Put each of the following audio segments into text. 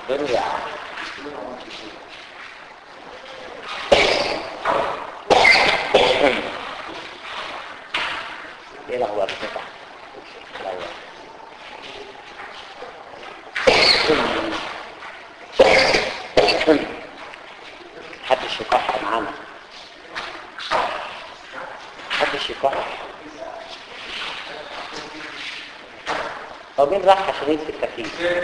دنيا ايه الاخبار كده الأخبار. محدش يكح معانا محدش يكح هو مين راح عشان يطفي التكييف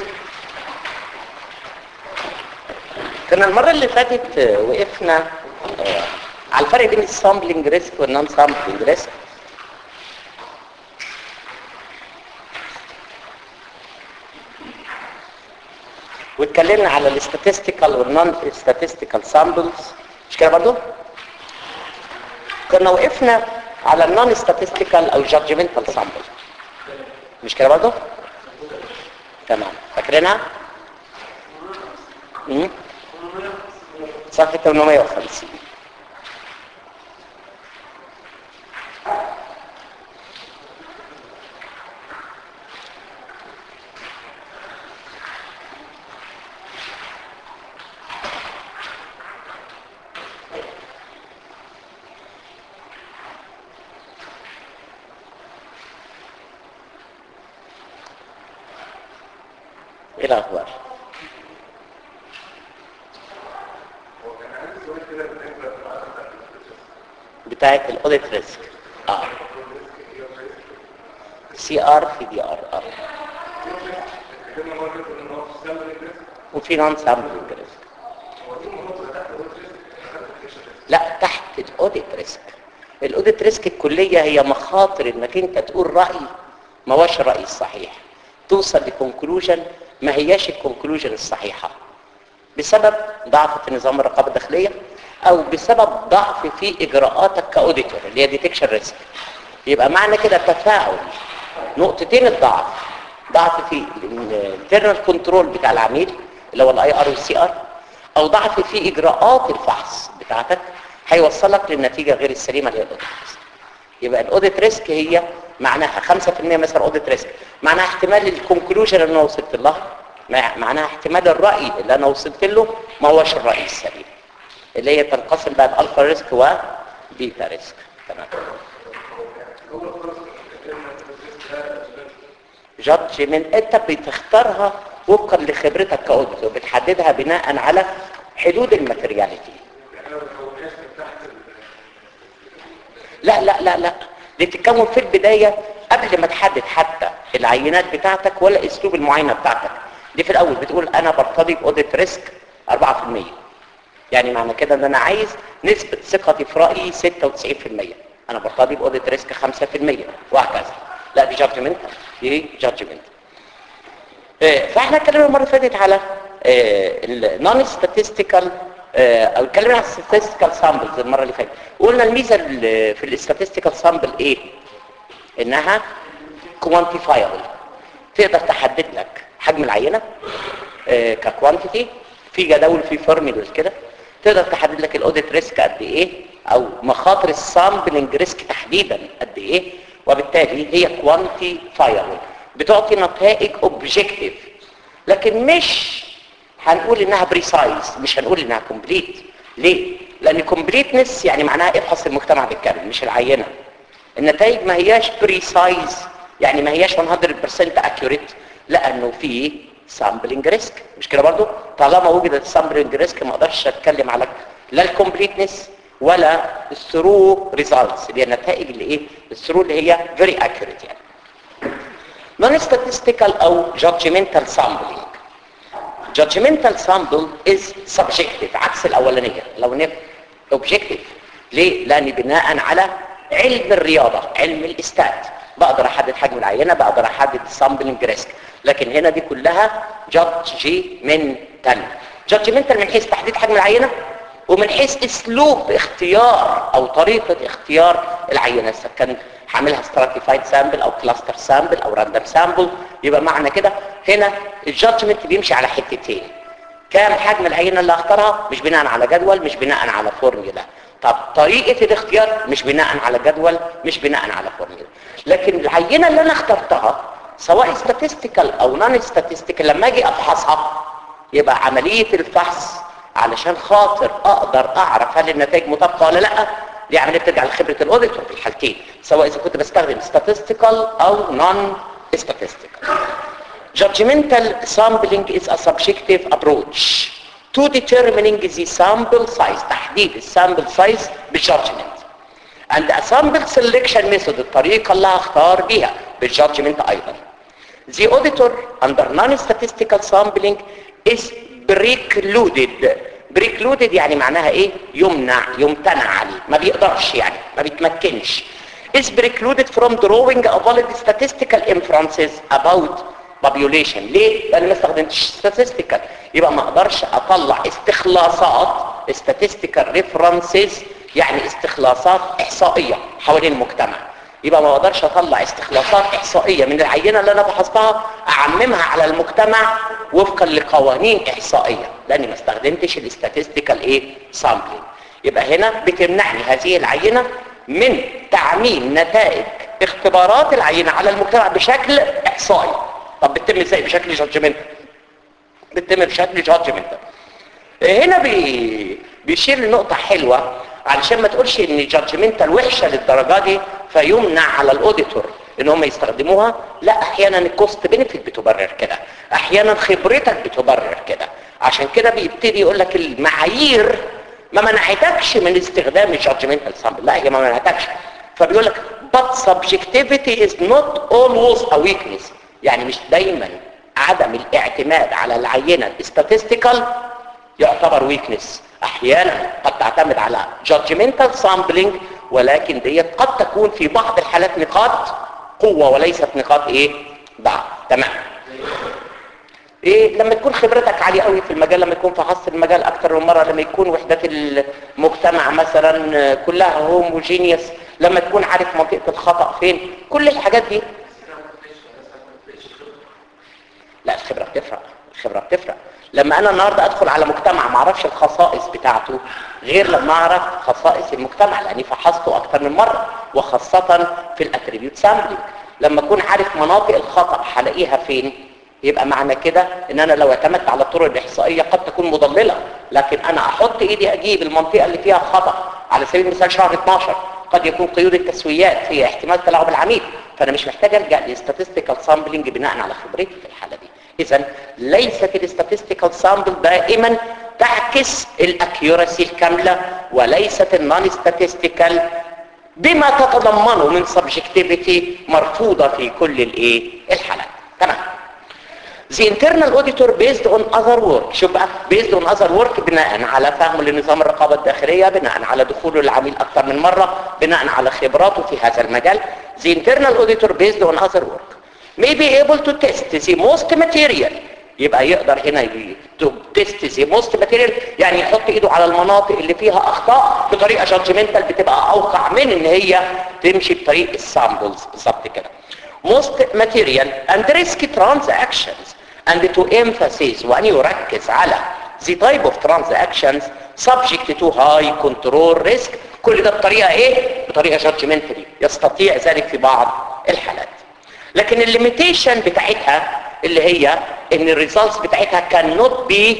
كنا المرة اللي فاتت آه، وقفنا آه، على الفرق بين السامبلنج ريسك والنون سامبلنج ريسك واتكلمنا على الاستاتستيكال والنون statistical سامبلز مش كده برضو كنا وقفنا على النون statistical او judgmental سامبل مش كده برضو تمام فاكرينها مم؟ صفحة 850 ايه الاخبار بتاعت الاوديت ريسك اه سي ار في دي ار اه وفي نون سامبلنج ريسك لا تحت الاوديت ريسك الاوديت ريسك الكليه هي مخاطر انك انت تقول راي ما هوش الراي الصحيح توصل لكونكلوجن ما هياش الكونكلوجن الصحيحه بسبب ضعف في نظام الرقابه الداخليه او بسبب ضعف في اجراءاتك كاوديتور اللي هي ديتكشن ريسك يبقى معنى كده تفاعل نقطتين الضعف ضعف في الانترنال كنترول بتاع العميل اللي هو الاي ار والسي ار او ضعف في اجراءات الفحص بتاعتك هيوصلك للنتيجه غير السليمه اللي هي الاوديت ريسك يبقى الاوديت ريسك هي معناها 5% مثلا اوديت ريسك معناها احتمال الكونكلوجن اللي انا وصلت لها مع- معناها احتمال الراي اللي انا وصلت له ما هوش الراي السليم اللي هي تنقسم بقى الالفا ريسك وبيتا ريسك تمام جادجمنت انت بتختارها وفقا لخبرتك كاوديتور بتحددها بناء على حدود الماتيرياليتي لا لا لا لا دي تتكون في البداية قبل ما تحدد حتى العينات بتاعتك ولا اسلوب المعاينة بتاعتك دي في الاول بتقول انا برتضي باوديت ريسك 4% يعني معنى كده ان انا عايز نسبة ثقتي في رأيي 96% انا برتضي باوديت ريسك 5% وهكذا لا دي جادجمنت دي جادجمنت فاحنا اتكلمنا المره اللي فاتت على النون statistical آه، او اتكلمنا على statistical samples المره اللي فاتت قلنا الميزه ال- في الاستاتستيكال سامبل ايه انها quantifiable تقدر تحدد لك حجم العينه ككوانتيتي في جداول في فورميلز كده تقدر تحدد لك الاوديت ريسك قد ايه او مخاطر السامبلنج ريسك تحديدا قد ايه وبالتالي هي كوانتيفايبل بتعطي نتائج اوبجكتيف لكن مش هنقول انها بريسايز مش هنقول انها كومبليت ليه لان كومبليتنس يعني معناها افحص المجتمع بالكامل مش العينه النتائج ما هياش بريسايز يعني ما هياش 100% اكيوريت لانه في سامبلنج ريسك مش كده برضو طالما وجدت سامبلنج ريسك ما اقدرش اتكلم على لا الكومبليتنس ولا الثرو ريزلتس اللي هي النتائج اللي ايه الثرو اللي هي فيري اكيوريت يعني non statistical او judgmental sampling judgmental sample is subjective عكس الاولانيه الاولانيه objective ليه لان بناء على علم الرياضه علم الاستات بقدر احدد حجم العينه بقدر احدد sampling risk لكن هنا دي كلها judgmental judgmental من حيث تحديد حجم العينه ومن حيث اسلوب اختيار او طريقه اختيار العينه اذا كان هعملها stratified sample او cluster sample او random sample يبقى معنى كده هنا الجادجمنت بيمشي على حتتين كام حجم العينه اللي اختارها مش بناء على جدول مش بناء على فورمولا طب طريقه الاختيار مش بناء على جدول مش بناء على فورمولا لكن العينه اللي انا اخترتها سواء statistical او non statistical لما اجي افحصها يبقى عملية الفحص علشان خاطر اقدر اعرف هل النتائج مطابقة ولا لا دي عملية بترجع لخبرة الاوديتور في الحالتين سواء اذا كنت بستخدم statistical او non statistical judgmental sampling is a subjective approach to determining the sample size تحديد السامبل سايز بالجادجمنت and a sample selection method الطريقة اللي هختار بيها بالجادجمنت ايضا the auditor under non-statistical sampling is precluded precluded يعني معناها ايه يمنع يمتنع عليه ما بيقدرش يعني ما بيتمكنش is precluded from drawing a valid statistical inferences about population ليه؟ لان ما استخدمتش statistical يبقى ما اقدرش اطلع استخلاصات statistical references يعني استخلاصات احصائية حوالين المجتمع يبقى ما اقدرش اطلع استخلاصات احصائية من العينة اللي انا فحصتها اعممها على المجتمع وفقا لقوانين احصائية لاني ما استخدمتش الاستاتستيكال ايه سامبلينج يبقى هنا بتمنعني هذه العينة من تعميم نتائج اختبارات العينة على المجتمع بشكل احصائي طب بتتم ازاي بشكل جادجمنت بتتم بشكل جادجمنت هنا بي... بيشير لنقطة حلوة علشان ما تقولش ان جادجمنتال وحشة للدرجة دي فيمنع على الاوديتور ان هم يستخدموها لا احيانا الكوست بنفيت بتبرر كده احيانا خبرتك بتبرر كده عشان كده بيبتدي يقول لك المعايير ما منعتكش من استخدام الجادجمنتال سامبل لا هي ما منعتكش فبيقول لك but subjectivity is not always a weakness يعني مش دايما عدم الاعتماد على العينة الاستاتستيكال يعتبر ويكنس احيانا قد تعتمد على judgmental sampling ولكن ديت قد تكون في بعض الحالات نقاط قوة وليست نقاط ايه ضعف تمام ايه لما تكون خبرتك عالية قوي في المجال لما يكون فحصت المجال اكتر من مرة لما يكون وحدات المجتمع مثلا كلها هوموجينيوس لما تكون عارف منطقة الخطأ فين كل الحاجات دي لا الخبرة بتفرق الخبرة بتفرق لما انا النهاردة ادخل على مجتمع ما اعرفش الخصائص بتاعته غير لما اعرف خصائص المجتمع لاني فحصته اكتر من مرة وخاصة في الاتريبيوت سامبلينج لما اكون عارف مناطق الخطأ هلاقيها فين يبقى معنى كده ان انا لو اعتمدت على الطرق الاحصائية قد تكون مضللة لكن انا احط ايدي اجيب المنطقة اللي فيها خطأ على سبيل المثال شهر 12 قد يكون قيود التسويات هي احتمال تلاعب العميل فانا مش محتاج الجا لستاتستيكال سامبلينج بناء على خبرتي في الحالة دي اذا ليست الاستاتستيكال سامبل دائما تعكس الاكيوراسي الكاملة وليست النون statistical بما تتضمنه من سبجكتيفيتي مرفوضة في كل الايه الحالات تمام The internal auditor based on other work شوف بقى based on other work بناء على فهمه لنظام الرقابة الداخلية بناء على دخوله العميل أكثر من مرة بناء على خبراته في هذا المجال The internal auditor based on other work may be able to test the most material يبقى يقدر هنا تيست the most material يعني يحط ايده على المناطق اللي فيها اخطاء بطريقه جادجمنتال بتبقى اوقع من ان هي تمشي بطريق السامبلز بالظبط كده most material and risky transactions and to emphasize وان يركز على the type of transactions subject to high control risk كل ده بطريقه ايه بطريقه جادجمنتالي يستطيع ذلك في بعض الحالات لكن الليميتيشن بتاعتها اللي هي ان الريزلتس بتاعتها cannot be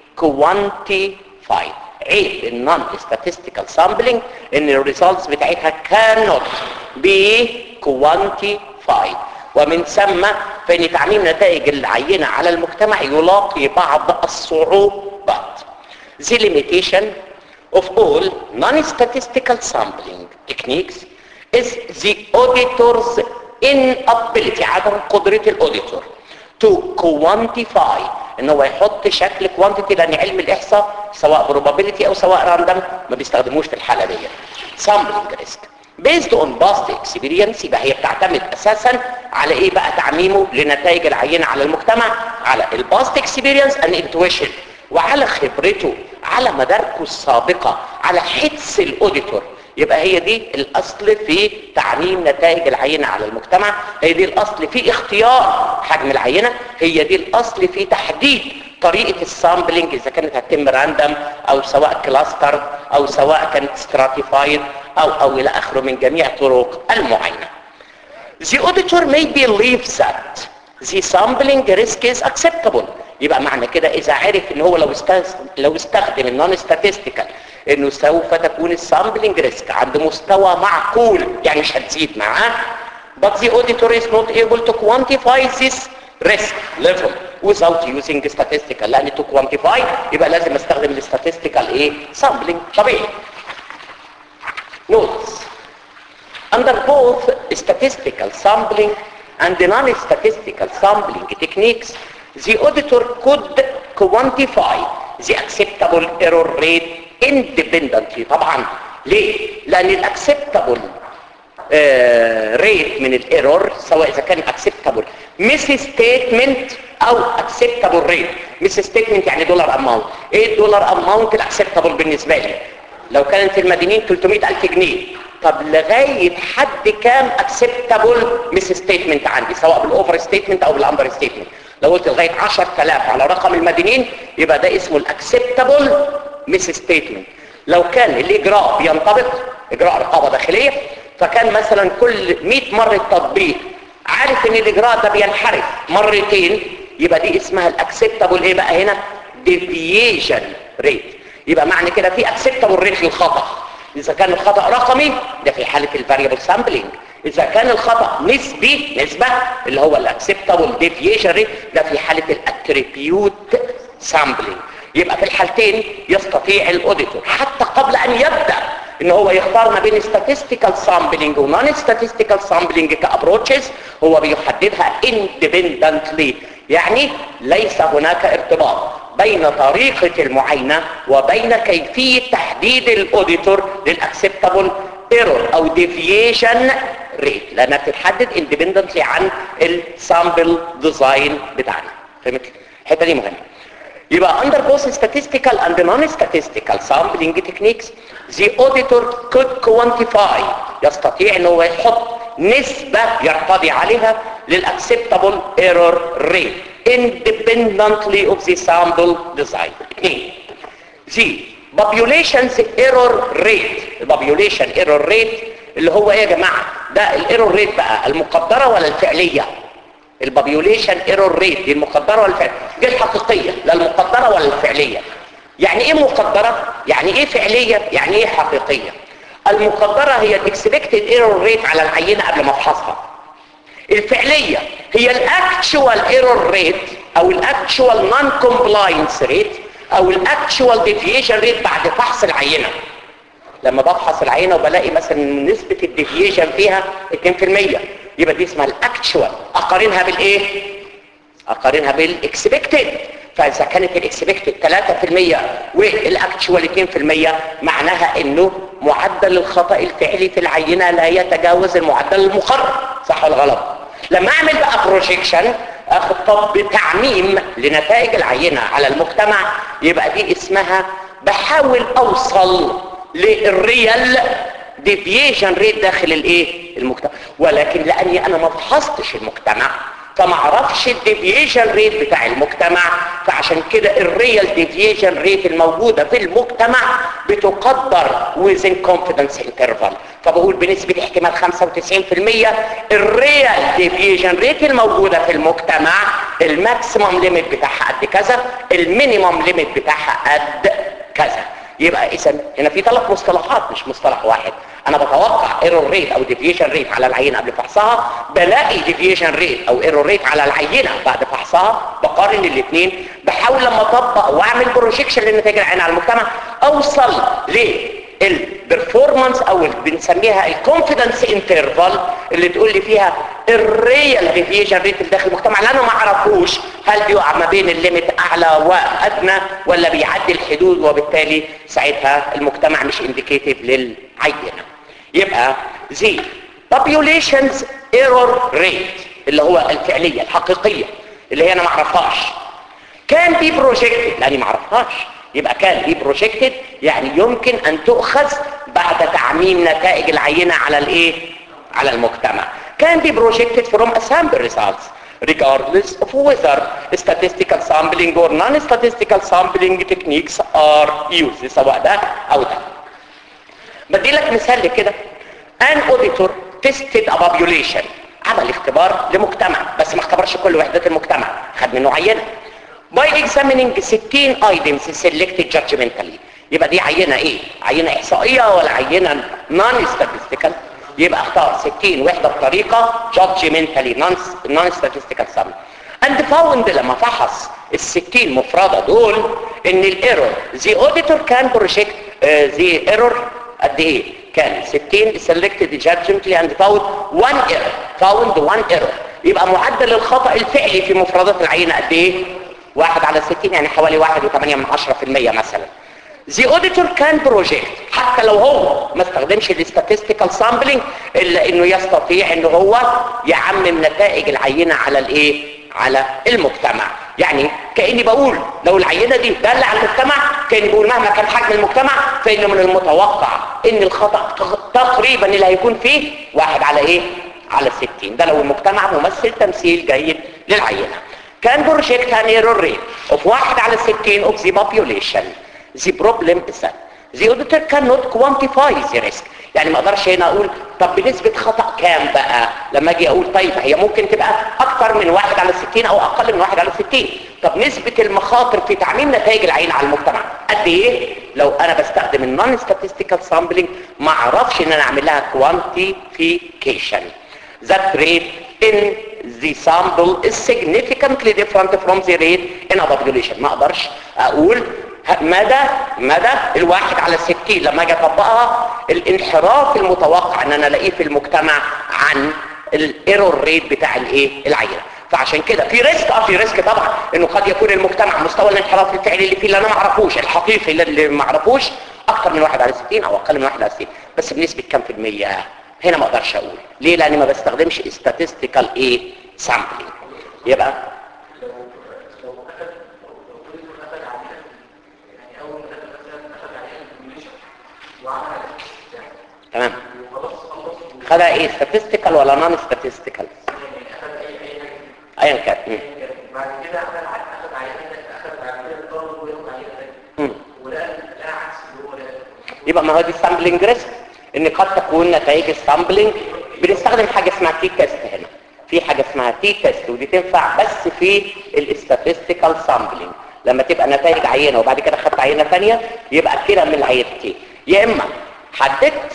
quantified عيب النون statistical sampling ان الريزلتس بتاعتها cannot be quantified ومن ثم فان تعميم نتائج العينة على المجتمع يلاقي بعض الصعوبات The limitation of all non-statistical sampling techniques is the auditor's inability عدم قدرة الاوديتور to quantify ان هو يحط شكل quantity لان علم الاحصاء سواء probability او سواء random ما بيستخدموش في الحالة دي sampling risk based on past experience يبقى هي بتعتمد اساسا على ايه بقى تعميمه لنتائج العينة على المجتمع على الباست experience and intuition وعلى خبرته على مداركه السابقة على حدس الاوديتور يبقى هي دي الاصل في تعميم نتائج العينة على المجتمع هي دي الاصل في اختيار حجم العينة هي دي الاصل في تحديد طريقة السامبلينج اذا كانت هتتم راندم او سواء كلاستر او سواء كانت ستراتيفايد او او الى اخره من جميع طرق المعاينة The auditor may believe that the sampling risk is acceptable يبقى معنى كده اذا عرف ان هو لو استخدم لو استخدم النون statistical انه سوف تكون السامبلنج ريسك عند مستوى معقول يعني مش هتزيد معاه but the auditor is not able to quantify this risk level without using statistical لان to quantify يبقى لازم استخدم الستاتستيكال ايه sampling طبيعي notes under both statistical sampling and non-statistical sampling techniques the auditor could quantify the acceptable error rate independently طبعا ليه لان الاكسبتابل ريت من الايرور سواء اذا كان اكسبتابل مس ستيتمنت او اكسبتابل ريت مس ستيتمنت يعني دولار اماونت ايه الدولار اماونت الاكسبتابل بالنسبه لي لو كانت المدينين 300000 جنيه طب لغايه حد كام اكسبتابل مس ستيتمنت عندي سواء بالاوفر ستيتمنت او بالاندر ستيتمنت لو قلت لغايه 10000 على رقم المدينين يبقى ده اسمه الاكسبتابل مس ستيتمنت لو كان الاجراء بينطبق اجراء رقابه داخليه فكان مثلا كل 100 مره تطبيق عارف ان الاجراء ده بينحرف مرتين يبقى دي اسمها الاكسبتابل ايه بقى هنا ديفييشن ريت يبقى معنى كده في اكسبتابل ريت للخطا اذا كان الخطا رقمي ده في حاله الفاريبل سامبلينج اذا كان الخطا نسبي نسبه اللي هو الاكسبتابل ديفييشن ريت ده في حاله الاتريبيوت سامبلينج يبقى في الحالتين يستطيع الاوديتور حتى قبل ان يبدا ان هو يختار ما بين statistical sampling و non statistical sampling كابروتشز هو بيحددها independently يعني ليس هناك ارتباط بين طريقة المعاينة وبين كيفية تحديد الاوديتور للاكسبتابل ايرور او ديفيشن ريت لانها بتتحدد independently عن السامبل ديزاين بتاعنا فهمت الحته دي مهمه يبقى under both statistical and non-statistical sampling techniques the auditor could quantify يستطيع ان هو يحط نسبة يرتضي عليها للacceptable error rate independently of the sample design اثنين the population's error rate population error rate اللي هو ايه يا جماعة ده الايرور ريت بقى المقدرة ولا الفعلية البابيوليشن ايرور ريت دي المقدره ولا الفعليه دي الحقيقيه لا المقدره ولا الفعليه يعني ايه مقدره يعني ايه فعليه يعني ايه حقيقيه المقدره هي الاكسبكتد ايرور ريت على العينه قبل ما افحصها الفعليه هي الاكتشوال ايرور ريت او الاكتشوال نون كومبلاينس ريت او الاكتشوال ديفيشن ريت بعد فحص العينه لما بفحص العينه وبلاقي مثلا نسبه الديفيشن فيها 2% يبقى دي اسمها الاكتشوال اقارنها بالايه اقارنها بالاكسبكتد فاذا كانت الاكسبكتد 3% والاكتشوال 2% معناها انه معدل الخطا الفعلي في العينه لا يتجاوز المعدل المقرر صح ولا غلط لما اعمل بقى بروجيكشن اخد طب تعميم لنتائج العينه على المجتمع يبقى دي اسمها بحاول اوصل للريال ديفيشن ريت داخل الايه المجتمع ولكن لاني انا ما فحصتش المجتمع فما اعرفش الديفيشن ريت بتاع المجتمع فعشان كده الريال ديفيشن ريت الموجوده في المجتمع بتقدر within confidence interval فبقول بنسبه احتمال 95% الريال ديفيشن ريت الموجوده في المجتمع الماكسيمم ليميت بتاعها قد كذا المينيمم ليميت بتاعها قد كذا يبقى اذا هنا في ثلاث مصطلحات مش مصطلح واحد انا بتوقع ايرور ريت او ديفيشن ريت على العينه قبل فحصها بلاقي ديفيشن ريت او ايرور ريت على العينه بعد فحصها بقارن الاثنين بحاول لما اطبق واعمل بروجيكشن للنتائج العينه على المجتمع اوصل للبرفورمانس او اللي بنسميها الكونفيدنس انترفال اللي تقول لي فيها الريال ديفيشن ريت اللي داخل المجتمع اللي انا ما اعرفوش هل بيقع ما بين الليميت اعلى وادنى ولا بيعدي الحدود وبالتالي ساعتها المجتمع مش انديكيتيف للعينه يبقى زي population's error rate اللي هو الفعليه الحقيقيه اللي هي انا ما اعرفهاش كان بي بروجكتد لاني ما اعرفهاش يبقى كان بي بروجكتد يعني يمكن ان تؤخذ بعد تعميم نتائج العينه على الايه على المجتمع كان بي بروجكتد from a sample results regardless of whether statistical sampling or non-statistical sampling techniques are used سواء ده او ده بدي لك مثال كده an auditor tested a population عمل اختبار لمجتمع بس ما اختبرش كل وحدات المجتمع خد منه عينه by examining 60 items selected judgmentally يبقى دي عينة ايه عينة احصائية ولا عينة non statistical يبقى اختار 60 وحدة بطريقة judgmentally non, non statistical sample and found لما فحص ال 60 مفردة دول ان الايرور the auditor can project uh, the error قد ايه كان 60 selected judgmentally and found one error found one error يبقى معدل الخطأ الفعلي في مفردات العينة قد ايه واحد على 60 يعني حوالي واحد وثمانية من عشرة في المية مثلا The auditor can project حتى لو هو ما استخدمش الاستاتستيكال سامبلينج الا انه يستطيع انه هو يعمم نتائج العينة على الايه على المجتمع يعني كاني بقول لو العينه دي داله على المجتمع كاني بقول مهما كان حجم المجتمع فانه من المتوقع ان الخطا تقريبا اللي هيكون فيه واحد على ايه على 60 ده لو المجتمع ممثل تمثيل جيد للعينه كان بروجكت ان ايرور ريت اوف واحد على 60 اوف ذا population the problem is that the auditor cannot quantify the risk يعني ما اقدرش هنا اقول طب بنسبة خطأ كام بقى لما اجي اقول طيب هي ممكن تبقى اكتر من واحد على 60 او اقل من واحد على 60 طب نسبة المخاطر في تعميم نتائج العين على المجتمع قد ايه لو انا بستخدم النون statistical sampling ما اعرفش ان انا اعمل لها quantification that rate in the sample is significantly different from the rate in a population ما اقدرش اقول مدى مدى الواحد على الستين لما اجي اطبقها الانحراف المتوقع ان انا الاقيه في المجتمع عن الايرور ريت بتاع الايه العينه فعشان كده في ريسك اه في ريسك طبعا انه قد يكون المجتمع مستوى الانحراف الفعلي اللي فيه اللي انا ما اعرفوش الحقيقي اللي ما اعرفوش اكتر من واحد على 60 او اقل من واحد على 60 بس بنسبه كام في الميه هنا ما اقدرش اقول ليه لاني ما بستخدمش statistical ايه sampling يبقى تمام خدها ايه statistical ولا non statistical ايا كان مم. بعد كده اخذ اخذ عينه اخذ بعد كده الطالب وياخد عينه مم. ولا لا عكس اللي هو ده يبقى ما هو دي سامبلنج ريسك ان قد تكون نتائج السامبلنج بنستخدم حاجه اسمها تي تيست هنا في حاجه اسمها تي تيست ودي تنفع بس في الاستاتستيكال سامبلنج لما تبقى نتائج عينه وبعد كده خدت عينه ثانيه يبقى كده من العينتين يا اما حددت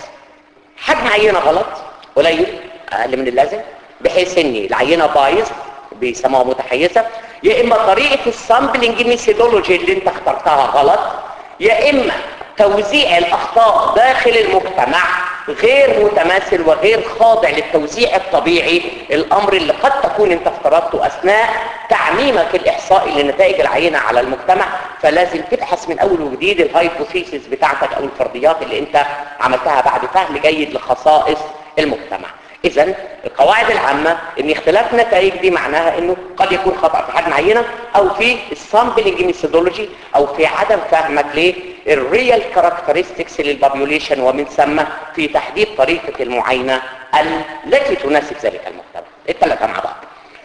حجم عينه غلط قليل اقل من اللازم بحيث ان العينه بايظ بيسموها متحيزه يا اما طريقه السامبلنج ميثودولوجي اللي انت اخترتها غلط يا اما توزيع الاخطاء داخل المجتمع غير متماثل وغير خاضع للتوزيع الطبيعي الامر اللي قد تكون انت افترضته اثناء تعميمك الاحصائي لنتائج العينه على المجتمع فلازم تبحث من اول وجديد الهايبوثيسيس بتاعتك او الفرضيات اللي انت عملتها بعد فهم جيد لخصائص المجتمع اذا القواعد العامة ان اختلاف النتائج دي معناها انه قد يكون خطأ في حجم عينة او في السامبلنج ميثودولوجي او في عدم فهمك للريال كاركترستكس للبابيوليشن ومن ثم في تحديد طريقة المعاينة التي تناسب ذلك المجتمع الثلاثة مع بعض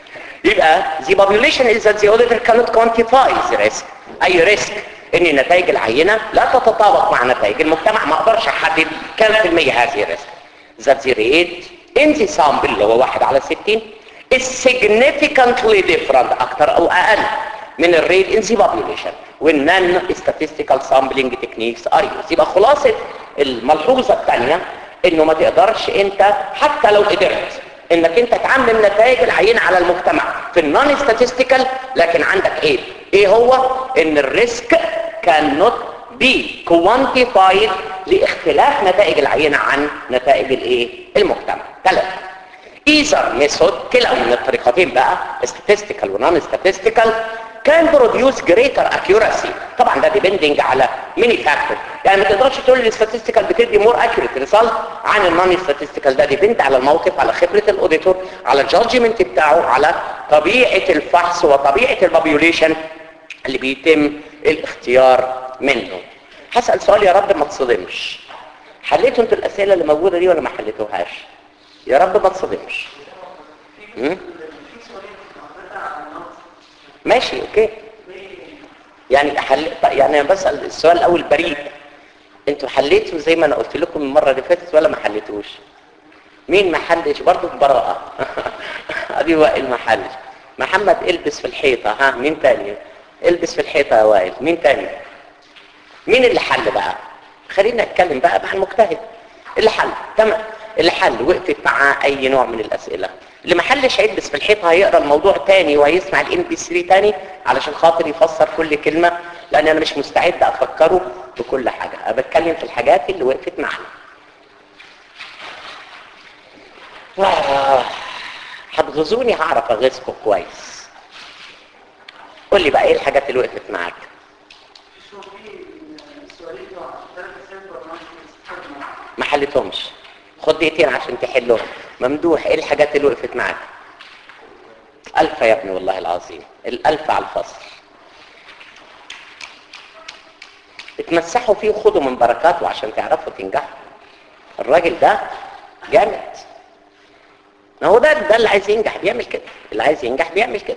يبقى the population is that the auditor cannot quantify the risk اي risk ان نتائج العينة لا تتطابق مع نتائج المجتمع ما اقدرش احدد كم في المية هذه الريسك that the rate in the sample اللي هو واحد على 60 is significantly different اكتر او اقل من الريت in the population when non-statistical sampling techniques are used يبقى خلاصة الملحوظة الثانية انه ما تقدرش انت حتى لو قدرت انك انت تعمم نتائج العينة على المجتمع في النون statistical لكن عندك ايه ايه هو ان الريسك cannot be quantified لاختلاف نتائج العينة عن نتائج الايه المجتمع ثلاثة either method كلا من الطريقتين بقى statistical و non statistical can produce greater accuracy طبعا ده depending على many factors يعني ما تقدرش تقول لي statistical بتدي more accurate result عن النون statistical ده depend على الموقف على خبرة الاوديتور على الجادجمنت بتاعه على طبيعة الفحص وطبيعة البابيوليشن اللي بيتم الاختيار منه هسأل سؤال يا رب ما تصدمش حليتوا انتوا الأسئلة اللي موجودة دي ولا ما حليتوهاش يا رب ما تصدمش م? ماشي اوكي يعني حل... يعني انا بسأل السؤال الاول بريد انتوا حليتوا زي ما انا قلت لكم المرة اللي فاتت ولا ما حليتوش مين ما حلش برضه ببراءة ادي وائل ما حلش محمد البس في الحيطة ها مين تاني البس في الحيطة يا وائل مين تاني مين اللي حل بقى خلينا نتكلم بقى مع المجتهد اللي حل تمام اللي حل وقفت مع اي نوع من الاسئله اللي ما حلش هيلبس في الحيطه هيقرا الموضوع تاني وهيسمع الام بي 3 تاني علشان خاطر يفسر كل كلمه لان انا مش مستعد افكره بكل حاجه انا بتكلم في الحاجات اللي وقفت معنا آه، هتغزوني هعرف اغيظكم كويس قول لي بقى ايه الحاجات اللي وقفت معاك شو في سؤالين ثلاث سنين برنامج استخدمه ما حلتهمش خد دقيقتين عشان تحلهم ممدوح ايه الحاجات اللي وقفت معاك الف يا ابني والله العظيم الالف على الفصل اتمسحوا فيه وخدوا من بركاته عشان تعرفوا تنجحوا الراجل ده جامد ما هو ده ده اللي عايز ينجح بيعمل كده اللي عايز ينجح بيعمل كده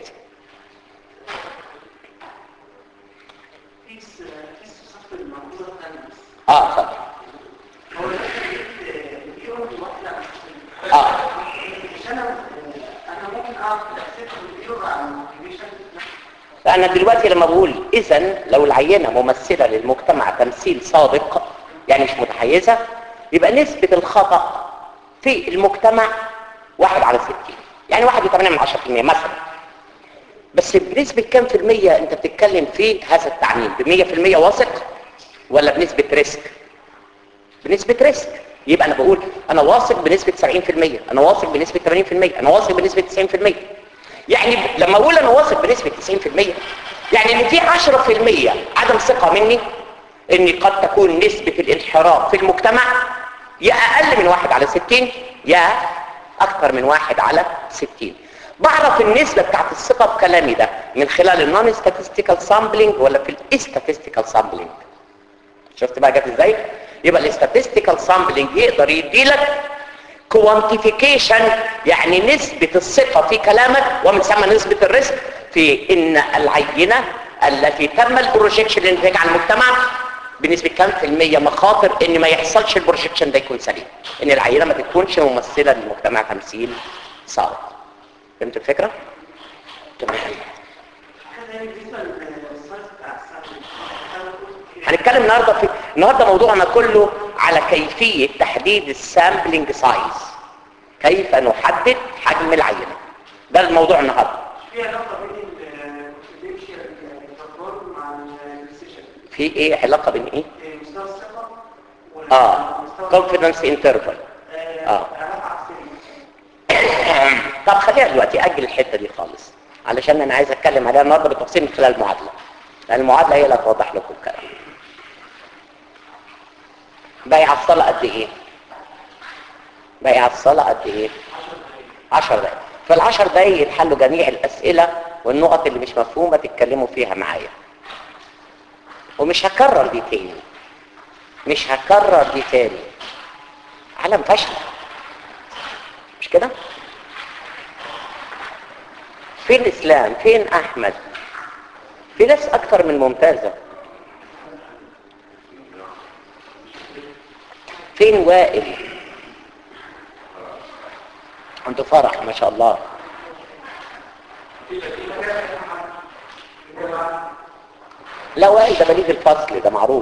في س- في صف الموجودة الثانية اه اتفضل هو اليوم واحدة اه مش انا انا ممكن اعرف تأثير الفيديو على الموتيفيشن فأنا دلوقتي لما بقول إذا لو العينة ممثلة للمجتمع تمثيل صادق يعني مش متحيزة يبقى نسبة الخطأ في المجتمع واحد على ستين يعني واحد وثمانية من عشرة في المية مثلا بس بنسبة كام في المية أنت بتتكلم في هذا التعميم بمية في المية واثق ولا بنسبة ريسك بنسبة ريسك يبقى أنا بقول أنا واثق بنسبة 70% أنا واثق بنسبة 80% أنا واثق بنسبة 90% يعني لما أقول أنا واثق بنسبة 90% يعني إن في 10% عدم ثقة مني إن قد تكون نسبة الانحراف في المجتمع يا أقل من واحد على 60 يا أكثر من واحد على 60 بعرف النسبة بتاعت الثقة بكلامي ده من خلال النون statistical sampling ولا في الاستاتستيكال sampling شفت بقى جت ازاي يبقى الاستاتستيكال سامبلنج يقدر يديلك كوانتيفيكيشن يعني نسبة الثقة في كلامك ومن ثم نسبة الريسك في ان العينة التي تم البروجيكشن للنتاج على المجتمع بنسبة كام في المية مخاطر ان ما يحصلش البروجيكشن ده يكون سليم ان العينة ما تكونش ممثلة للمجتمع تمثيل صادق فهمت الفكرة؟ تمام هذا بالنسبة للسايز بتاع الساعة هنتكلم النهارده في النهارده موضوعنا كله على كيفيه تحديد السامبلنج سايز كيف نحدد حجم العينه ده الموضوع النهارده في علاقة بين الكونفيدنشال كنترول مع الديسيشن في ايه علاقه بين ايه مستوى الثقة اه ومستوى confidence interval آه، آه. علاقة عكسية طب خليها دلوقتي اجل الحته دي خالص علشان انا عايز اتكلم عليها النهارده بالتفصيل من خلال المعادله لان المعادله هي اللي هتوضح لكم الكلام باقي على الصلاه قد ايه باقي على الصلاه قد ايه 10 دقايق في العشر دقايق يتحلوا جميع الاسئله والنقط اللي مش مفهومه تتكلموا فيها معايا ومش هكرر دي تاني مش هكرر دي تاني عالم فشل مش كده فين اسلام فين احمد في ناس اكتر من ممتازة فين وائل عنده فرح ما شاء الله لا وائل ده بليغ الفصل ده معروف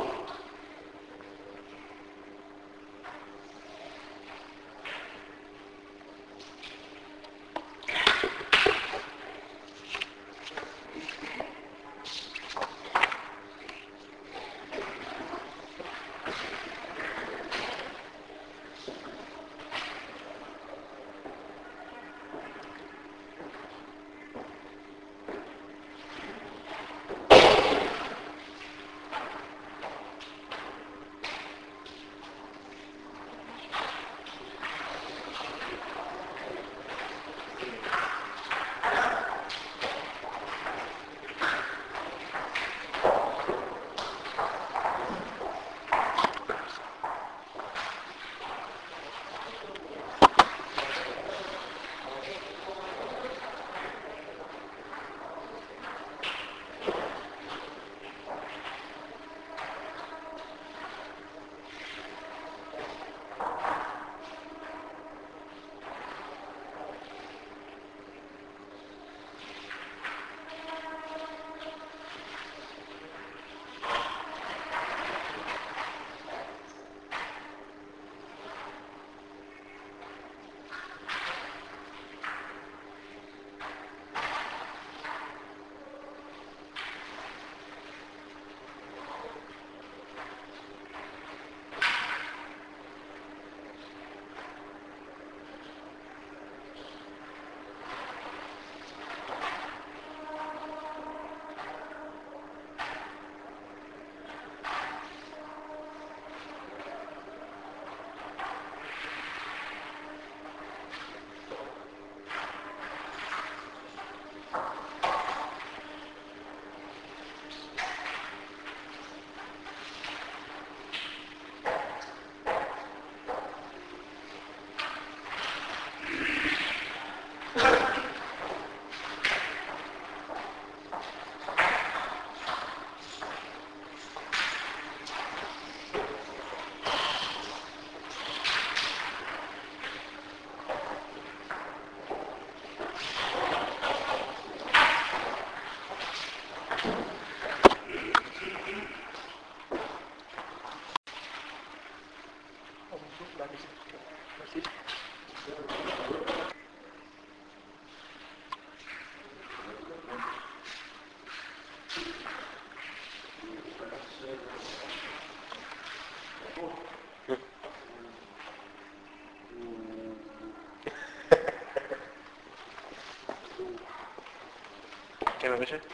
كام يا باشا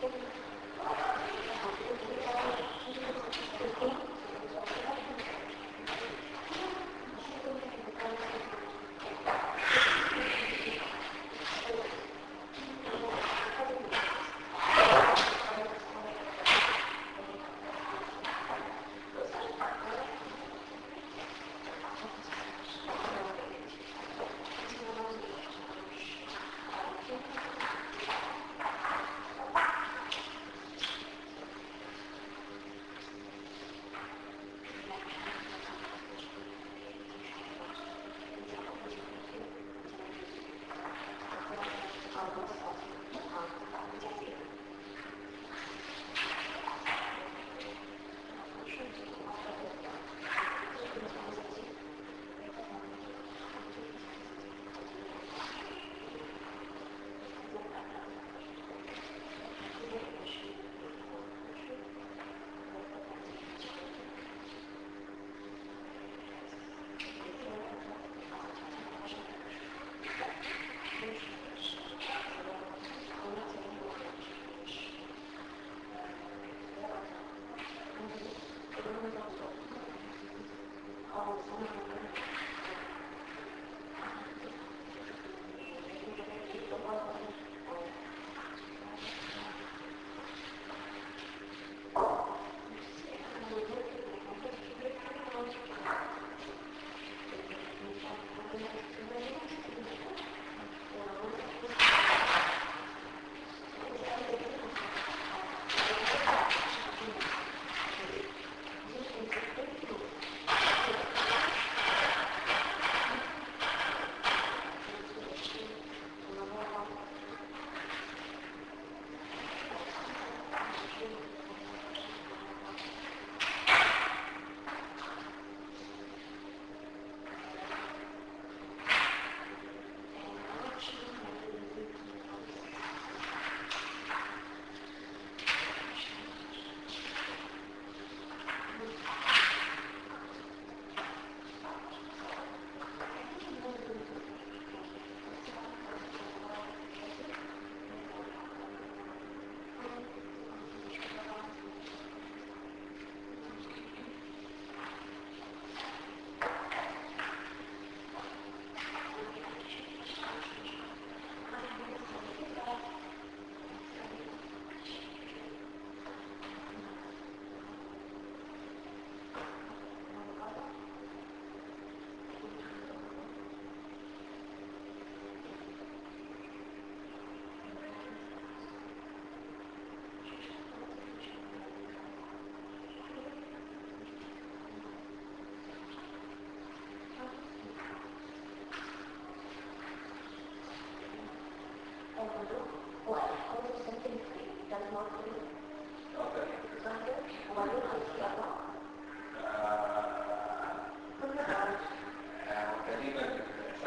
تقريبا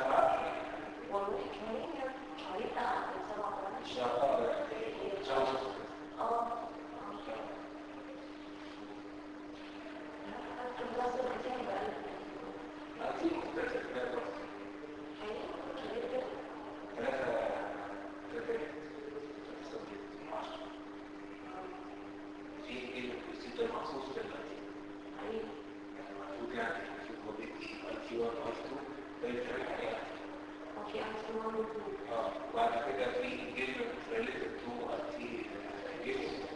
27 شهر شهر في مختلف ثلاثة ثلاثة ثلاثة في ايه الكرسي مخصوص للأتي المفروض يعني في موديل اي تي 1 اي 2 ده يتفرق عليها اه وبعد كده في انجيجمنت ريليتد تو اي تي انجيجمنت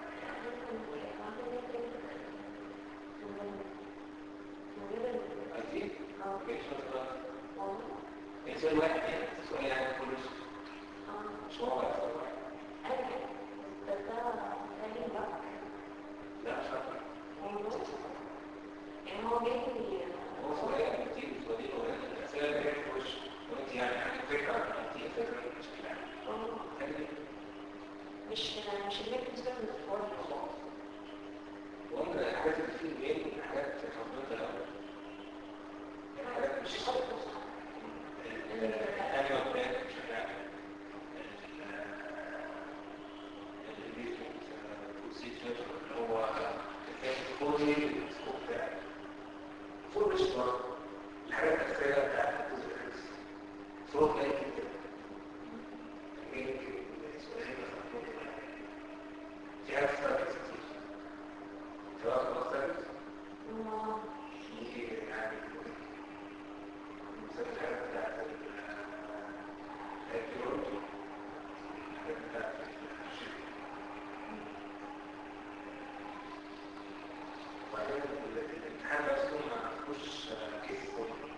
اي تي انجيجمنت انسان واحد يعني سؤال يعني كل مش هو واحد لا مش عارف يعني هو جاي لي هو سؤال كتير سؤالين ولا الاسئله اللي هي في وش وانت يعني عندك فكره عن انت فكره بشكل عام تاني مش مش اللي كنت بتعمل في الفور خلاص وانت الحاجات اللي في الميل حاجات خطوط الاول حاجات مش الانيوال بلان بشكل عام الريليشنز بروسيجر اللي هو كل السكوب بتاعي فوق الاشتراك الحاجات الاساسيه بتاعت الجزء الخامس صوت لا يمكن كده يمكن سؤالين بس الامتحان نفسه ما فيهوش كيس كله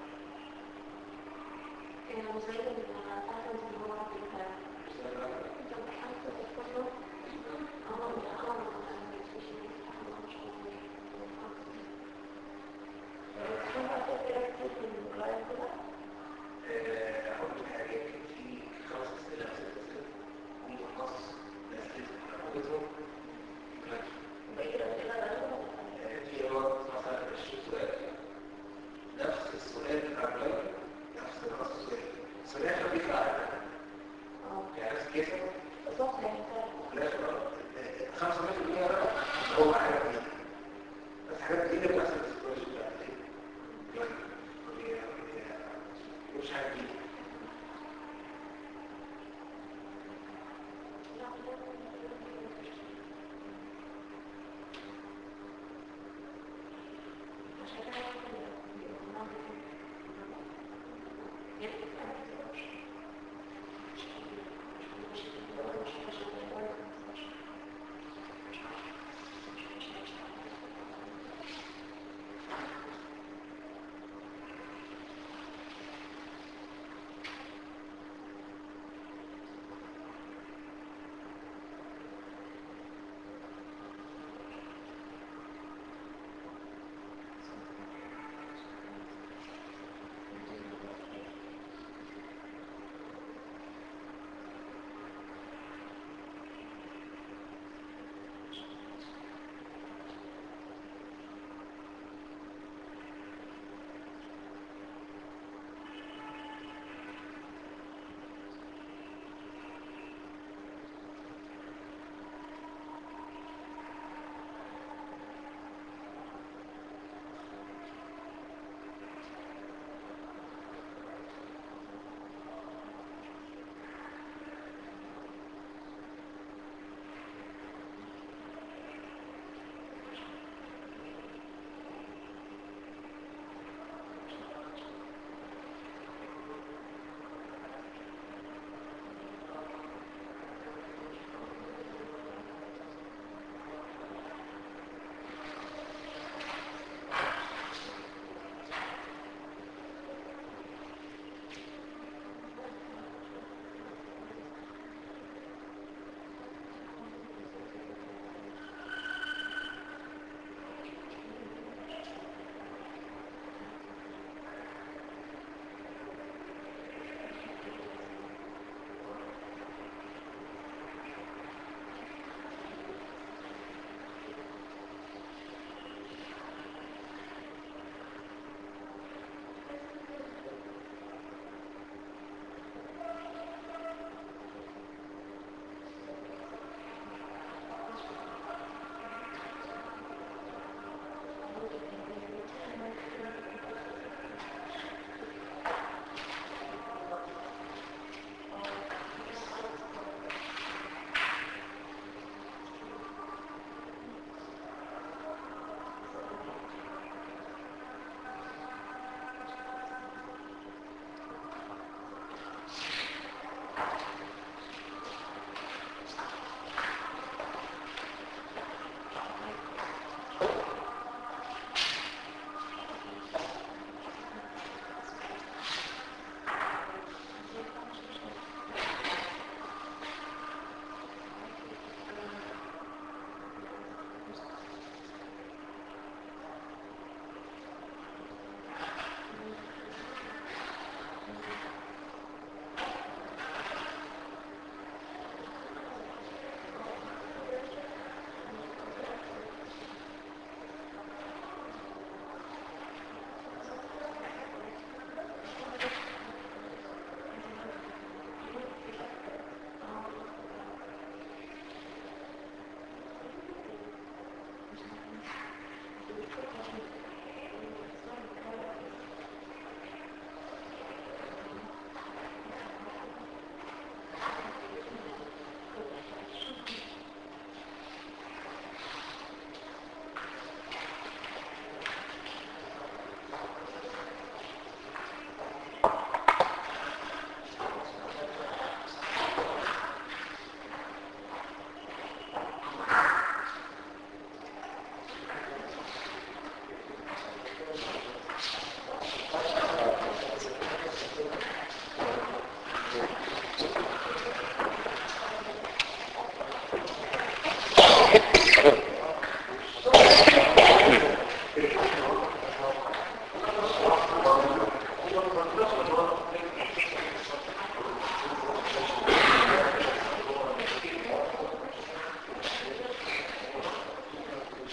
كانوا زي الأساس اللي هو في الكلام انت امتحنت كله اه متأخر أقول لك حاجة كان في خمس أسئلة أو ست أسئلة هم نص الأسئلة حضرتهم في وقت مثلا 20 سؤال نفس السؤال بتاع البلاي نفس نص السؤال السؤال خفيف على يعني نفس كيسة وفي الآخر 5% هو حاجة جديدة بس حاجات جديدة بتحصل في السؤال بتاع مش حاجة جديدة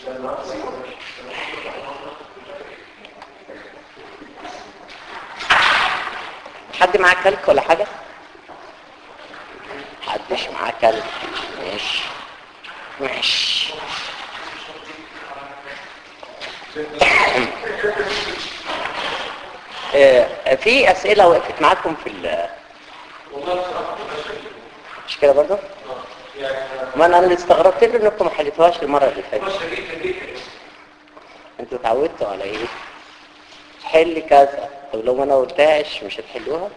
حد معاه كلك ولا حاجة؟ حدش معاه كلك ماشي ماشي آه، في أسئلة وقفت معاكم في ال مش كده برضه؟ ما انا اللي استغربت له انكم ما حلتوهاش المره اللي فاتت انتوا اتعودتوا على ايه حل كذا طب لو ما انا قلتهاش مش هتحلوها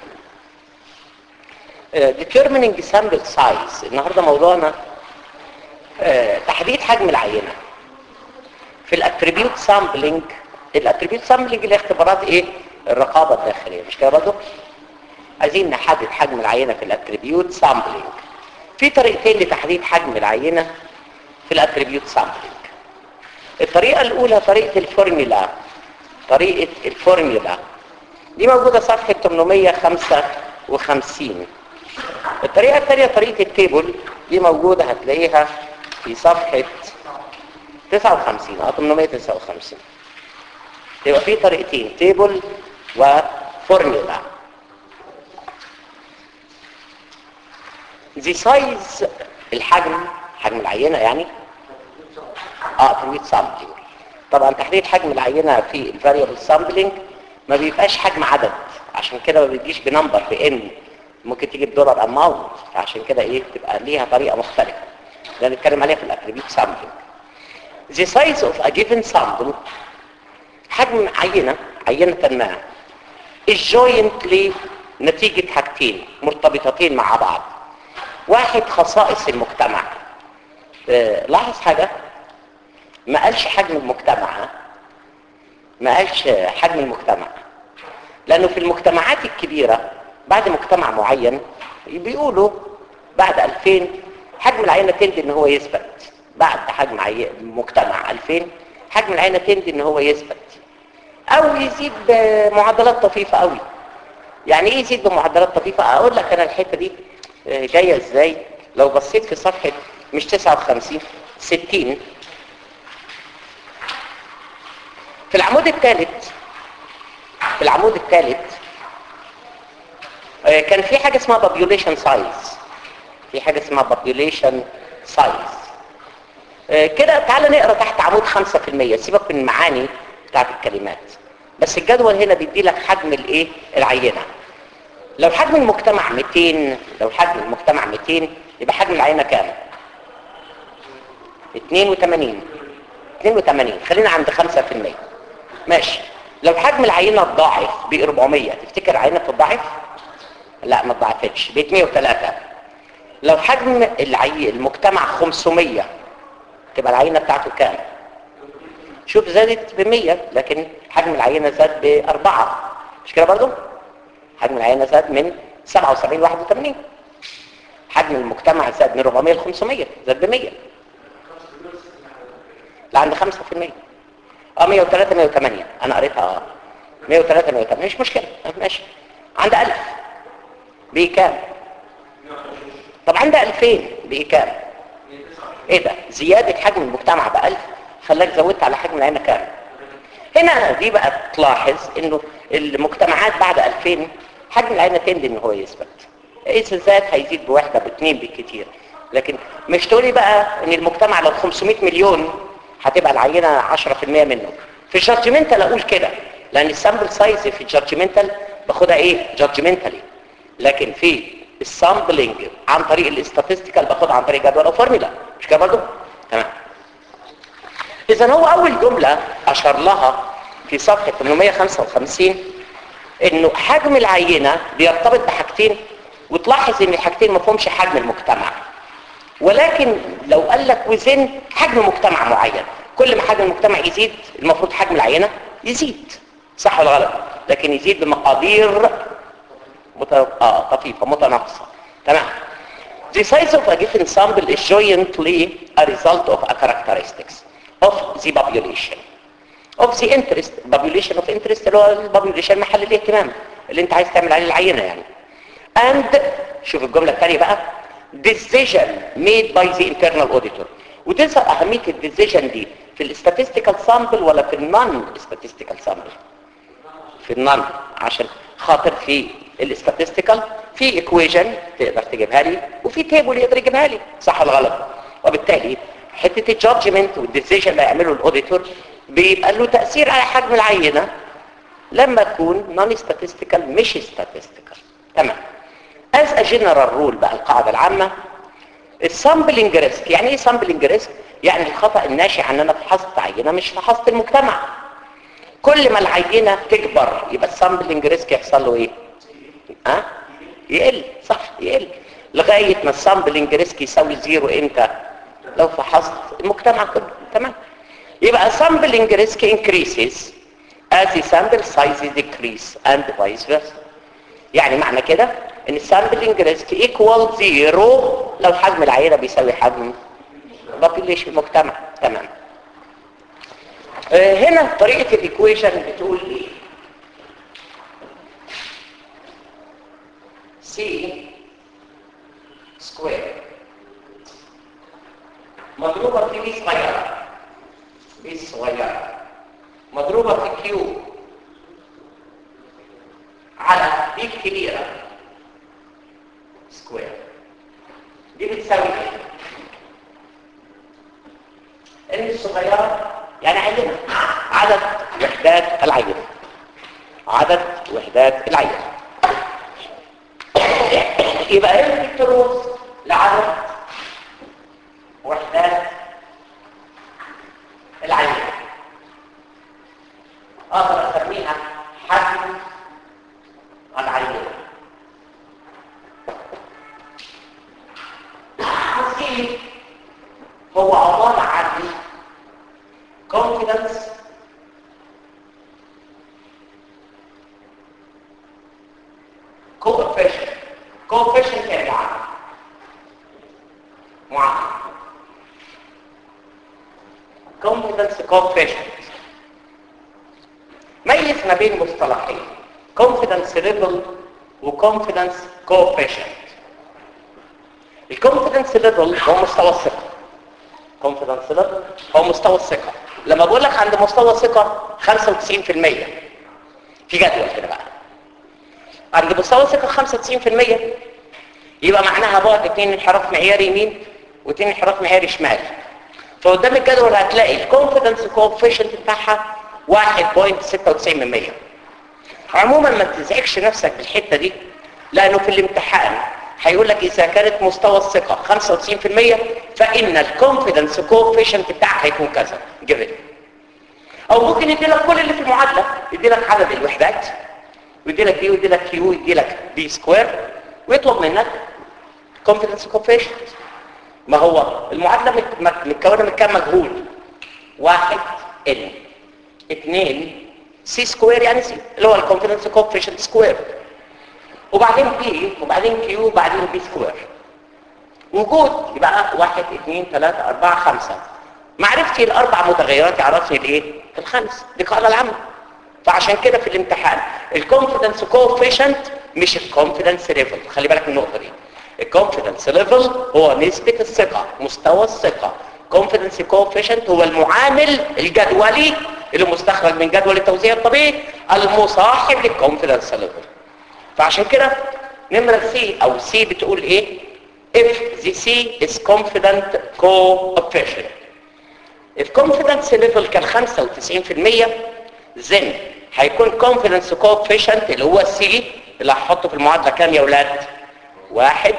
آه، determining sample size النهارده موضوعنا آه، تحديد حجم العينه في الاتريبيوت سامبلنج الاتريبيوت سامبلنج اللي هي اختبارات ايه الرقابه الداخليه مش كده برضه عايزين نحدد حجم العينه في الاتريبيوت سامبلنج في طريقتين لتحديد حجم العينه في الاتريبيوت سامبلنج الطريقه الاولى طريقه الفورميلا طريقه الفورميلا دي موجوده صفحه 855 الطريقه الثانيه طريقه التيبل دي موجوده هتلاقيها في صفحه 59 اه 859 يبقى في طريقتين تيبل وفورميلا دي سايز الحجم حجم العينه يعني اه ترويد سامبلينج طبعا تحديد حجم العينه في الفاريبل سامبلينج ما بيبقاش حجم عدد عشان كده ما بيجيش بنمبر بان ممكن تيجي بدولار اماونت عشان كده ايه تبقى ليها طريقه مختلفه ده نتكلم عليها في الاتريبيوت سامبلينج the size of a given sample حجم عينه عينه ما is jointly نتيجه حاجتين مرتبطتين مع بعض واحد خصائص المجتمع آه، لاحظ حاجة ما قالش حجم المجتمع ها؟ ما قالش حجم المجتمع لأنه في المجتمعات الكبيرة بعد مجتمع معين بيقولوا بعد 2000 حجم العينة تندي ان هو يثبت بعد حجم عي... مجتمع 2000 حجم العينة تندي ان هو يثبت او يزيد بمعدلات طفيفة قوي يعني ايه يزيد بمعدلات طفيفة اقول لك انا الحتة دي آه، جاية ازاي لو بصيت في صفحة مش 59 60 في العمود الثالث في العمود الثالث آه، كان في حاجة اسمها population size في حاجة اسمها population size آه، كده تعال نقرا تحت عمود 5% سيبك من المعاني بتاعت الكلمات بس الجدول هنا بيدي لك حجم الايه العينه لو حجم المجتمع 200 لو حجم المجتمع 200 يبقى حجم العينه كام 82 82 خلينا عند 5% ماشي لو حجم العينه اتضاعف ب 400 تفتكر العينه بتضاعف لا ما اتضاعفتش بقت 103 لو حجم العي... المجتمع 500 تبقى العينه بتاعته كام شوف زادت ب 100 لكن حجم العينه زاد بأربعة مش كده برضو حجم العينه زاد من 77 ل 81 حجم المجتمع زاد من 400 ل 500 زاد ب 100 لا عند 5% اه 103 108 انا قريتها اه 103 108 مش مشكله آه، ماشي عند 1000 بيه كام طب عند 2000 بيه كام ايه ده زياده حجم المجتمع ب 1000 خلاك زودت على حجم العينه كام هنا دي بقى تلاحظ انه المجتمعات بعد 2000 حجم العينه تندي ان هو يثبت اذا زاد هيزيد بواحده باثنين بالكتير لكن مش تقولي بقى ان المجتمع لو 500 مليون هتبقى العينه 10% منه في الجادجمنتال اقول كده لان السامبل سايز في الجادجمنتال باخدها ايه جادجمنتالي لكن في السامبلنج عن طريق الاستاتستيكال باخدها عن طريق جدول او فورمولا مش كده برضه تمام اذا هو اول جمله اشار لها في صفحه 855 انه حجم العينه بيرتبط بحاجتين وتلاحظ ان الحاجتين ما فيهمش حجم المجتمع ولكن لو قال لك وزن حجم مجتمع معين كل ما حجم المجتمع يزيد المفروض حجم العينه يزيد صح ولا غلط لكن يزيد بمقادير مت... آه طفيفه متناقصه تمام The size of a given sample is jointly a result of a characteristics of the population of the interest population of interest اللي هو البوبيوليشن محل الاهتمام اللي انت عايز تعمل عليه العينه يعني and شوف الجمله الثانيه بقى decision made by the internal auditor وتظهر اهميه الديسيجن دي في الاستاتستيكال سامبل ولا في النون استاتستيكال سامبل في النون عشان خاطر في الاستاتستيكال في ايكويشن تقدر تجيبها لي وفي تيبل يقدر يجيبها لي صح ولا غلط وبالتالي حته الجادجمنت والديسيجن اللي هيعمله الاوديتور بيبقى له تاثير على حجم العينه لما تكون نون statistical مش statistical تمام as a general rule بقى القاعده العامه السامبلنج ريسك يعني ايه سامبلنج ريسك يعني الخطا الناشئ عن انا فحصت عينه مش فحصت المجتمع كل ما العينه تكبر يبقى السامبلنج ريسك يحصل له ايه ها أه؟ يقل صح يقل لغايه ما السامبلنج ريسك يساوي زيرو امتى لو فحصت المجتمع كله تمام يبقى sampling risk increases as the sample size decrease and vice versa يعني معنى كده ان sampling risk equal zero لو حجم العينة بيساوي حجم population المجتمع تمام آه هنا طريقة الايكويشن بتقول ايه C square مضروبة في بي صغيرة بي صغيرة مضروبة في كيو على بي كبيرة سكوير دي بتساوي ايه؟ ان الصغيرة يعني عينة عدد وحدات العينة عدد وحدات العينة يبقى ايه التروس لعدد وحدات العينة اقدر اسميها حجم العينة التسجيل هو عبارة عن confidence coefficient coefficient يعني معامل معامل confidence coefficient ميز ما بين مصطلحين confidence level و confidence coefficient الكونفيدنس ليفل هو مستوى الثقه confidence level هو مستوى الثقه لما بقول لك عند مستوى الثقه 95% في جدول كده بقى عند مستوى الثقه 95% يبقى معناها بعد اتنين انحراف معياري يمين واتنين انحراف معياري شمال فقدام الجدول هتلاقي الكونفيدنس كوفيشنت بتاعها 1.96% عموما ما تزعجش نفسك بالحته دي لانه في الامتحان هيقول لك اذا كانت مستوى الثقه 95% فان الكونفيدنس كوفيشنت بتاعك هيكون كذا جيفن او ممكن يدي لك كل اللي في المعادله يدي لك عدد الوحدات ويدي لك بي ويدي لك كيو ويدي لك بي سكوير ويطلب منك كونفيدنس كوفيشنت ما هو المعادله مت- مت- متكونه من كام مجهول واحد ان اثنين سي سكوير يعني سي اللي هو الكونفيدنس كوفيشنت سكوير وبعدين بي وبعدين كيو وبعدين بي سكوير وجود يبقى واحد اثنين ثلاثة أربعة خمسة معرفتي الأربع متغيرات يعرفني الإيه؟ الخمس دي قاعدة العامة فعشان كده في الامتحان الكونفيدنس كوفيشنت مش الكونفيدنس ليفل خلي بالك من النقطة دي الكونفيدنس ليفل هو نسبة الثقة مستوى الثقة كونفيدنس كوفيشنت هو المعامل الجدولي اللي مستخرج من جدول التوزيع الطبيعي المصاحب للكونفيدنس ليفل فعشان كده نمرة سي او سي بتقول ايه if the C is confident coefficient if confidence level كان 95% then هيكون confidence coefficient اللي هو السي اللي هحطه في المعادلة كام يا ولاد 1.96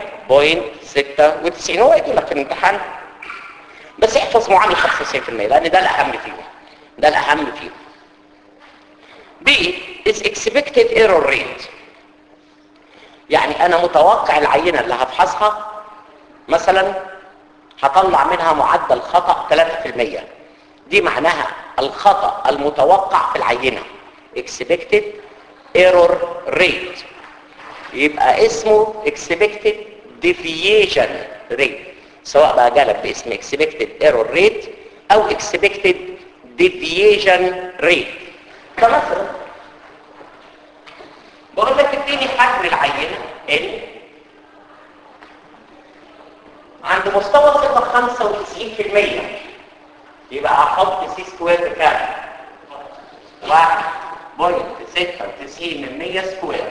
هو يقول لك في الامتحان بس احفظ معامل 95% لان ده الاهم فيهم ده الاهم فيهم B is expected error rate يعني انا متوقع العينة اللي هفحصها مثلا هطلع منها معدل خطأ 3% دي معناها الخطأ المتوقع في العينة expected error rate يبقى اسمه expected deviation rate سواء بقى جالك باسم expected error rate او expected deviation rate فمثلا بقول لك اديني حجم العينة ال عند مستوى ثقة 95% يبقى هحط سي سكوير بكام واحد بوينت ستة وتسعين من مية سكوير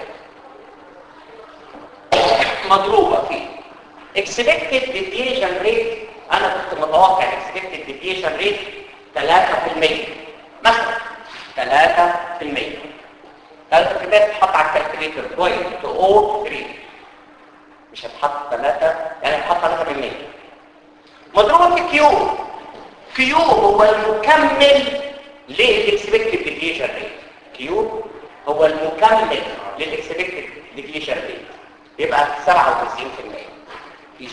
مضروبة في expected deviation rate انا كنت متوقع expected deviation rate 3% مثلا 3% 3% تتحط على الكالكوليتر بوينت او 3 مش هتحط 3 يعني هتحط 3% مضروبة في كيو كيو هو المكمل للاكسبكتد ديفيشن ريت كيو هو المكمل للاكسبكتد ديفيشن ريت يبقى 97% في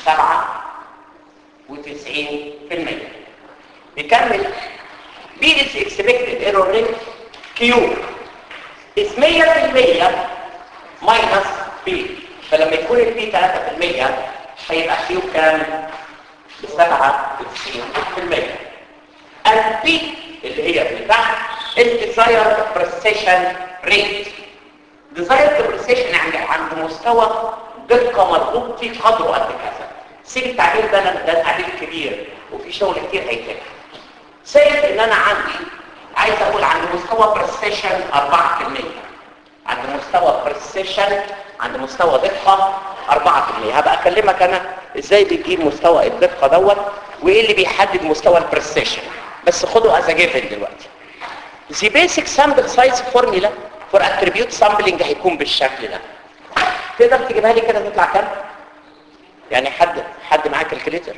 97% بيكمل بي از اكسبكتد ايرور ريت كيو از 100% ماينس بي فلما يكون البي 3% هيبقى كيو كام؟ ب 97% البي اللي هي في تحت الديزاير بريسيشن ريت ديزاير بريسيشن يعني عند مستوى دقه مرغوب في قدره قد كذا سيب التعبير ده أنا- ده تعبير كبير وفي شغل كتير هيتم سيب ان انا عندي عايز اقول عند مستوى بريسيشن 4% عند مستوى بريسيشن عند مستوى دقه 4% هبقى اكلمك انا ازاي بتجيب مستوى الدقه دوت وايه اللي بيحدد مستوى البريسيشن بس خده از جيفن دلوقتي The basic sample size formula for attribute sampling هيكون بالشكل ده تقدر تجيبها لي كده تطلع كام يعني حد حد معاه كالكوليتر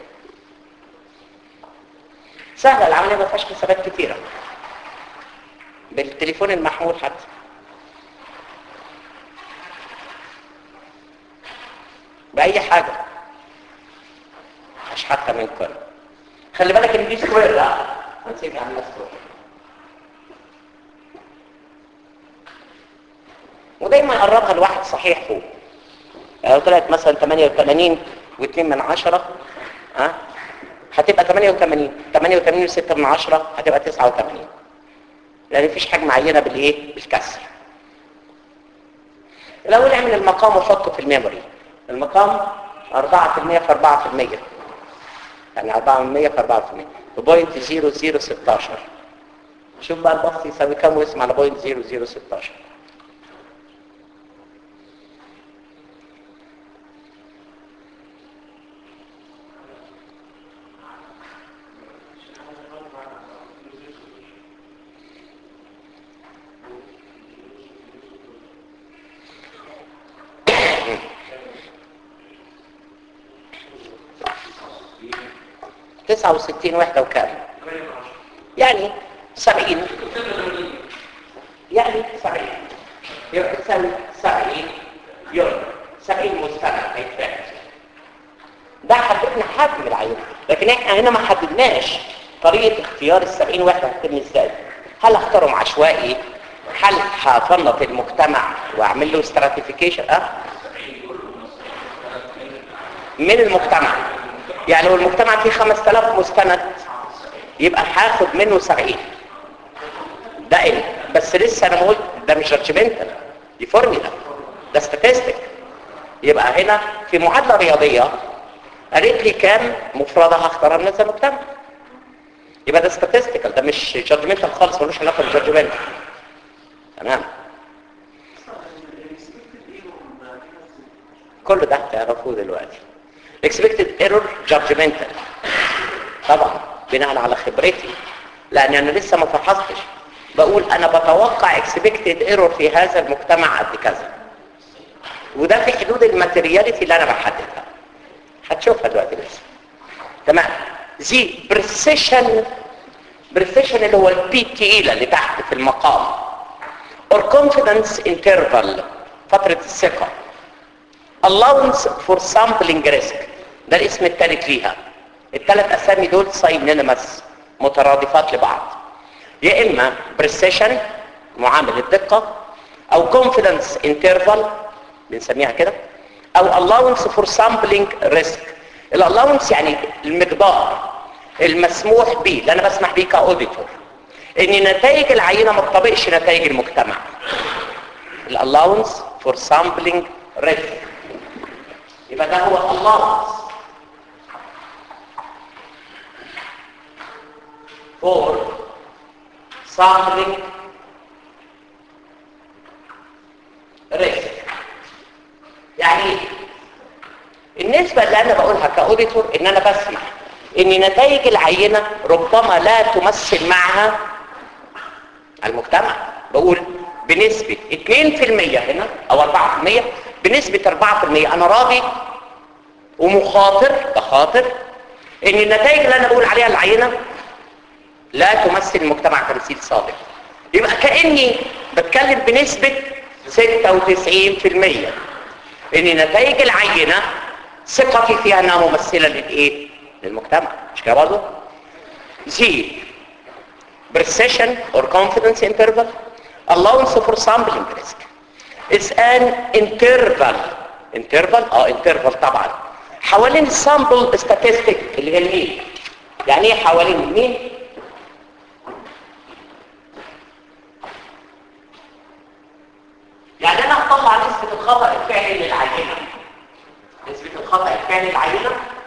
سهله العمليه ما فيهاش حسابات كتيره بالتليفون المحمول حتى باي حاجه مش حتى من كل خلي بالك ان دي سكوير لا هنسيب عامله سكوير ودايما قربها لواحد صحيح فوق يعني لو طلعت مثلا 88 و2 من 10 ها هتبقى 88 88 و6 من 10 هتبقى 89 لان مفيش حاجه معينه بالايه بالكسر الاول اعمل المقام وحطه في الميموري المقام 4% في 4% يعني 4% في 4% بوينت 0016 شوف بقى البسط يساوي كام واسم على بوينت 0016 تسعة وستين وحدة وكام يعني سبعين يعني سبعين يبقى تساوي سبعين يورو سبعين مستند هيتفاعل ده حددنا حجم العينة لكن احنا هنا ما حددناش طريقة اختيار السبعين وحدة هتتم ازاي هل اختارهم عشوائي هل هفنط المجتمع واعمل له استراتيفيكيشن اه من المجتمع يعني لو المجتمع فيه 5000 مستند يبقى هاخد منه 70 ده ايه بس لسه انا قلت ده مش جادجمنتال دي فورمولا ده ستاتستيك يبقى هنا في معادله رياضيه قالت لي كام مفردة هختارها من نفس المجتمع يبقى ده statistical ده مش judgmental خالص ملوش علاقة بالجادجمنت تمام كل ده هتعرفوه دلوقتي expected error judgmental طبعا بناء على خبرتي لان انا لسه ما فحصتش بقول انا بتوقع expected error في هذا المجتمع قد كذا وده في حدود الماتيرياليتي اللي انا بحددها هتشوفها دلوقتي لسه تمام زي بريسيشن بريسيشن اللي هو البي تقيلة اللي تحت في المقام or confidence interval فترة الثقة allowance for sampling risk ده الاسم الثالث ليها الثلاث اسامي دول synonymous مترادفات لبعض يا اما precision معامل الدقة او confidence interval بنسميها كده او allowance for sampling risk allowance يعني المقدار المسموح به اللي انا بسمح بيه كاوديتور ان نتائج العينة ما تطبقش نتائج المجتمع allowance for sampling risk يبقى ده هو allowance for sampling risk يعني ايه النسبة اللي انا بقولها كاوديتور ان انا بسمح ان نتائج العينة ربما لا تمثل معها المجتمع بقول بنسبة 2% هنا او 4% بنسبة 4% انا راضي ومخاطر بخاطر ان النتائج اللي انا بقول عليها العينة لا تمثل المجتمع تمثيل صادق يبقى كأني بتكلم بنسبة 96% ان نتائج العينة ثقتي فيها انها ممثلة للايه للمجتمع مش كده برضه زي precision or confidence interval allowance for sampling risk is an interval interval اه interval طبعا حوالين السامبل statistic اللي هي المين يعني ايه حوالين المين يعني انا هطلع نسبة الخطأ الفعلي للعينة نسبة الخطأ الفعلي للعينة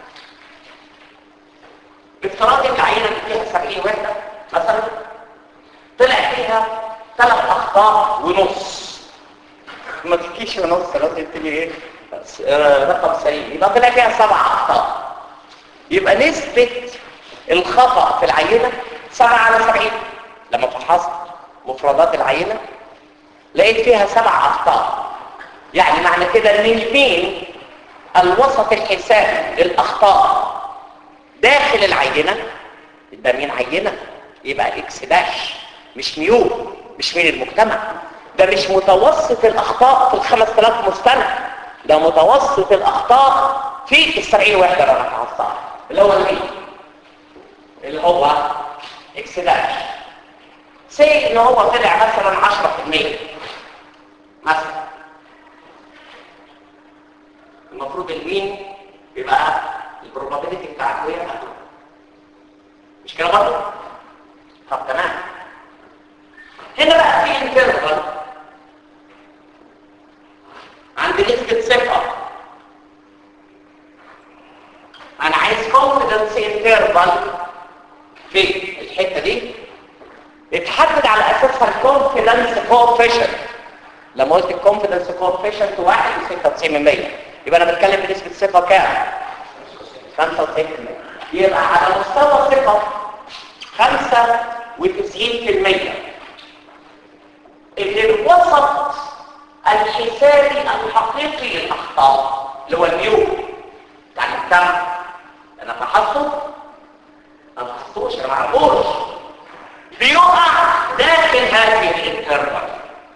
بافتراض ان العينة اللي فيها 70 وحدة مثلا طلع فيها ثلاث اخطاء ونص ما تجيش ونص لازم تبقى ايه آه، رقم سليم يبقى طلع فيها سبع اخطاء يبقى نسبة الخطأ في العينة 7 على 70 لما فحصت مفردات العينة لقيت فيها سبع اخطاء يعني معنى كده ان المين الوسط الحسابي للاخطاء داخل العينه ده مين عينه يبقى اكس داش مش نيو مش من المجتمع ده مش متوسط الاخطاء في ال 5000 مستند ده متوسط الاخطاء في ال 70 وحده اللي انا فحصتها اللي هو المين اللي هو اكس داش سي ان هو طلع مثلا 10% مثلا المفروض المين يبقى البروبابيلتي بتاعته هي أقل. مش كده برضه طب تمام هنا بقى في انترفال عند نسبة ثقة انا عايز confidence interval في الحتة دي اتحدد على اساسها الكونفيدنس كوفيشنت لما قلت الكونفيدنس كوفيشنت 1 96% يبقى انا بتكلم بنسبه ثقه كام 95% يبقى على مستوى ثقه 95% اللي الوسط الحسابي الحقيقي للاخطاء اللي هو الميو يعني الكم انا فحصته ما فحصتوش انا ما اعرفوش بيقع داخل هذه الانترفال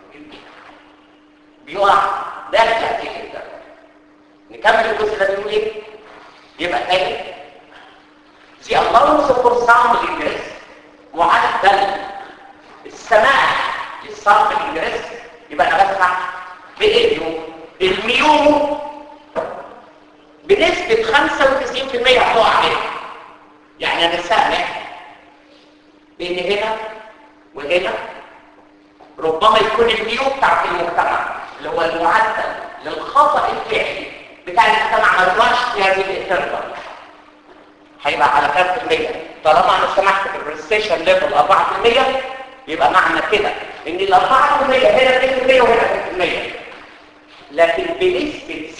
بيقع داخل هذه الانترفال نكمل الجزء ده بيقول ايه يبقى تاني the allowance for sampling risk معدل السماح للsampling risk يبقى انا بسمح بانه الميو بنسبة 95% هتقع عليها يعني انا سامح بان هنا وهنا ربما يكون الميو بتاعت المجتمع اللي هو المعدل للخطأ الفعلي بتاع المجتمع ما يطلعش في هذه الانترفال هيبقى على كام في المية طالما انا سمحت بالريستيشن ليفل 4% يبقى معنى كده ان ال 4% هنا 2% وهنا 2% لكن بنسبة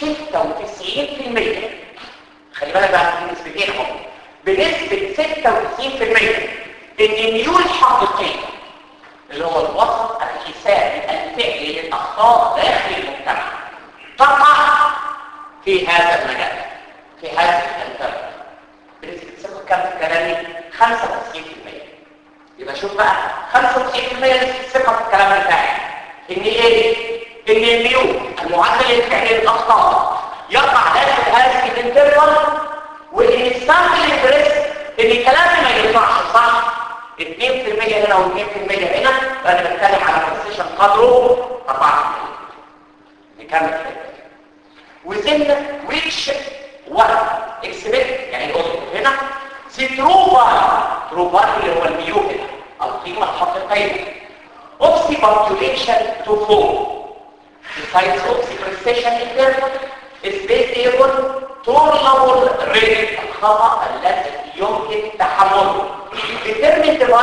96% خلي بالك بقى في نسبتين هم بنسبة 96% ان النيو الحقيقية اللي هو الوسط الحسابي الفعلي للاخطاء داخل المجتمع تقع في هذا المجال في هذه الانترفال بنسبة ثقة كام في كلامي 95% يبقى شوف بقى 95% نسبة ثقة في الكلام بتاعي ان ايه ان النيو المعدل الفعلي للاخطاء يقع داخل هذه الانترفال وان السامبل بريس ان كلامي ما يطلعش صح 2% هنا و2% هنا فانا بتكلم على بريسيشن قدره 4% نكمل كده وزن which what expect يعني نقول هنا the true value true value اللي هو الميو هنا القيمة الحقيقية of the population to fall besides of the precision interval is based able tolerable rate الخطأ الذي يمكن تحمله determine the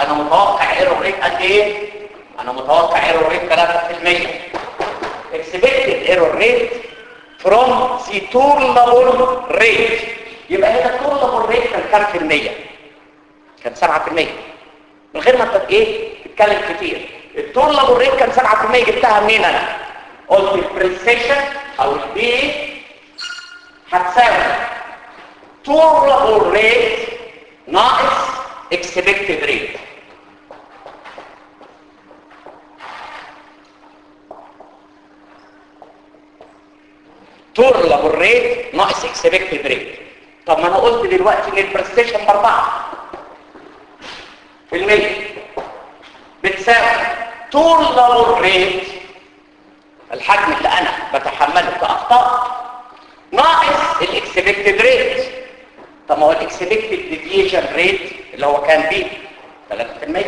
انا متوقع ايرور ريت قد ايه انا متوقع ايرور ريت 3% expected error rate from the tolerable rate يبقى هنا tolerable rate كان كام في المية كان 7% من غير ما انت ايه تتكلم كتير التولبل ريت كان 7% جبتها منين انا قلت البريسيشن او البي هتساوي tolerable rate ناقص expected rate tolerable rate ناقص expected rate طب ما انا قلت دلوقتي ان البريسيشن باربعة في المية بتساوي tolerable rate الحجم اللي انا بتحمله كاخطاء ناقص الاكسبكتد ريت طب ما هو الاكسبكتد ديفيشن ريت اللي هو كان بيه 3%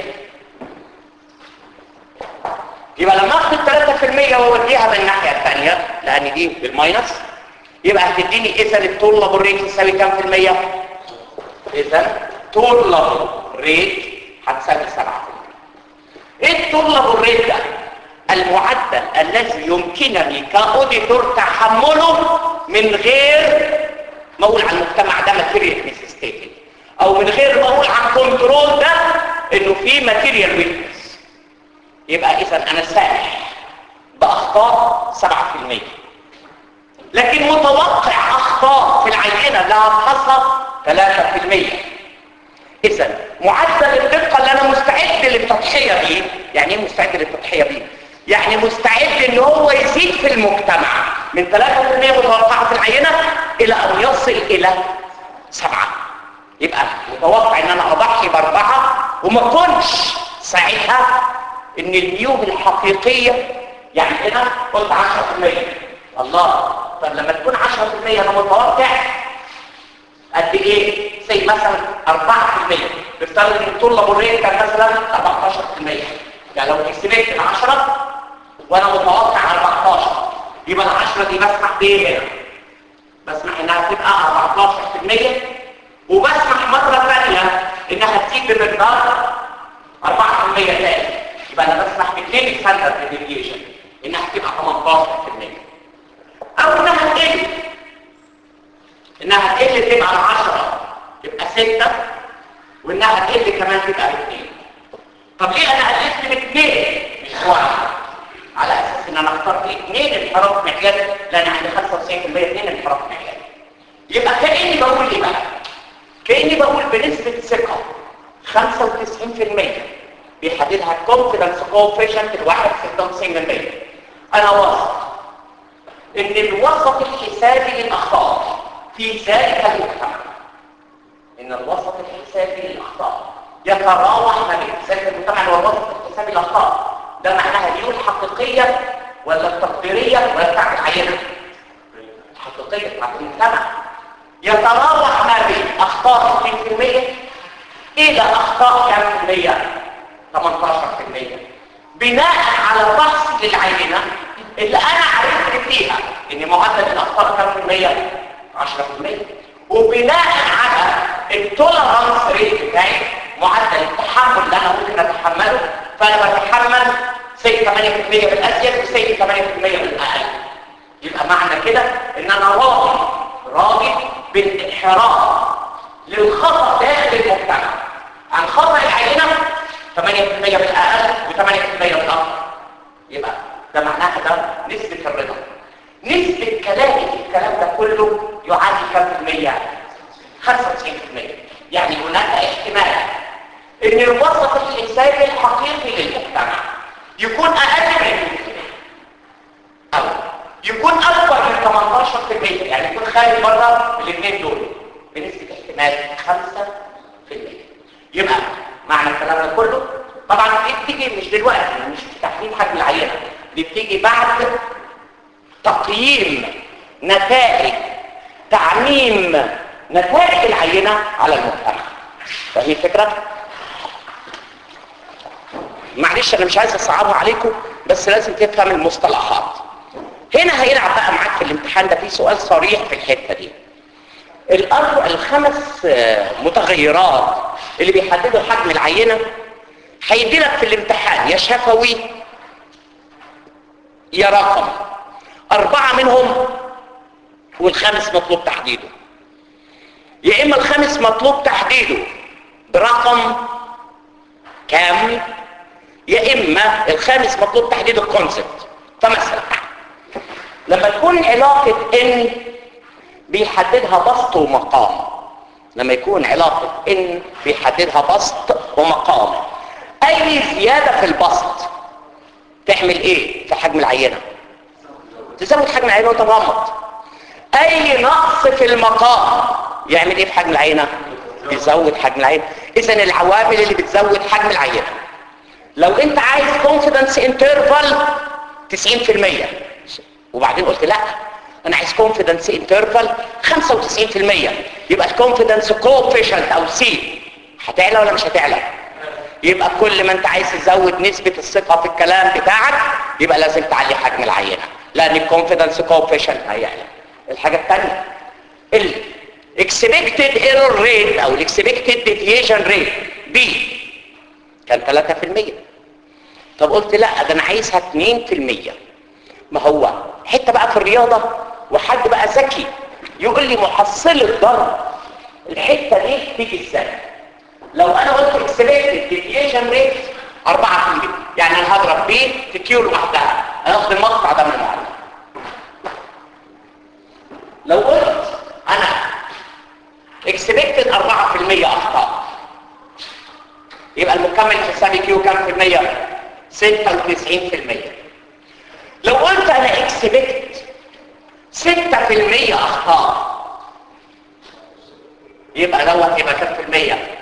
يبقى لما اخد 3% واوديها من الناحيه الثانيه لان دي بالماينس يبقى هتديني اذا التولبل ريت يساوي كام في الميه اذا تولبل ريت هتساوي 7% ايه التولبل ريت ده المعدل الذي يمكنني كاوديتور تحمله من غير ما اقول عن المجتمع ده ماتيريال نيسيستيتد او من غير ما اقول عن كنترول ده انه في ماتيريال ويكنس يبقى اذا انا سامح باخطاء 7% لكن متوقع اخطاء في العينه اللي هتحصل 3% اذا معدل الدقه اللي انا مستعد للتضحيه بيه يعني ايه مستعد للتضحيه بيه يعني مستعد ان هو يزيد في المجتمع من 3% متوقعه في العينه الى ان يصل الى 7 يبقى متوقع ان انا اضحي باربعه وما كنش ساعتها ان الميوم الحقيقيه يعني هنا قلت 10% الله طب لما تكون 10% انا متوقع قد ايه زي مثلا 4% بفترض ان الطلب الريت كان مثلا 14% يعني لو اكسبت ال 10 وانا متوقع 14 يبقى ال 10 دي بسمح بايه هنا بسمح انها تبقى 14% وبسمح مره ثانيه انها تزيد بمقدار 4% تاني يبقى انا بسمح باثنين ستاندرد ديفيشن انها تبقى 18% او انها تقل انها تقل تبقى على 10 تبقى 6 وانها تقل كمان تبقى 2 طب ليه انا قللت من 2 مش واحد على اساس ان انا اخترت 2 انحراف معياري لان عندي 95% 2 انحراف معياري يبقى كاني بقول ايه بقى كاني بقول بنسبه ثقه 95% بيحددها الكونفيدنس كوفيشنت الواحد 96% انا واثق ان الوسط الحسابي للاخطاء في ذلك المجتمع ان الوسط الحسابي للاخطاء يتراوح ما بين ذلك المجتمع اللي هو الوسط الحسابي للاخطاء ده معناها دي الحقيقيه ولا التقديريه ولا بتاعت العينه الحقيقيه بتاعت المجتمع يتراوح ما بين اخطاء 60% الى اخطاء كام في المية 18% بناء على فحص للعينه اللي انا عرفت فيها ان معدل الاخطاء كام في المية 10% وبناء على التولرانس ريت بتاعي معدل التحمل اللي انا ممكن اتحمله فانا بتحمل سي 8% بالازيد وسي 8% بالاقل يبقى معنى كده ان انا راضي راضي بالانحراف للخطا داخل المجتمع عن خطا العينه 8% بالاقل و8% بالاكثر يبقى ده معناها ده نسبه الرضا نسبة كلامي في الكلام ده كله يعادل كم في المية؟ 95% يعني هناك احتمال ان الوسط الحسابي الحقيقي للمجتمع يكون اقل من او يكون اكبر من 18% يعني يكون خارج بره الاثنين دول بنسبة احتمال 5% يبقى معنى الكلام ده كله طبعا دي بتيجي مش دلوقتي مش في تحليل حجم العينه دي بتيجي بعد تقييم نتائج تعميم نتائج العينة على المجتمع فهي فكرة معلش انا مش عايز اصعبها عليكم بس لازم تفهم المصطلحات هنا هيلعب بقى معاك في الامتحان ده في سؤال صريح في الحتة دي الأربع الخمس متغيرات اللي بيحددوا حجم العينة هيدي لك في الامتحان يا شفوي يا رقم أربعة منهم والخامس مطلوب تحديده يا إما الخامس مطلوب تحديده برقم كامل يا إما الخامس مطلوب تحديد الكونسبت فمثلا لما تكون علاقة إن بيحددها بسط ومقام لما يكون علاقة إن بيحددها بسط ومقام أي زيادة في البسط تعمل إيه في حجم العينة تزود حجم العينة وتغمض أي نقص في المقام يعمل إيه في حجم العينة يزود حجم العينة إذا العوامل اللي بتزود حجم العينة لو أنت عايز confidence interval 90% وبعدين قلت لا انا عايز confidence interval 95% يبقى الكونفيدنس coefficient او سي هتعلى ولا مش هتعلى يبقى كل ما انت عايز تزود نسبة الثقة في الكلام بتاعك يبقى لازم تعلي حجم العينة لان الكونفيدنس coefficient هيعلى الحاجة الثانية ال expected error rate او ال expected deviation rate B كان 3% طب قلت لا ده انا عايزها 2% ما هو حته بقى في الرياضه وحد بقى ذكي يقول لي محصله ضرب الحته دي تيجي ازاي لو انا قلت اكسبكتد ديفيشن ريت 4% يعني انا هضرب بيه في كيو لوحدها انا اخد المقطع ده من المعلم لو قلت انا اكسبكتد 4% اخطاء يبقى المكمل حسابي كيو كام في المية 96% لو قلت انا اكسبكت 6% اخطاء يبقى دوت يبقى كام في المية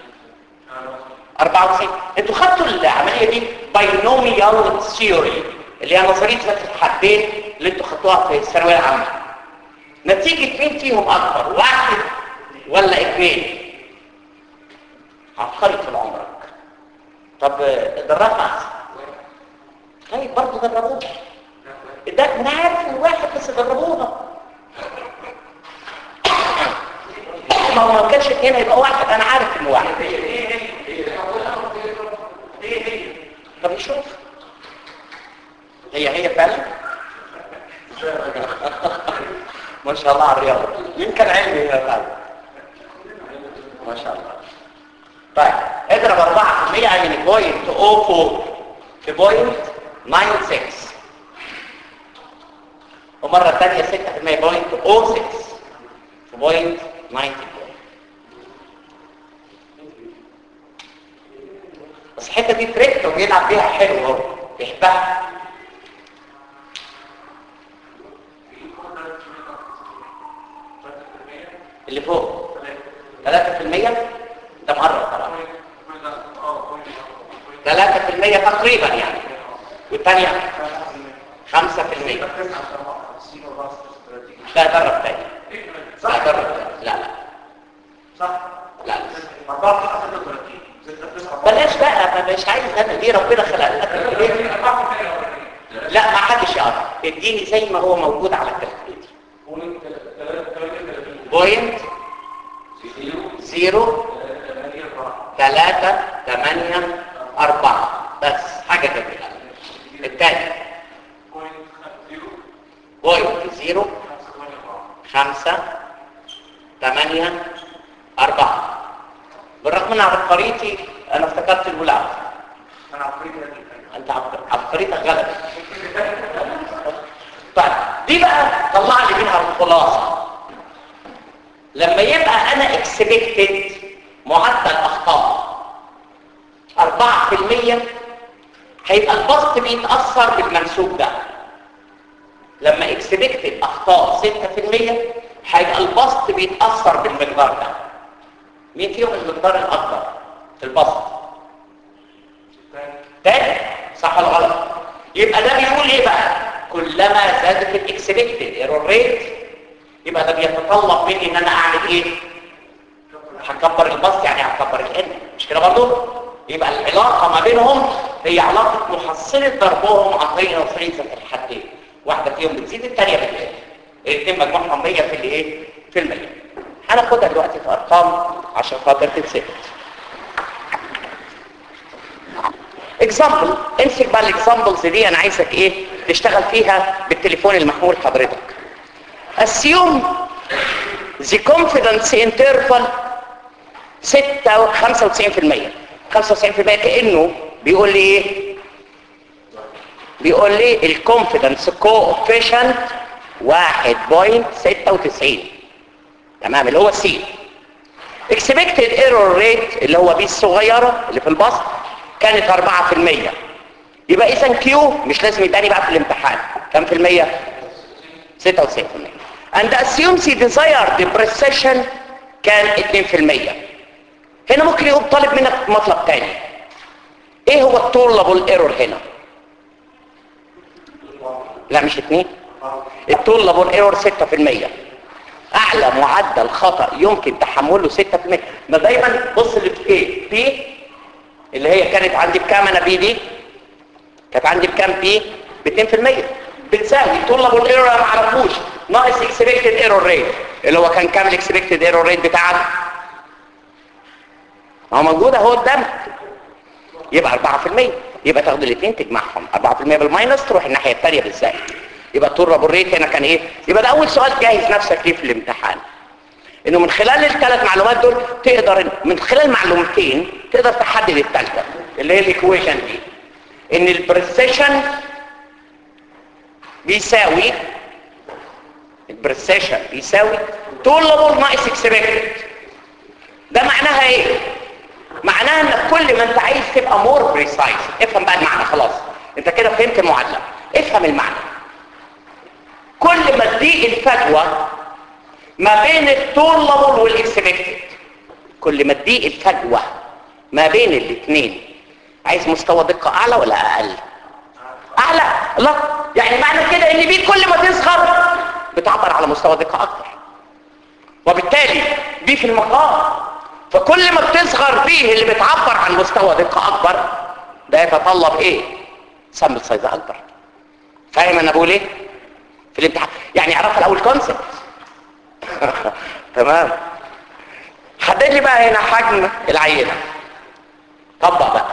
94 انتوا خدتوا العملية دي باينوميال ثيوري اللي هي نظرية ذات الحدين اللي انتوا خدتوها في الثانوية العامة نتيجة مين فيهم اكبر واحد ولا اثنين عبقري طول عمرك طب دربنا احسن طيب برضه دربوها ده انا عارف ان واحد بس دربوها ما هو ما كانش اثنين هيبقى واحد انا عارف انه واحد طب نشوف هي هي فعلا ما شاء الله على الرياضه يمكن علمي هي فعلا ما شاء الله طيب اضرب 4% يعني بوينت 04 في بوينت 96 ومرة تانية 6% بوينت 06 في بوينت 90 بس الحتة دي تريك وبيلعب بيها حلو هو بيحبها اللي فوق 3% ده مرة طبعا 3% تقريبا يعني والثانية 5% لا درب تاني لا درب تاني لا لا صح لا لا 4 36 بلاش بقى ما مش عايز انا دي ربنا خلقها لك ليه؟ لا ما حدش يعرف اديني زي ما هو موجود على الكالكوليتر بوينت زيرو ثلاثة ثمانية أربعة بس حاجة جميلة الثاني بوينت زيرو خمسة ثمانية أربعة بالرغم من عبقريتي أنا افتكرت الأولى انا عفريت هذه أنت عبق- عبقريتك غلط طيب دي بقى طلع لي منها الخلاصة لما يبقى أنا اكسبكتد معدل أخطاء 4% هيبقى البسط بيتأثر بالمنسوب ده لما اكسبكتد أخطاء 6% هيبقى البسط بيتأثر بالمقدار ده مين فيهم المقدار الأكبر في البسط؟ تاني صح ولا غلط يبقى ده بيقول ايه بقى كلما زادت الاكسبكتد ايرور ريت يبقى ده بيتطلب مني ان انا اعمل ايه هكبر البسط يعني هكبر الان مش كده برضه يبقى العلاقه ما بينهم هي علاقه محصله ضربهم عن طريق نظريه ذات الحدين واحده فيهم بتزيد الثانيه بتقل الاثنين مجموعهم 100 في الايه في المية هناخدها دلوقتي في ارقام عشان خاطر تتثبت اكزامبل امسك بقى الاكزامبلز دي انا عايزك ايه تشتغل فيها بالتليفون المحمول حضرتك assume the confidence interval 6 95% 95% كانه بيقول لي ايه بيقول لي الكونفيدنس كوفيشنت 1.96 تمام اللي هو السي expected error rate اللي هو بي الصغيره اللي في البسط كانت 4% يبقى اذا كيو مش لازم يداني بقى في الامتحان كم في المية 96% and assume the desired precision كان 2% هنا ممكن يقول طالب منك مطلب تاني ايه هو الطولبل ايرور هنا لا مش 2 الطولبل ايرور 6% اعلى معدل خطأ يمكن تحمله 6% ما دايما بص اللي في ايه بي اللي هي كانت عندي بكام انا بي دي كانت عندي بكام بي ب 2% بتساوي طلب الايرور انا ما اعرفوش ناقص اكسبكتد ايرور ريت اللي هو كان كام الاكسبكتد ايرور ريت بتاعك هو موجود اهو قدامك يبقى 4% يبقى تاخد الاثنين تجمعهم 4% بالماينس تروح الناحيه الثانيه بالزائد يبقى الطلب الريت هنا كان ايه يبقى ده اول سؤال جاهز نفسك ليه في الامتحان انه من خلال الثلاث معلومات دول تقدر من خلال معلومتين تقدر تحدد الثالثه اللي هي الايكويشن دي ان البريسيشن بيساوي البريسيشن بيساوي طولبل ناقص اكسبكتد ده معناها ايه معناها انك كل ما انت عايز تبقى مور بريسايز افهم بقى المعنى خلاص انت كده فهمت المعادله افهم المعنى كل ما تضيق الفجوه ما بين الطولبل والاكسبكتد كل ما تضيق الفجوه ما بين الاثنين عايز مستوى دقه اعلى ولا اقل اعلى لا يعني معنى كده ان بي كل ما تصغر بتعبر على مستوى دقه اكتر وبالتالي بي في المقام فكل ما بتصغر بيه اللي بتعبر عن مستوى دقه اكبر ده يتطلب ايه سمبل سايز اكبر فاهم انا بقول ايه في الامتحان يعني عرفت الاول كونسبت تمام حدد لي بقى هنا حجم العينه طبق بقى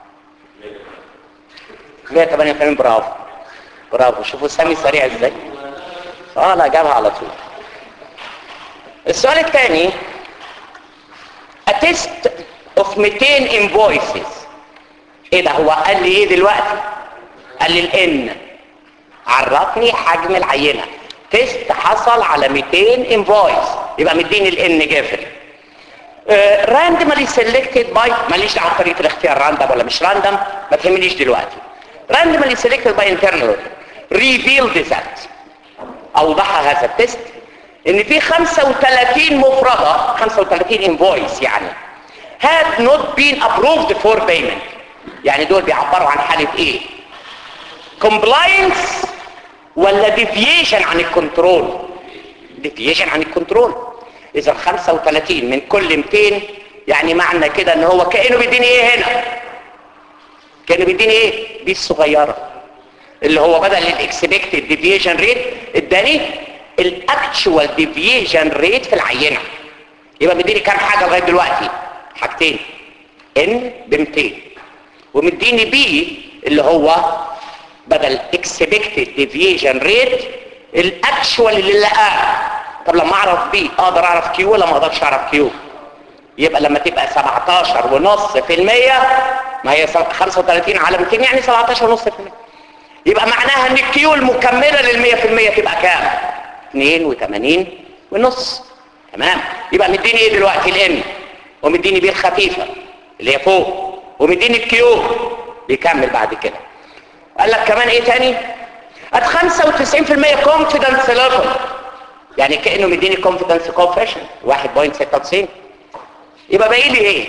188 برافو برافو شوفوا سامي سريع ازاي اه لا جابها على طول السؤال الثاني a test of 200 invoices ايه ده هو قال لي ايه دلوقتي قال لي الان عرفني حجم العينه تيست حصل على 200 انفويس يبقى مديني الان جافل راندملي سيلكتد باي ماليش دعوه بطريقه الاختيار راندم ولا مش راندم ما تهمنيش دلوقتي راندملي سيلكتد باي انترنال ريفيلد ذات اوضح هذا التيست ان في 35 مفردة 35 انفويس يعني had not been approved for payment يعني دول بيعبروا عن حالة ايه compliance ولا deviation عن الكنترول deviation عن الكنترول اذا 35 من كل 200 يعني معنى كده ان هو كأنه بيديني ايه هنا كأنه بيديني ايه دي الصغيرة اللي هو بدل الاكسبكتد ديفيشن ريت اداني الاكتشوال ديفيشن ريت في العينه يبقى مديني كام حاجه لغايه دلوقتي حاجتين ان ب 200 ومديني بي اللي هو بدل اكسبكتد ديفيشن ريت الاكتشوال اللي لقاه طب لما اعرف بي اقدر اعرف كيو ولا ما اقدرش اعرف كيو يبقى لما تبقى 17 ونص في المية ما هي 35 على 200 يعني 17 ونص في المية يبقى معناها ان الكيو المكملة للمية في المية تبقى كام 82 ونص تمام يبقى مديني ايه دلوقتي الام ومديني بيه الخفيفة اللي هي فوق ومديني الكيو بيكمل بعد كده قال لك كمان ايه تاني at 95% confidence level يعني كأنه مديني confidence coefficient 1.96 يبقى باقي لي ايه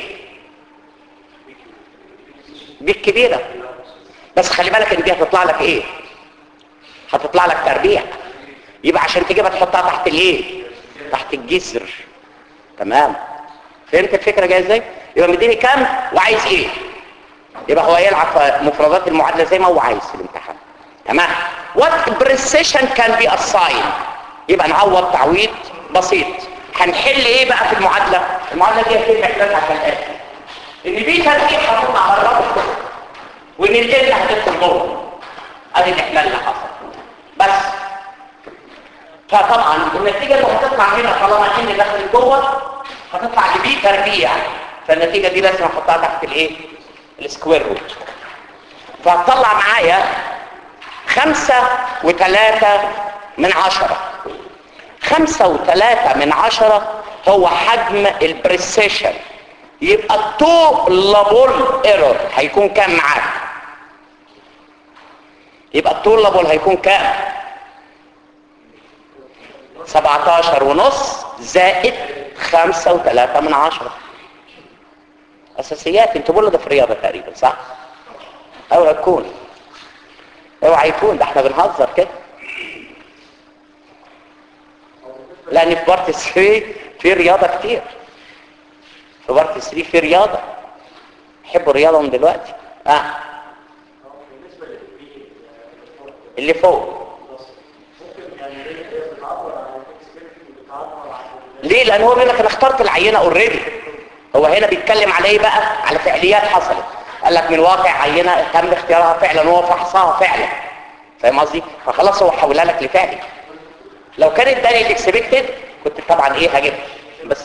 دي الكبيرة بس خلي بالك ان دي هتطلع لك ايه هتطلع لك تربيع يبقى عشان تجيبها تحطها تحت الايه تحت الجسر تمام فهمت الفكرة جايه ازاي يبقى مديني كام وعايز ايه يبقى هو يلعب في مفردات المعادلة زي ما هو عايز في الامتحان تمام what precision can be assigned يبقى نعوض تعويض بسيط هنحل ايه بقى في المعادلة المعادلة دي هتبقى محتاجة عشان الاخر ان دي تركيب هتطلع بره ال هتدخل جوه ادي الاحلال اللي حصل بس فطبعا النتيجه اللي هتطلع هنا طالما ان داخل جوه هتطلع لبي تربيع فالنتيجه دي لازم احطها تحت الايه السكوير روت فهتطلع معايا خمسة وثلاثة من عشرة خمسة وثلاثة من عشرة هو حجم البريسيشن يبقى الطولابل ايرور هيكون كام معاك يبقى الطولابل هيكون كام 17 ونص زائد 5 و3 من عشرة اساسيات انتوا بقولوا ده في الرياضه تقريبا صح اوعى يكون اوعى يكون ده احنا بنهزر كده لان في بارت 3 في رياضه كتير في بارت 3 في رياضه يحبوا الرياضه من دلوقتي اه اللي فوق ليه لان هو بيقول لك انا اخترت العينه اوريدي هو هنا بيتكلم على ايه بقى على فعليات حصلت قال لك من واقع عينه تم اختيارها فعلا وهو فحصها فعلا فاهم قصدي فخلاص هو حولها لك لفعلي لو كان اداني الاكسبكتد كنت طبعا ايه هجيب بس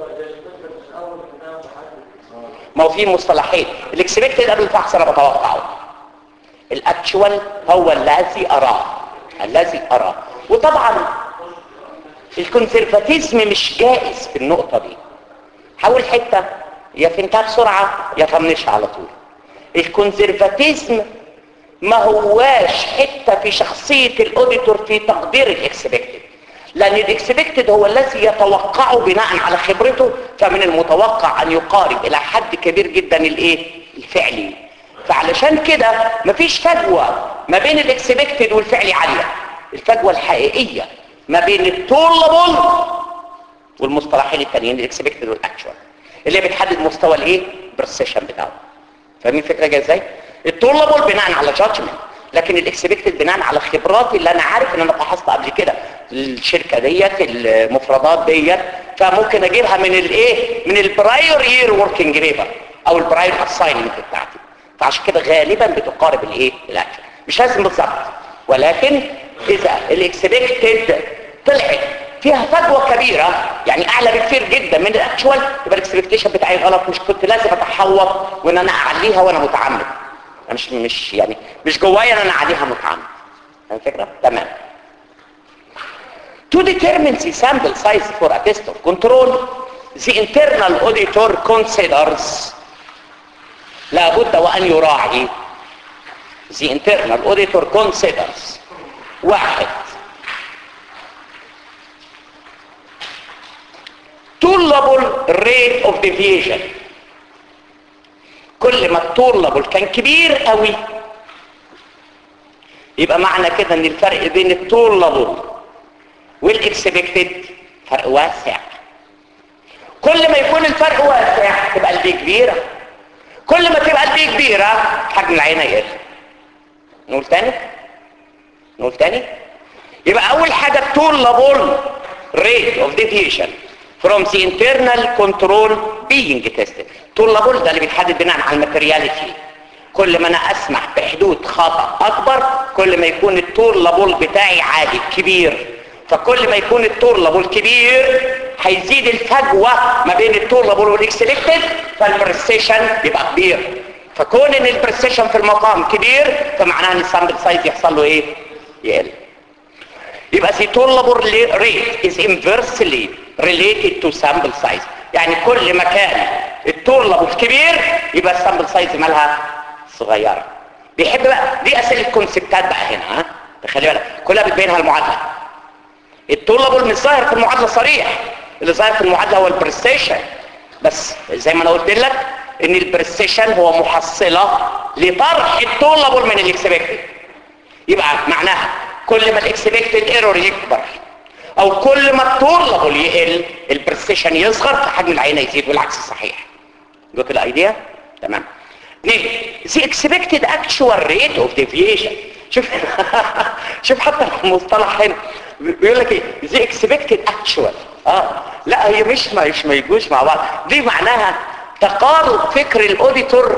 ما هو في مصطلحين الاكسبكتد قبل الفحص انا بتوقعه الاكشوال هو الذي اراه الذي اراه وطبعا الكونسرفاتيزم مش جائز في النقطة دي حاول حتة يا فهمتها بسرعة يا طنشها على طول الكونسرفاتيزم ما هواش حتة في شخصية الاوديتور في تقدير الاكسبكتد لان الاكسبكتد هو الذي يتوقعه بناء على خبرته فمن المتوقع ان يقارب الى حد كبير جدا الايه الفعلي فعلشان كده مفيش فجوة ما بين الاكسبكتد والفعلي عالية الفجوة الحقيقية ما بين التولبل والمصطلحين التانيين الاكسبكتد والاكشوال اللي بتحدد مستوى الايه برسيشن بتاعه فاهمين الفكره جايه ازاي التولبل بناء على جادجمنت لكن الاكسبكتد بناء على خبراتي اللي انا عارف ان انا فحصت قبل كده الشركه ديت المفردات ديت فممكن اجيبها من الايه من البرايور يير وركينج بيبر او البرايور اساينمنت بتاعتي فعشان كده غالبا بتقارب الايه الاكشن مش لازم بالظبط ولكن اذا الاكسبكتد طلعت فيها فجوه كبيره يعني اعلى بكثير جدا من الاكشوال يبقى الاكسبكتيشن بتاعي غلط مش كنت لازم اتحوط وان انا اعليها وانا متعمد أنا مش مش يعني مش جوايا ان انا اعليها متعمد فاهم الفكره تمام To determine the sample size for a test of control, the internal auditor considers لابد وأن يراعي the internal auditor considers واحد tolerable rate of deviation كل ما التولبل كان كبير قوي يبقى معنى كده ان الفرق بين التولبل والاكسبكتد فرق واسع كل ما يكون الفرق واسع تبقى البي كبيره كل ما تبقى البي كبيره حجم العينه يقل نقول تاني نقول تاني يبقى اول حاجه التولبل rate of deviation from the internal control being tested طلبول ده اللي بيتحدد بناء على الماتيرياليتي كل ما انا اسمح بحدود خطأ اكبر كل ما يكون التورلابول بتاعي عالي كبير فكل ما يكون التورلابول كبير هيزيد الفجوة ما بين التورلابول والاكسلكتد فالبرسيشن يبقى كبير فكون ان البرسيشن في المقام كبير فمعناها ان السامبل سايز يحصل له ايه يقل يبقى the tolerable rate is inversely related to sample size يعني كل ما كان التورلبل كبير يبقى السامبل سايز مالها صغيرة بيحب بقى دي اسئله كونسبتات بقى هنا ها خلي بالك كلها بتبينها المعادله التورلبل مش ظاهر في المعادله صريح اللي ظاهر في المعادله هو البرستيشن بس زي ما انا قلت لك ان البرستيشن هو محصله لطرح التورلبل من الاكسبكتد يبقى معناها كل ما الاكسبكتد ايرور يكبر او كل ما التورلبل يقل البرستيشن يصغر فحجم العينه يزيد والعكس صحيح جوت الايديا تمام اثنين the expected actual rate of deviation شوف شوف حتى المصطلح هنا بيقول لك ايه the expected actual اه لا هي مش مش ما يجوش مع بعض دي معناها تقارب فكر الاوديتور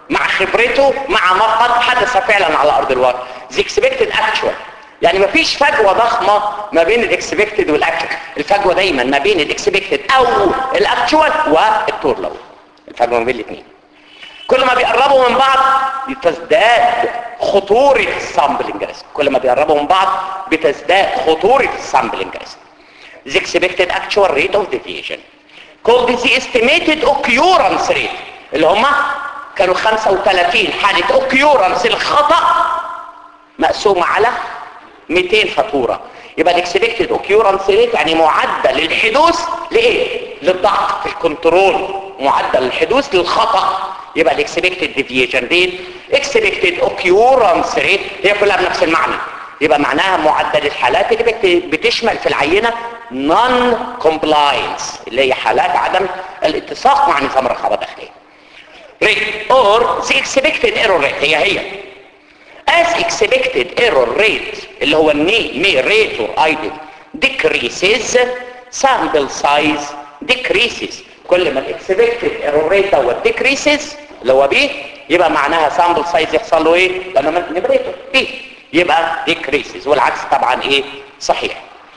مع خبرته مع ما قد حدث فعلا على ارض الواقع the expected actual يعني مفيش فجوه ضخمه ما بين الاكسبكتد والاكشوال الفجوه دايما ما بين الاكسبكتد او الاكشوال والتور لو الفجوه ما بين الاثنين كل ما بيقربوا من بعض بتزداد خطورة السامبلنج ريسك كل ما بيقربوا من بعض بتزداد خطورة السامبلنج ريسك the expected actual rate of deviation called the estimated occurrence rate اللي هم كانوا 35 حالة occurrence الخطأ مقسومة على 200 فاتورة يبقى الاكسبكتد اوكيورنس ريت يعني معدل الحدوث لايه للضعف في الكنترول معدل الحدوث للخطا يبقى الاكسبكتد ديفيشن ريت اكسبكتد اوكيورنس ريت هي كلها بنفس المعنى يبقى معناها معدل الحالات اللي بت- بتشمل في العينه نون كومبلاينس اللي هي حالات عدم الاتساق مع نظام الرقابه الداخليه rate or the expected error rate هي هي as expected error rate اللي هو الني مي rate or idle decreases sample size decreases كل ما ال expected error rate هو decreases اللي هو بي يبقى معناها sample size يحصل له ايه لما نمرته بي يبقى decreases والعكس طبعا ايه صحيح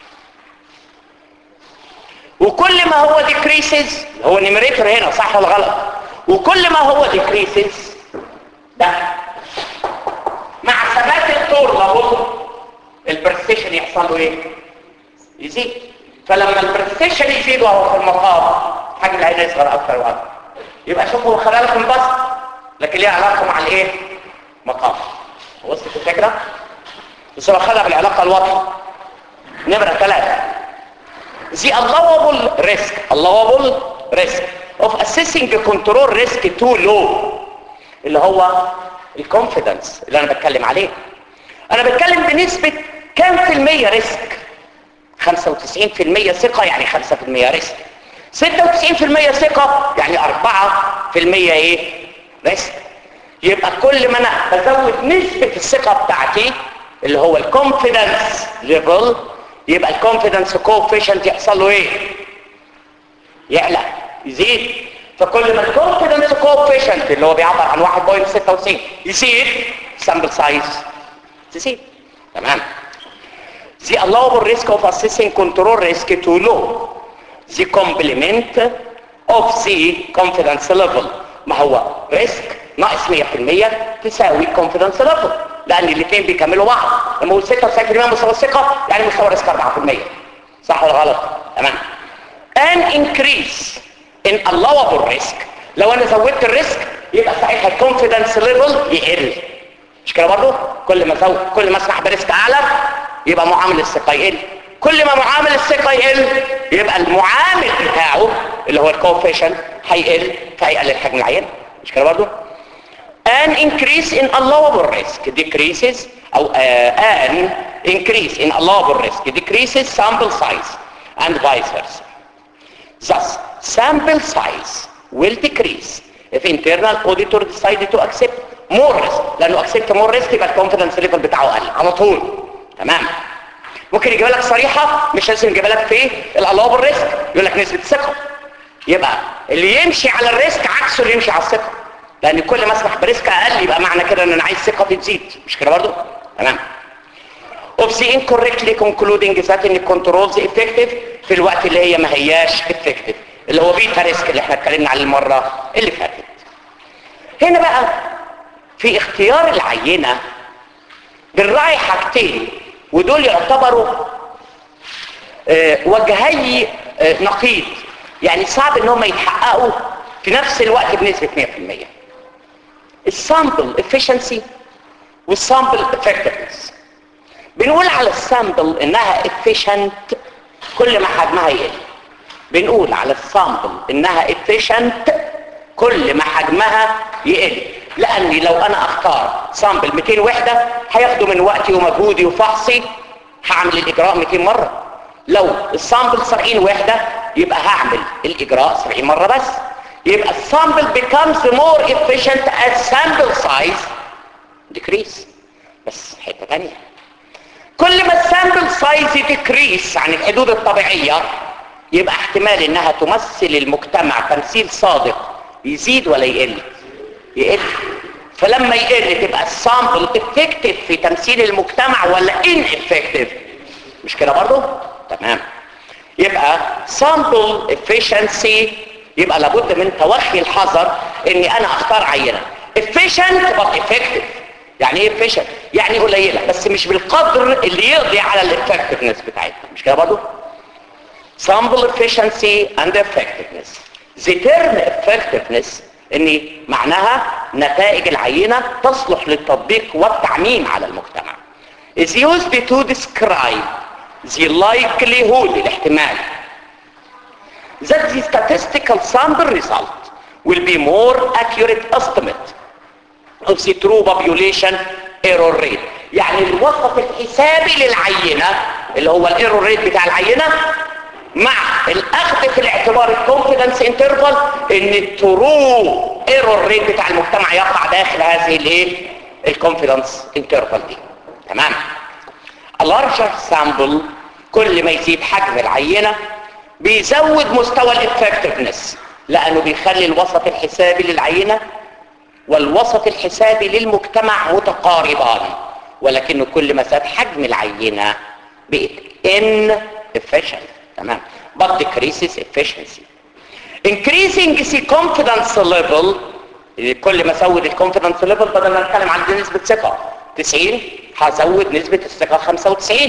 وكل ما هو decreases هو نيميريتور هنا صح ولا غلط وكل ما هو decreases ده مع ثبات الطور لابد البرستيشن يحصل له ايه يزيد فلما البرستيشن يزيد وهو في المقام حجم العين يصغر اكثر واكثر يبقى شوفوا خلي بالكم بس لكن ليه علاقه مع الايه مقام وصلت الفكره بس هو خلى بالعلاقه الواضحه نمره ثلاثة the allowable risk allowable risk of assessing the control risk too low اللي هو الكونفيدنس اللي انا بتكلم عليه انا بتكلم بنسبة كام في المية ريسك 95% ثقة يعني 5% ريسك 96% ثقة يعني 4% ايه ريسك يبقى كل ما انا بزود نسبة الثقة بتاعتي اللي هو الكونفيدنس ليفل يبقى الكونفيدنس كوفيشنت يحصل له ايه يعلى يزيد فكل ما الكونفيدنس كوفيشنت اللي هو بيعبر عن 1.96 يزيد سامبل سايز تزيد تمام the allowable risk of assessing control risk too low the complement of the confidence level ما هو risk ناقص 100% تساوي confidence level لان الاثنين بيكملوا بعض لما هو 96% مستوى الثقه يعني مستوى الريسك 4% صح ولا غلط تمام an increase in allowable risk لو انا زودت الريسك يبقى ساعتها الكونفيدنس ليفل يقل مش كده برضه كل ما زود كل ما اسمح بريسك اعلى يبقى معامل الثقه يقل كل ما معامل الثقه يقل يبقى المعامل بتاعه اللي هو الكوفيشن هيقل فهيقلل حجم العيان مش كده برضه an increase in allowable risk decreases او uh, an increase in allowable risk decreases sample size and vice versa thus sample size will decrease if internal auditor decided to accept more risk لانه accept more risk يبقى الكونفدنس ليفل بتاعه قل على طول تمام ممكن يجيب لك صريحه مش لازم يجيب لك في الالوبل ريسك يقول لك نسبه ثقه يبقى اللي يمشي على الريسك عكسه اللي يمشي على الثقه لان كل ما اسمح بريسك اقل يبقى معنى كده ان انا عايز ثقتي تزيد مش كده برضو تمام of the incorrectly concluding that ان controls effective في الوقت اللي هي ما هياش effective اللي هو بيتا ريسك اللي احنا اتكلمنا عليه المره اللي فاتت هنا بقى في اختيار العينه بنراعي حاجتين ودول يعتبروا آه، وجهي آه، نقيض يعني صعب ان هم يتحققوا في نفس الوقت بنسبة 100% السامبل efficiency والسامبل effectiveness بنقول على السامبل انها efficient كل ما حجمها يقل بنقول على السامبل انها efficient كل ما حجمها يقل لاني لو انا اختار سامبل 200 وحدة هياخدوا من وقتي ومجهودي وفحصي هعمل الاجراء 200 مرة لو السامبل 70 وحدة يبقى هعمل الاجراء 70 مرة بس يبقى السامبل becomes more efficient as sample size decrease بس حتة تانية كل ما السامبل سايز decrease عن الحدود الطبيعية يبقى احتمال انها تمثل المجتمع تمثيل صادق يزيد ولا يقل يقل فلما يقل تبقى السامبل افكتيف في تمثيل المجتمع ولا ان افكتيف مش كده برضه تمام يبقى sample efficiency يبقى لابد من توخي الحذر اني انا اختار عينه efficient but effective يعني ايه efficient يعني قليله بس مش بالقدر اللي يقضي على الافكتفنس بتاعتها مش كده برضه sample efficiency and effectiveness the term effectiveness ان معناها نتائج العينه تصلح للتطبيق والتعميم على المجتمع is used to describe the likelihood الاحتمال that the statistical sample result will be more accurate estimate of the true population error rate يعني الوسط الحسابي للعينة اللي هو الايرور ريت بتاع العينة مع الاخذ في الاعتبار الكونفيدنس انترفال ان الترو ايرور ريت بتاع المجتمع يقع داخل هذه الايه الكونفيدنس انترفال دي تمام a larger sample كل ما يزيد حجم العينة بيزود مستوى الافكتفنس لانه بيخلي الوسط الحسابي للعينة والوسط الحسابي للمجتمع متقاربان ولكنه كل ما زاد حجم العينة بقت inefficient تمام but decreases efficiency increasing the confidence level كل ما ازود الكونفيدنس ليفل بدل ما نتكلم عن نسبة ثقة 90 هزود نسبة الثقة 95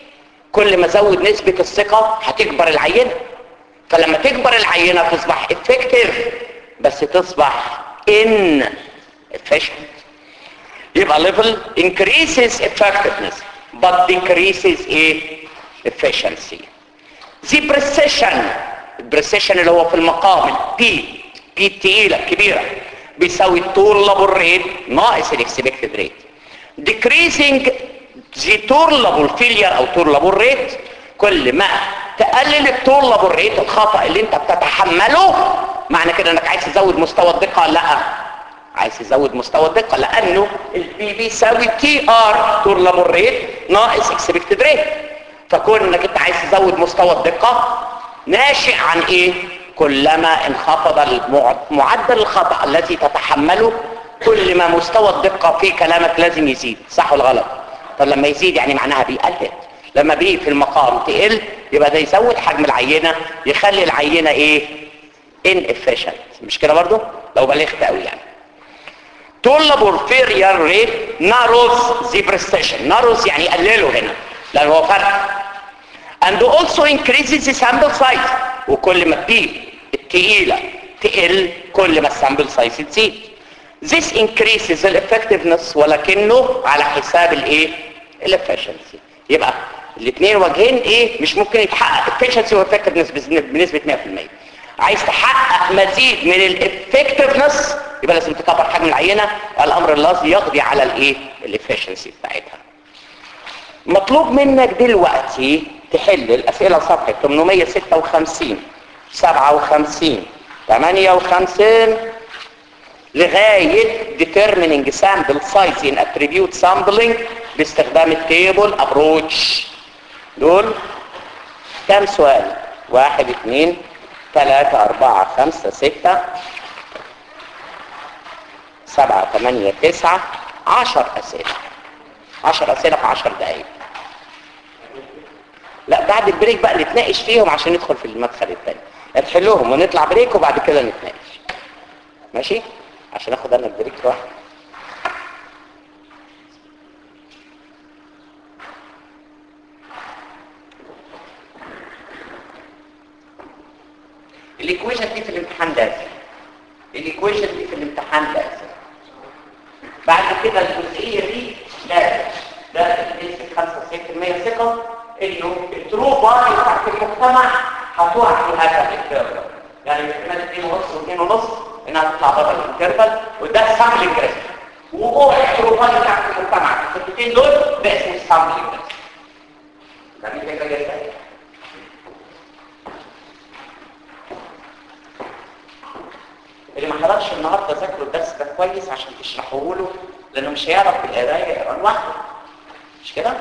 كل ما ازود نسبة الثقة هتكبر العينة فلما تكبر العينة تصبح effective بس تصبح in efficient يبقى level increases effectiveness but decreases ايه efficiency the precision البريسيشن اللي هو في المقام بي بي التقيلة كبيرة بيساوي التورلابل ريت ناقص الاكسبكتد ريت decreasing the tolerable failure او tolerable rate كل ما تقلل التورلابل ريت الخطأ اللي انت بتتحمله معنى كده انك عايز تزود مستوى الدقة لا عايز تزود مستوى الدقة لانه البي بيساوي تي ار تورلابل ريت ناقص اكسبكتد ريت فكون انك انت عايز تزود مستوى الدقة ناشئ عن ايه كلما انخفض المع- معدل الخطأ الذي تتحمله كل ما مستوى الدقة في كلامك لازم يزيد صح ولا غلط طب لما يزيد يعني معناها بيقلل لما بيه في المقام تقل يبقى ده يزود حجم العينة يخلي العينة ايه inefficient مش كده برضو لو بلغت قوي يعني tolerable failure rate narrows the precision narrows يعني يقلله هنا لان هو فرق and also increases the sample size وكل ما البي التقيلة تقل كل ما السامبل سايز تزيد this increases the effectiveness ولكنه على حساب الايه الافشنسي يبقى الاثنين وجهين ايه مش ممكن يتحقق efficiency و effectiveness بنسبة 100% عايز تحقق مزيد من الافكتفنس يبقى لازم تكبر حجم العينة الامر الذي يقضي على الايه الافشنسي بتاعتها مطلوب منك دلوقتي تحل الاسئلة صفحة 856 57 58 لغاية determining sample size in attribute sampling باستخدام التيبل approach دول كام سؤال واحد اثنين ثلاثة أربعة خمسة ستة سبعة ثمانية تسعة عشر أسئلة عشر أسئلة في عشر دقايق لا بعد البريك بقى نتناقش فيهم عشان ندخل في المدخل الثاني نحلهم ونطلع بريك وبعد كده نتناقش ماشي عشان اخد انا البريك لوحدي الايكويشن دي في الامتحان لازم الايكويشن دي في الامتحان لازم بعد كده الجزئيه دي لازم ده بنسبه 95% ثقه انه الترو باري بتاعت المجتمع هتقع في هذا الانترفال يعني احتمال 2 ونص و2 ونص انها تطلع بره الانترفال وده سامبلنج ريسك وقوع الترو باري بتاعت المجتمع الحتتين دول ده اسمه سامبلنج ريسك ده دي فكره جدا اللي ما حضرش النهارده ذاكروا الدرس ده كويس عشان تشرحوه له لانه مش هيعرف بالقرايه يقرا لوحده مش كده؟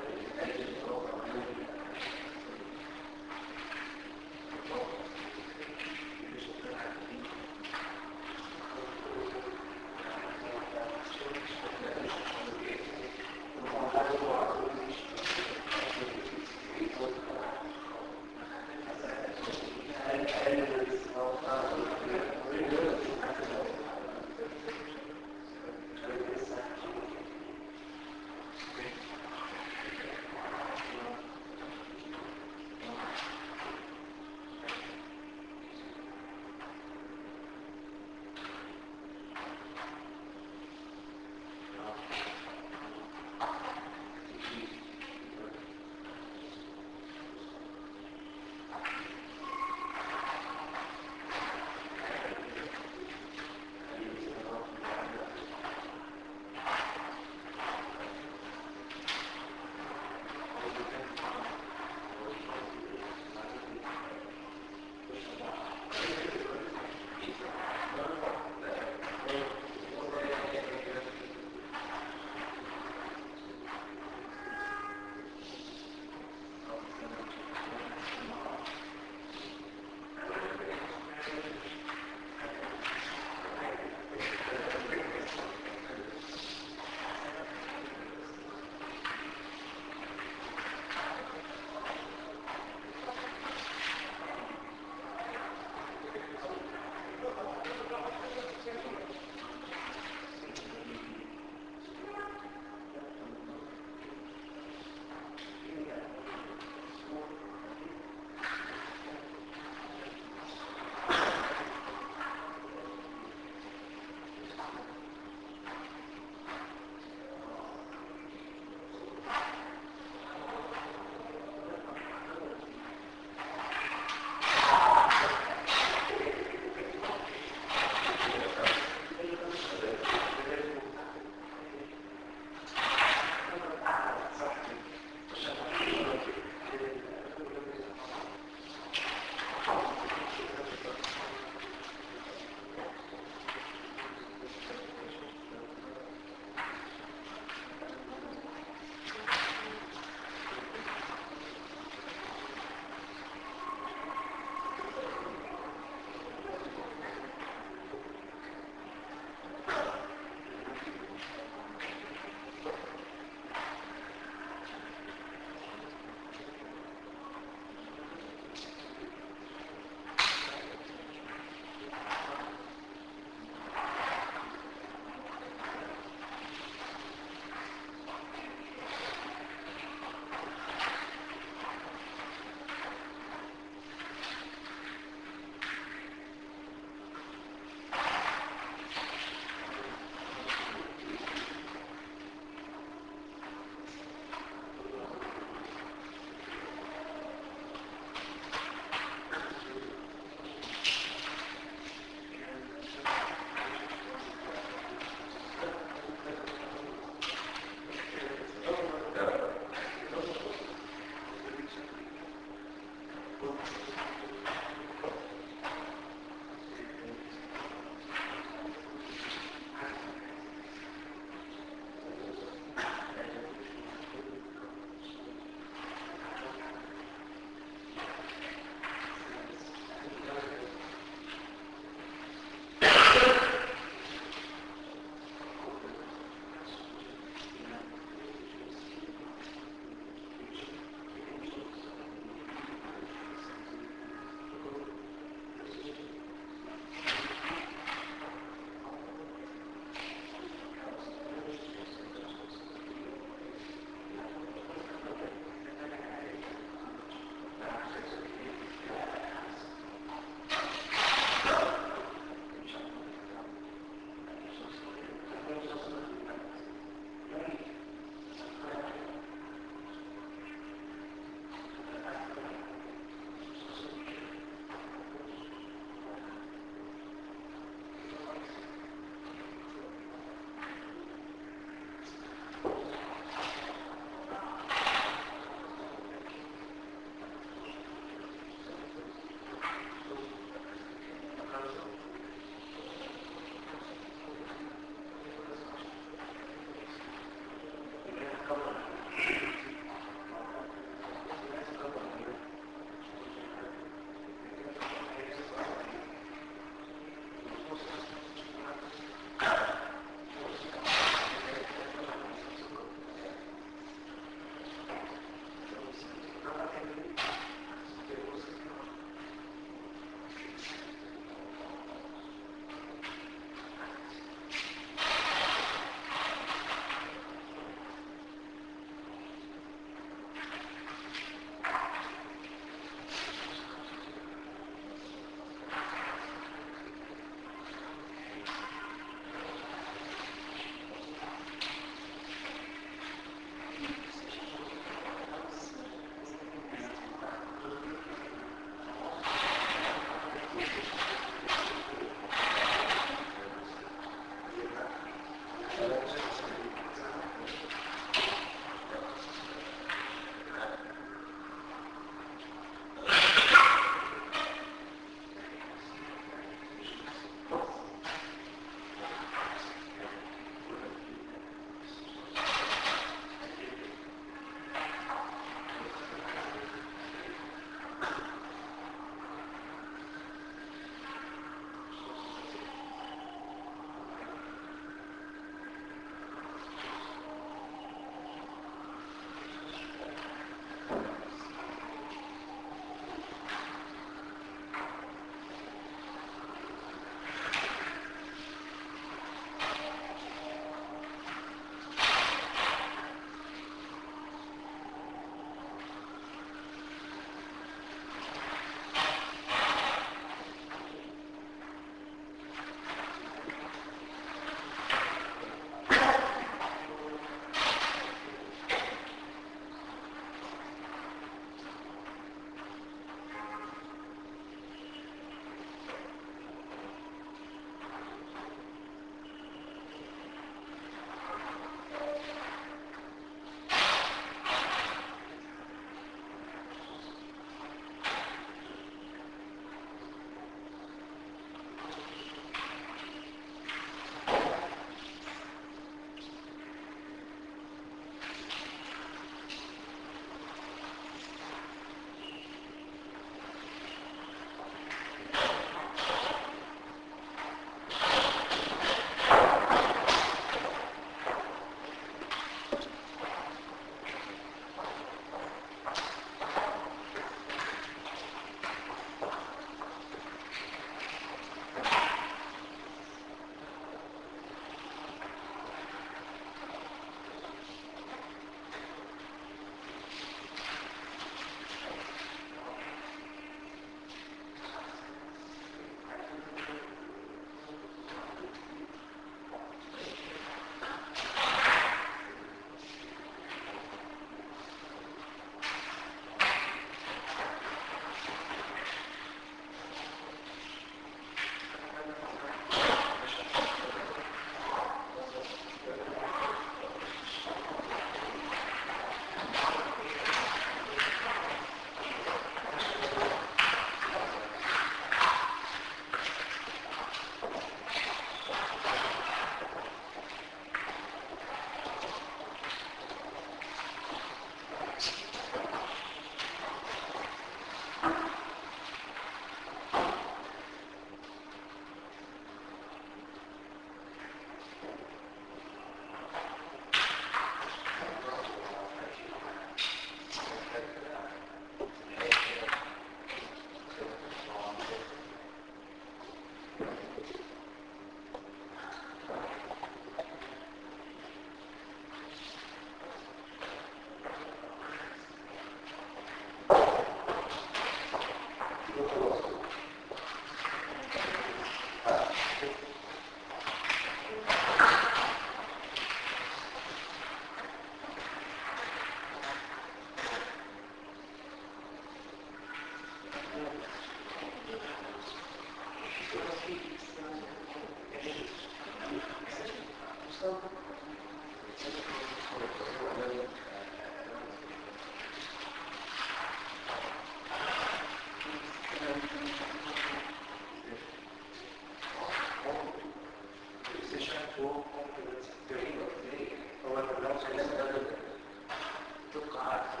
السيشن تو كونفيدنس هو البرنامج هيستخدم تبقى عارف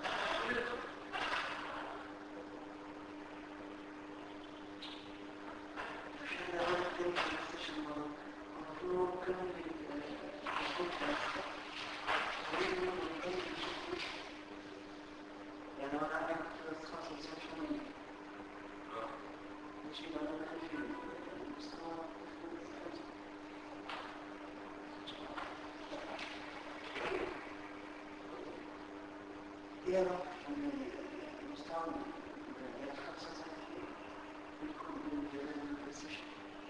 يعني انا عندي بس 95 ماشي انا داخل في المستوى يرى ان المستوى من 95 يكون من البلايستيشن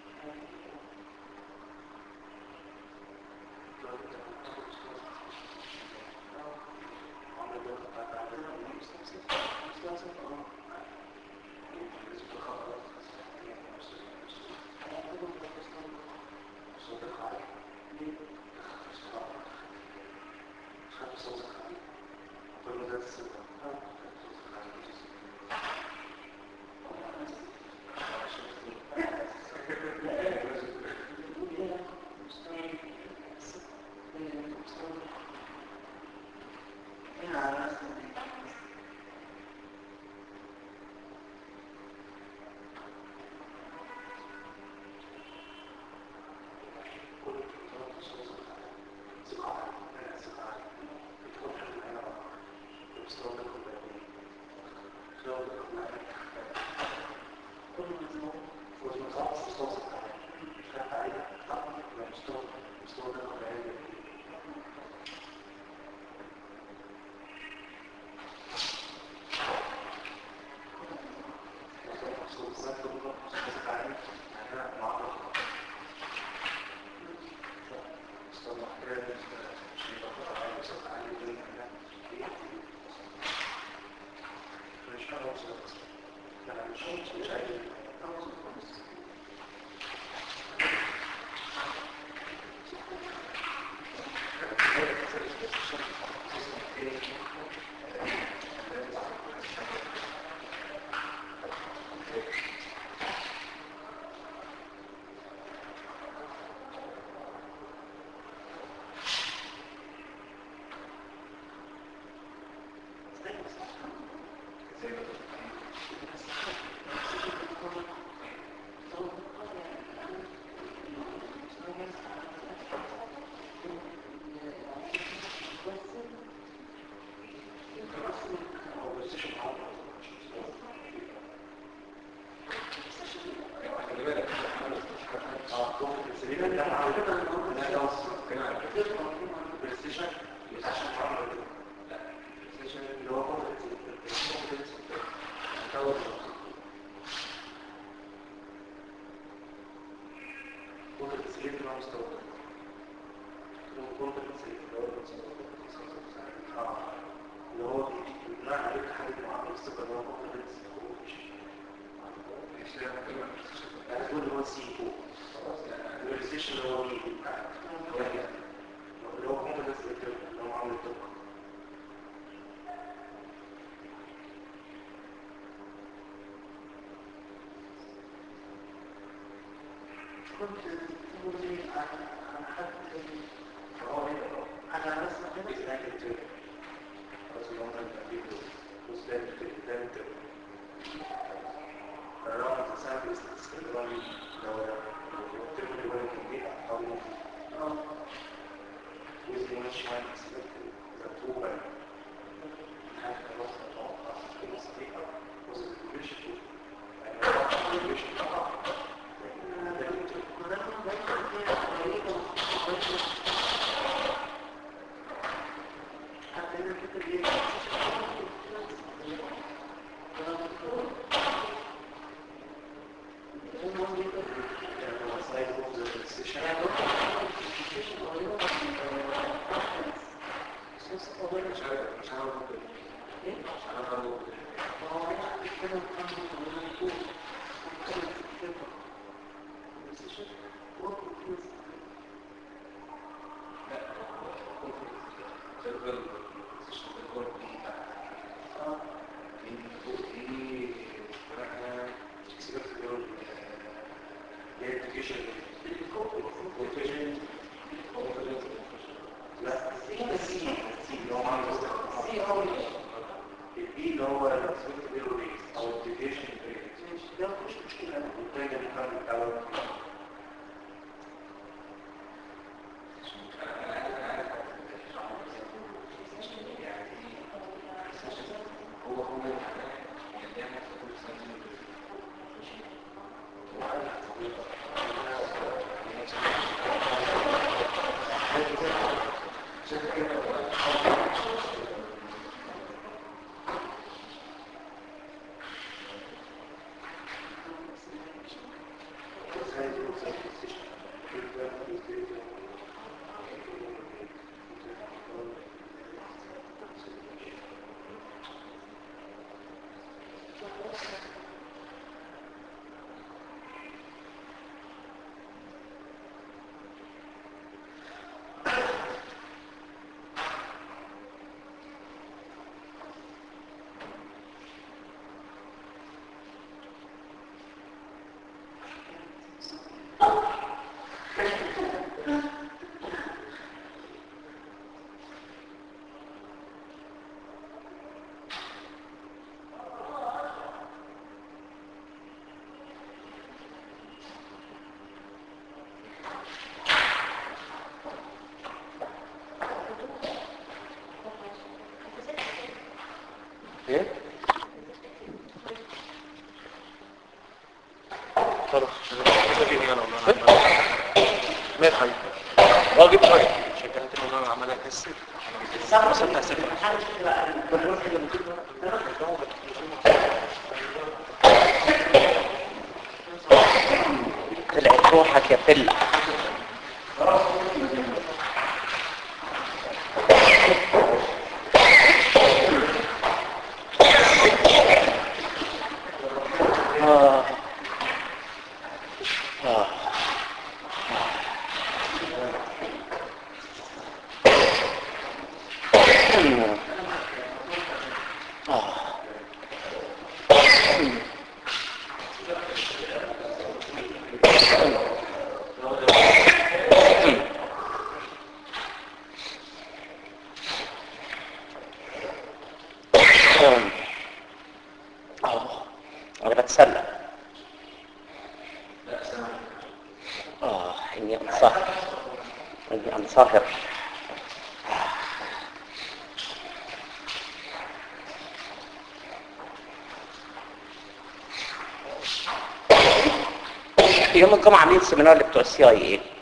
كنت تقولي عن عن حد انا بس كده الرابط سابق استقراري لو لو تبني ولا كمية أو with much time expected the two by had a lot of talk in the state was a wish to and a wish to حتى انا كنت بيه side of the decision مش ايه خلاص ما يخيب واجب شوية شكلت ان انا عمال اكسر انا وصلت اسافر طلعت روحك يا فله آه. آه. آه. آه. أنا بتسلى آه إني أنصهر إني أنصهر يوم الجمعة عاملين سيمينار اللي بتوع السي اي ايه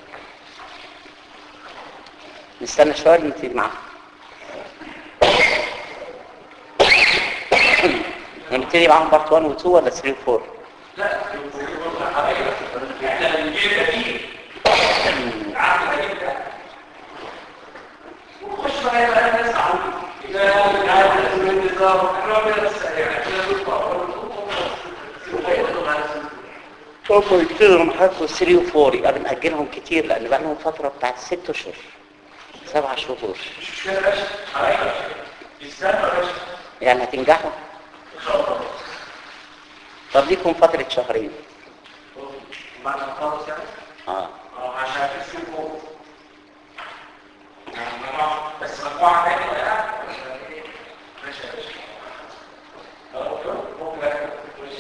نستنى شوية ولا نبتدي معاهم نبتدي معاهم بارت 1 و 2 ولا 3 و 4 هم يبتدوا محاكوا 3 و 4 يبقى بنأجلهم كتير لأن بقى لهم فترة بتاعت 6 أشهر سبع شهور يعني هتنجحوا طب ليكم فترة شهرين بعد ما خلص يعني اه اه عشان تشوفوا مجموعة بس مجموعة تانية بقى ماشي يا باشا اه ممكن بقى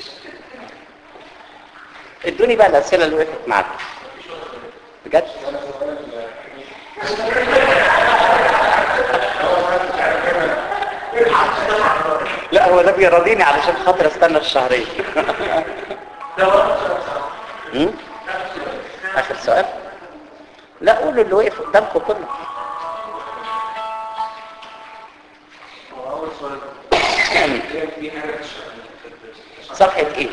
ادوني بقى الأسئلة اللي وقفت معاكم بجد لا هو ده بيراضيني علشان خاطر استنى الشهرين هم؟ اخر سؤال لا قولوا اللي وقف قدامكم كله اول سؤال في حاجة صفحة ايه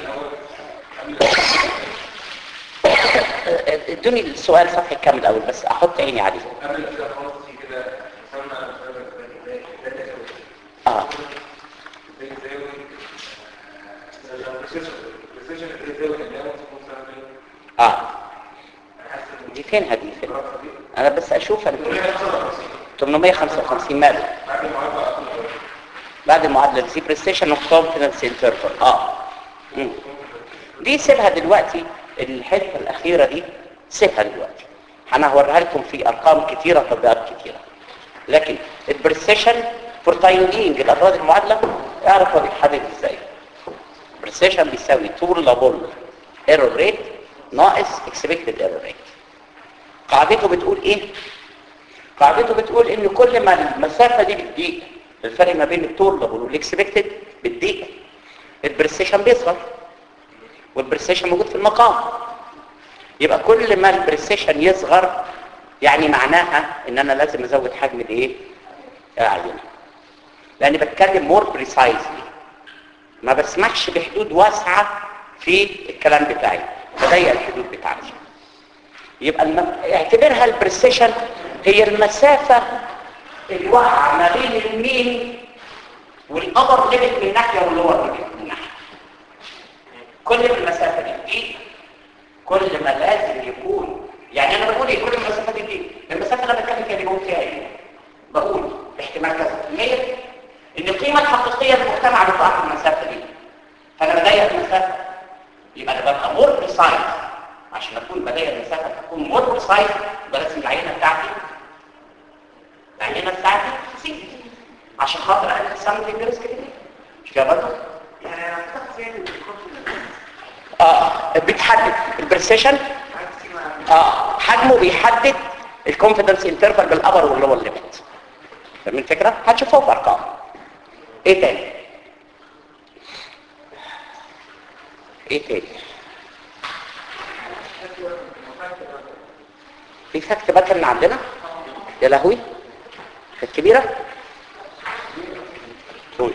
ادوني السؤال صفحة كام الاول بس احط عيني عليه قبل كده خلاص في كده سمع اه اه دي فينها دي فين انا بس اشوف أنا فين. 855 ماله بعد المعادله دي بريستيشن اوف كونفيدنس انترفال اه مم. دي سيبها دلوقتي الحته الاخيره دي سيبها دلوقتي انا هوريها لكم في ارقام كتيره تطبيقات كتيره لكن البريستيشن فور تايم بينج الافراد المعادله اعرف هو بيتحدد ازاي بريستيشن بيساوي طول لابول ايرور ريت ناقص اكسبكتد ايرور ريت قاعدته بتقول ايه قاعدته بتقول ان كل ما المسافه دي بتضيق الفرق ما بين الطول لابول والاكسبكتد بتضيق البريستيشن بيصغر والبريستيشن موجود في المقام يبقى كل ما البريستيشن يصغر يعني معناها ان انا لازم ازود حجم الايه العينه لاني بتكلم مور بريسايزلي ما بسمحش بحدود واسعه في الكلام بتاعي بضيق الحدود بتاعتي يبقى الم... اعتبرها البريسيشن هي المسافه الواقعه ما بين المين والابر ليميت من ناحيه واللور ليميت من ناحيه كل ما المسافه دي دي كل ما لازم يكون يعني انا بقول ايه كل ما المسافه دي دي المسافه اللي انا بتكلم فيها دي بقول فيها ايه بقول باحتمال كذا مية ان القيمه الحقيقيه للمجتمع بتقع في المسافه دي فانا بضيق المسافه يبقى انا ببقى مور بريسايز عشان اكون بضيق المسافه تكون مور بريسايز يبقى لازم العينه بتاعتي العينه بتاعتي تزيد عشان خاطر انا سامبلنج ريسك دي مش كده برضه يعني انا اعتقد يعني الكونفدنس اه بتحدد البرسيشن عايز تيجي مع اه حجمه بيحدد الكونفيدنس انترفال بالابر واللور ليميت فاهمين الفكره هتشوفوها في ارقام ايه تاني ايه تاني في فاكت باترن عندنا يا لهوي كانت كبيره قول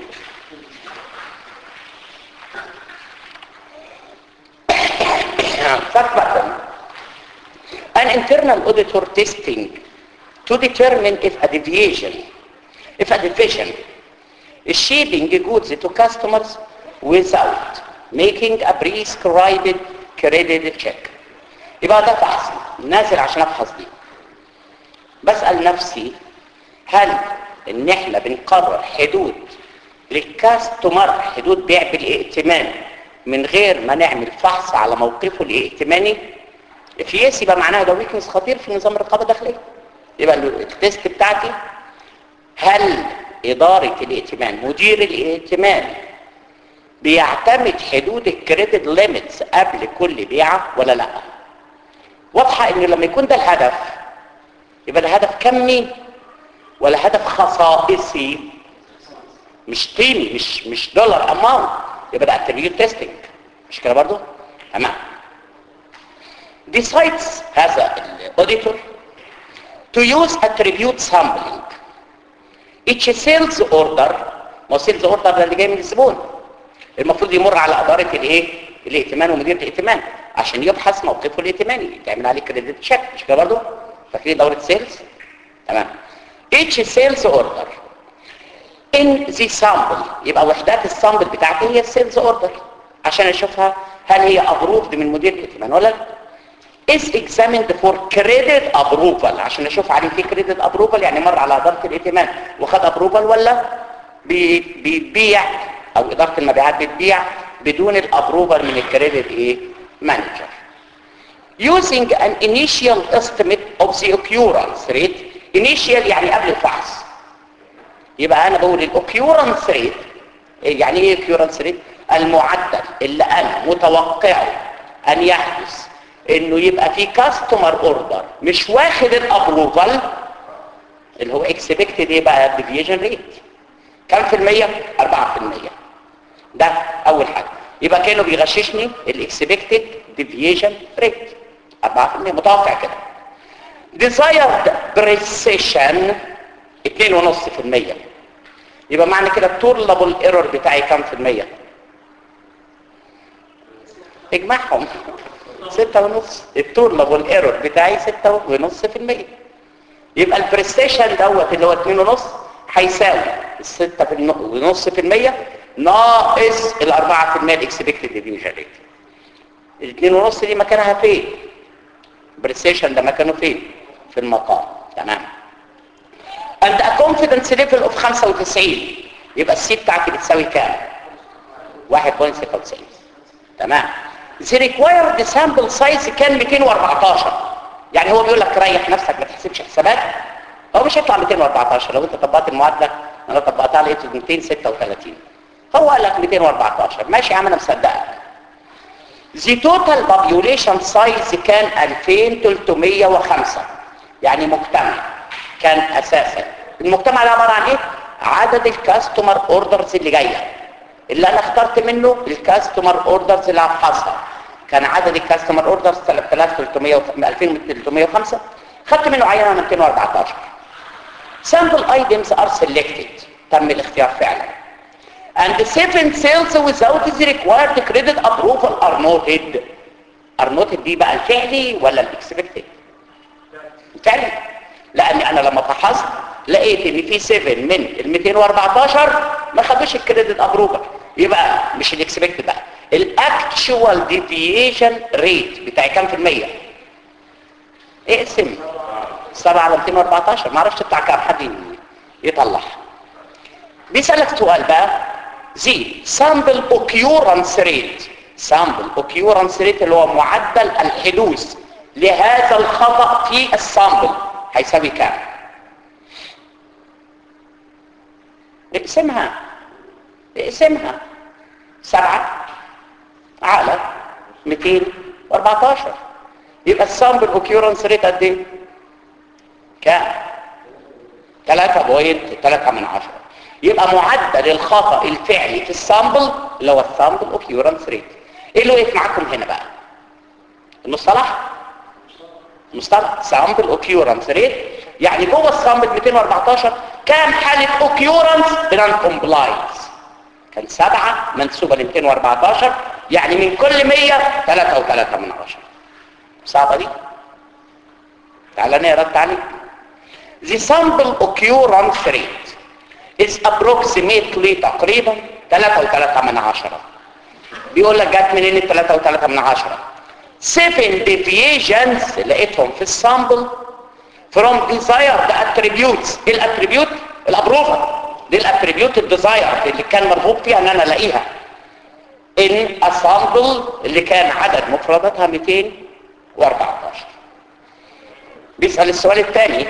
fact pattern. An internal auditor testing to determine if a deviation, if a deviation is shipping goods to customers without making a prescribed credit check. يبقى ده فحص نازل عشان افحص دي بسأل نفسي هل ان احنا بنقرر حدود للكاستمر حدود بيع بالائتمان من غير ما نعمل فحص على موقفه الائتماني في يس يبقى معناها ده ويكنس خطير في نظام الرقابه الداخليه يبقى التست بتاعتي هل اداره الائتمان مدير الائتمان بيعتمد حدود الكريدت ليميتس قبل كل بيعه ولا لا واضحه ان لما يكون ده الهدف يبقى ده هدف كمي ولا هدف خصائصي مش قيمي مش مش دولار اماونت يبقى ده اتريبيوت تيستنج مش كده برضه تمام decides هذا الاوديتور to use attribute sampling each sales order ما هو sales order ده اللي جاي من الزبون المفروض يمر على اداره الايه الائتمان ومدير الائتمان عشان يبحث موقفه الائتماني تعمل عليه كريدت تشيك مش كده برضه فاكرين دوره سيلز تمام each sales order in the sample يبقى وحدات السامبل بتاعتي هي السيلز اوردر عشان اشوفها هل هي ابروفد من مدير الائتمان ولا لا is examined for credit approval عشان اشوف عليه في credit approval يعني مر على اداره الائتمان وخد approval ولا بي- بيبيع او اداره المبيعات بتبيع بدون الابروفال من الكريدت ايه مانجر using an initial estimate of the occurrence rate initial يعني قبل الفحص يبقى انا بقول الاوكيورنس ريت يعني ايه اوكيورنس ريت المعدل اللي انا متوقعه ان يحدث انه يبقى في كاستمر اوردر مش واخد الابروفال اللي هو اكسبكتد ايه بقى ديفيجن ريت كم في المية 4% ده اول حاجة يبقى كانوا بيغششني الاكسبكتد ديفيجن ريت 4% متوقع كده desired precision 2.5% يبقى معنى كده التورلابل ايرور بتاعي كام في المية اجمعهم ستة ونص التورلابل ايرور بتاعي ستة ونص في المية يبقى البريستيشن دوت اللي هو اتنين ونص هيساوي الستة في النو- ونص في المية ناقص الأربعة في المية الاكسبكتد ديفيوجن ريت الاتنين ونص دي مكانها فين بريسيشن ده مكانه فين في المقام تمام and a confidence level of 95 يبقى السي بتاعتي بتساوي كام 1.96 تمام the required sample size كان 214 يعني هو بيقول لك ريح نفسك ما تحسبش حسابات هو مش هيطلع 214 لو انت طبقت المعادله انا طبقتها لقيت 236 هو قال لك 214 ماشي يا عم انا مصدقك The total population size كان 2305 يعني مجتمع كان اساسا المجتمع ده عباره عن ايه عدد الكاستمر اوردرز اللي جايه اللي انا اخترت منه الكاستمر اوردرز اللي هفحصها كان عدد الكاستمر اوردرز 3300 و 2305 خدت منه عينه من 214 sample items are selected تم الاختيار فعلا and the seven sales without the required credit approval are noted are noted دي بقى الفعلي ولا الاكسبكتد الفعلي لان انا لما فحصت لقيت ان في 7 من ال 214 ما خدوش الكريدت ابروفر يبقى مش الاكسبكتد بقى الاكتشوال ديفيشن ريت بتاعي كام في المية اقسم 7 على 214 ما اعرفش بتاع كام حد يطلع بيسألك سؤال بقى زي سامبل اوكيورنس ريت سامبل اوكيورنس ريت اللي هو معدل الحدوث لهذا الخطأ في السامبل هيساوي كام اقسمها اقسمها سبعة على 214 يبقى السامبل اوكيورنس ريت قد ايه كام 3.3 من عشرة يبقى معدل الخطأ الفعلي في السامبل اللي هو السامبل اوكيورنس ريت ايه اللي وقف معاكم هنا بقى المصطلح المصطلح سامبل اوكيورنس ريت يعني جوه السامبل 214 كام حالة اوكيورنس بنان كومبلاينس كان سبعة منسوبة ل 214 يعني من كل 100 3 و3 من عشرة صعبة دي تعالى نقرا التعليق The sample occurrence rate is approximately تقريبا 3 و3 من عشرة بيقول لك جت منين ال 3 و3 من عشرة 7 deviations لقيتهم في السامبل from desired attributes الاتريبيوت الابروفر دي الاتريبيوت الديزاير اللي كان مرغوب فيها ان انا الاقيها ان السامبل اللي كان عدد مفرداتها 214 بيسأل السؤال الثاني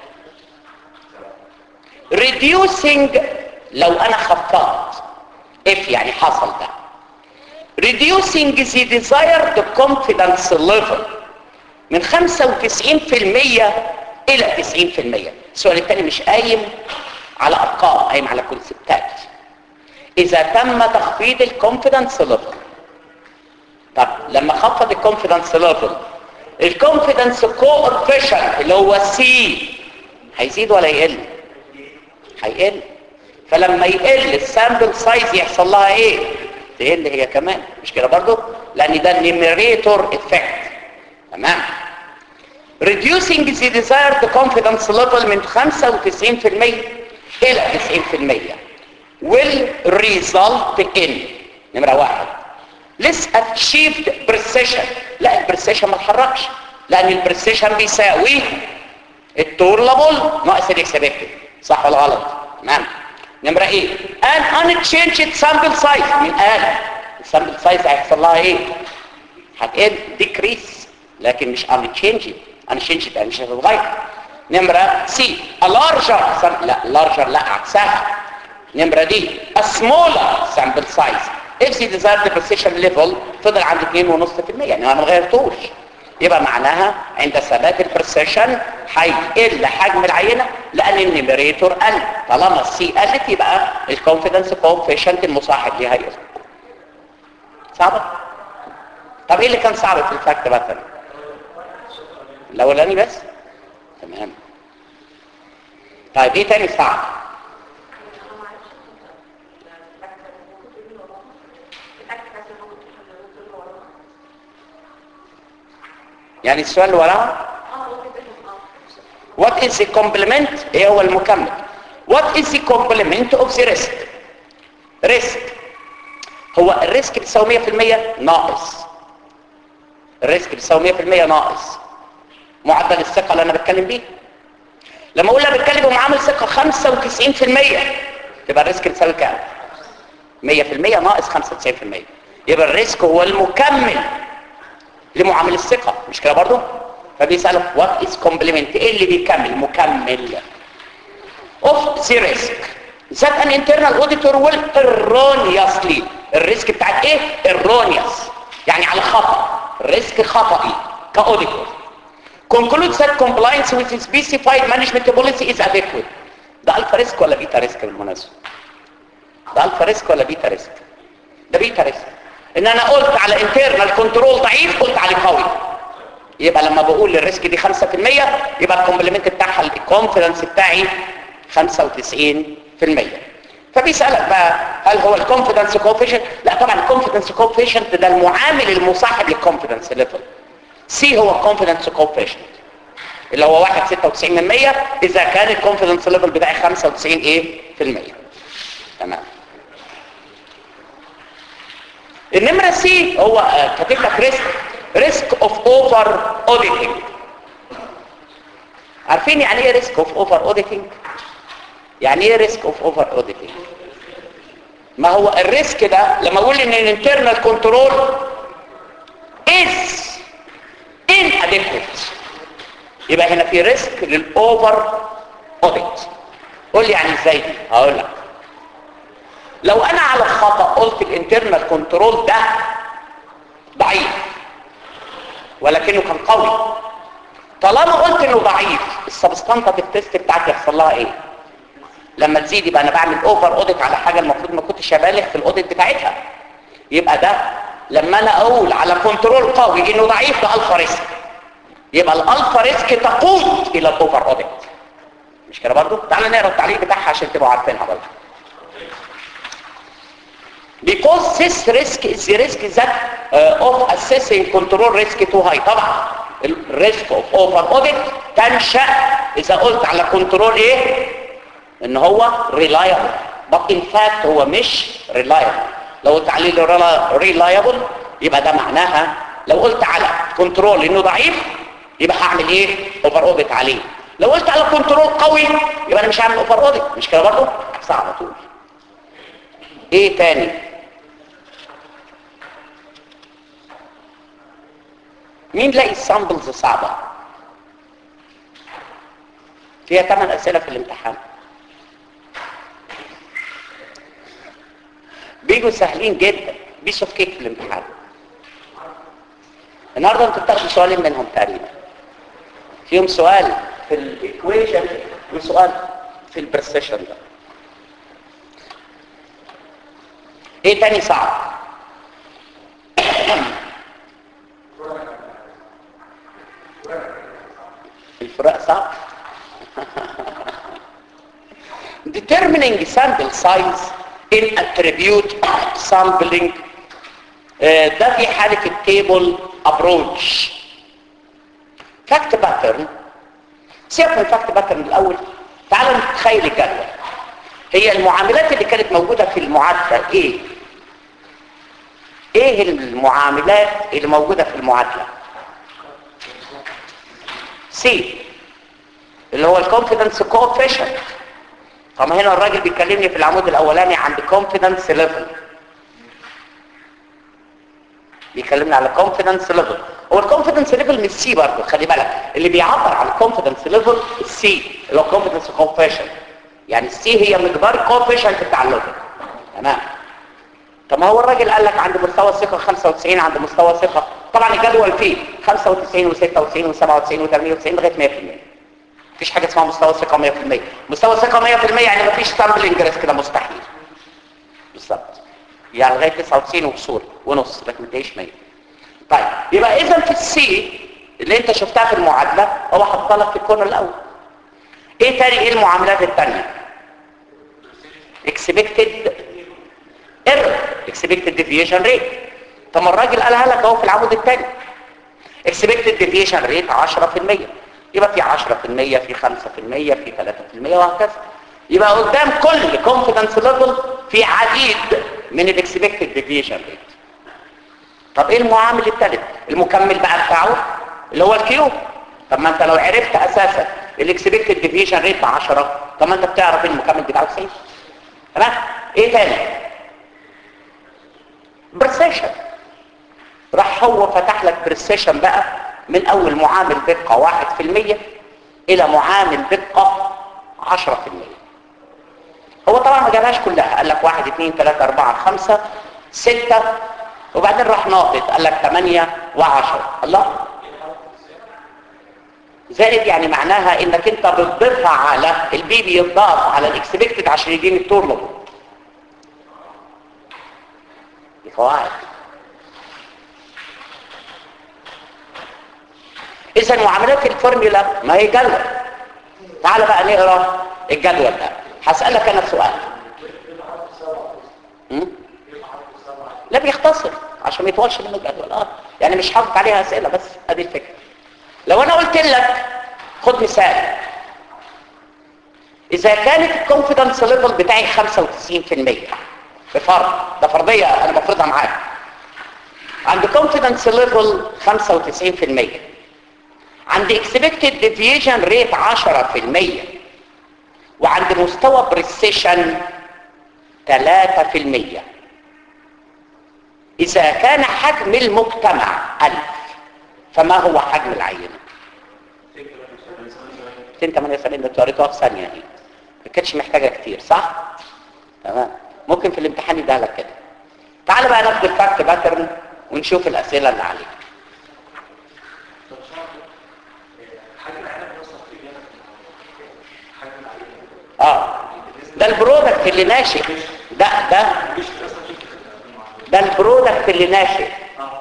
reducing لو انا خفضت if يعني حصل ده reducing the desired confidence level من 95% الى 90% السؤال الثاني مش قايم على ارقام قايم على كونسبتات اذا تم تخفيض الكونفيدنس ليفل طب لما خفض الكونفيدنس ليفل الكونفيدنس كوفيشنت اللي هو سي هيزيد ولا يقل هيقل فلما يقل السامبل سايز يحصل لها ايه تقل هي كمان مش كده برضو لان ده النيميريتور افكت تمام reducing the desired confidence level من 95% الى 90% will result in نمرة واحد less achieved precision لا البرسيشن ما اتحركش لان البرسيشن بيساوي التورلابل ناقص الاكسبكتد صح ولا غلط تمام نمرة ايه an unchanged sample size من قال السامبل سايز هيحصل لها ايه هتقل decrease لكن مش unchanged unchanged يعني مش هتتغير نمرة سي a larger sample لا larger لا عكسها نمرة دي a smaller sample size if the desired precision level فضل عند 2.5% يعني انا ما غيرتوش يبقى معناها عند ثبات البرسيشن هيقل حجم العينه لان النيميريتور قل طالما السي قلت يبقى الكونفيدنس كوفيشنت المصاحب ليها يقل صعبه طب ايه اللي كان صعب في الفاكت مثلا الاولاني بس تمام طيب ايه تاني صعب يعني السؤال اللي وراه What is the complement ايه هو المكمل What is the complement of the risk risk هو الريسك بتساوي 100% ناقص الريسك بتساوي 100% ناقص معدل الثقه اللي انا بتكلم بيه لما اقول انا بتكلم بمعامل ثقه 95% تبقى الريسك بيساوي كام 100% ناقص 95% يبقى الريسك هو المكمل لمعامل الثقه مش كده برضه فبيسالك وات از كومبلمنت ايه اللي بيكمل مكمل اوف ذا ريسك ذات ان انترنال اوديتور ويل erroneously الريسك بتاعك ايه erroneous يعني على خطا ريسك خطئي كاوديتور concludes that compliance with the specified management policy is adequate ده الفا ريسك ولا بيتا ريسك بالمناسبه ده الفا ريسك ولا بيتا ريسك ده بيتا ريسك ان انا قلت على انترنال كنترول ضعيف قلت عليه قوي يبقى لما بقول الريسك دي 5% يبقى الكومبلمنت بتاعها الكونفيدنس بتاعي 95% فبيسألك بقى هل هو الكونفيدنس كوفيشنت لا طبعا الكونفيدنس كوفيشنت ده المعامل المصاحب للكونفيدنس ليفل سي هو الكونفيدنس كوفيشنت اللي هو 1.96 من 100 اذا كان الكونفيدنس ليفل بتاعي 95 ايه في المية تمام النمرة سي هو آه، كاتب لك ريسك ريسك اوف اوفر اوديتنج عارفين يعني ايه ريسك اوف اوفر اوديتنج يعني ايه ريسك اوف اوفر اوديتنج ما هو الريسك ده لما اقول ان الانترنال كنترول از inadequate يبقى هنا في ريسك للاوفر اوديت قول لي يعني ازاي دي هقول لك لو انا على خطا قلت الانترنال كنترول ده ضعيف ولكنه كان قوي طالما قلت انه ضعيف السبستانتيف تيست بتاعتي يحصل لها ايه لما تزيد يبقى انا بعمل اوفر اوديت على حاجه المفروض ما كنتش ابالغ في الاوديت بتاعتها يبقى ده لما انا اقول على كنترول قوي انه ضعيف ده الفا ريسك يبقى الالفا ريسك تقود الى الاوفر اوديت مش كده برضو تعالى نقرا التعليق بتاعها عشان تبقوا عارفينها برضو because this risk is the risk that uh, of assessing control risk too high طبعا الريسك اوف اوفر اوديت تنشا اذا قلت على كنترول ايه ان هو reliable but in fact هو مش reliable لو قلت عليه reliable يبقى ده معناها لو قلت على كنترول انه ضعيف يبقى هعمل ايه اوفر اوديت عليه لو قلت على كنترول قوي يبقى انا مش هعمل اوفر اوديت مش كده برضه صعب على طول ايه تاني مين لاقي السامبلز صعبة فيها 8 اسئلة في الامتحان بيجوا سهلين جدا بيس اوف كيك في الامتحان النهارده انتوا بتاخدوا سؤالين منهم تقريبا فيهم سؤال في الايكويشن وسؤال في البرسيشن ده ايه تاني صعب الفراق صعب determining sample size in attribute sampling آه، ده في حالة التيبل ابروتش فاكت باترن سيبك من الفاكت باترن الاول تعالوا نتخيل الجدول هي المعاملات اللي كانت موجودة في المعادلة ايه ايه المعاملات اللي موجودة في المعادلة سي اللي هو الكونفيدنس كوفيشنت طب هنا الراجل بيكلمني في العمود الاولاني عن الكونفيدنس ليفل بيكلمني على كونفيدنس ليفل هو الكونفيدنس ليفل مش سي برضه خلي بالك اللي بيعبر عن الكونفيدنس ليفل السي اللي هو كونفيدنس كوفيشنت يعني السي هي مقدار الكوفيشنت بتاع الليفل تمام طب ما هو الراجل قال لك عند مستوى الثقه 95 عند مستوى الثقه طبعا الجدول فيه 95 و96 و97 و98 لغايه 100% مفيش حاجه اسمها مستوى الثقه 100% مستوى الثقه 100% يعني مفيش سامبلنج ريسك ده مستحيل بالظبط يعني لغايه 99 وكسور ونص لكن ما تلاقيش 100 طيب يبقى اذا في السي اللي انت شفتها في المعادله هو حط لك في الكورنر الاول ايه تاني ايه المعاملات الثانيه expected error expected deviation rate طب ما الراجل قالها لك اهو في العمود الثاني expected deviation rate 10% يبقى في 10% في 5% في 3% وهكذا يبقى قدام كل confidence level في عديد من الاكسبكتد deviation rate طب ايه المعامل الثالث المكمل بقى بتاعه اللي هو الكيو طب ما انت لو عرفت اساسا الاكسبكتد ديفيشن ريت ب 10 طب ما انت بتعرف ان المكمل بتاعك صحيح تمام ايه تاني برسيشن راح هو فتح لك برسيشن بقى من اول معامل دقه 1% الى معامل دقه 10% هو طبعا ما جابهاش كلها قال لك 1 2 3 4 5 6 وبعدين راح ناقط قال لك 8 و10 الله زائد يعني معناها انك انت بتضيفها على البي بيضاف على الاكسبكتد عشان يديني التورلو دي قواعد اذا معاملات الفورميولا ما هي جدول تعال بقى نقرا الجدول ده هسالك انا سؤال م? لا بيختصر عشان ما يطولش منه الجدول اه يعني مش حاطط عليها اسئله بس ادي الفكره لو انا قلت لك خد مثال اذا كانت الكونفيدنس ليفل بتاعي 95% بفرض ده فرضيه انا بفرضها معاك عند كونفيدنس ليفل 95% عند اكسبكتد ديفيشن ريت 10% وعند مستوى بريسيشن 3% إذا كان حجم المجتمع 1000 فما هو حجم العينة؟ 278 ده قريتها في ثانية دي ما كانتش محتاجة كتير صح؟ تمام ممكن في الامتحان يديها لك كده تعال بقى ناخد الفاكت باترن ونشوف الأسئلة اللي عليك اه ده البرودكت اللي ناشئ ده ده ده البرودكت اللي ناشئ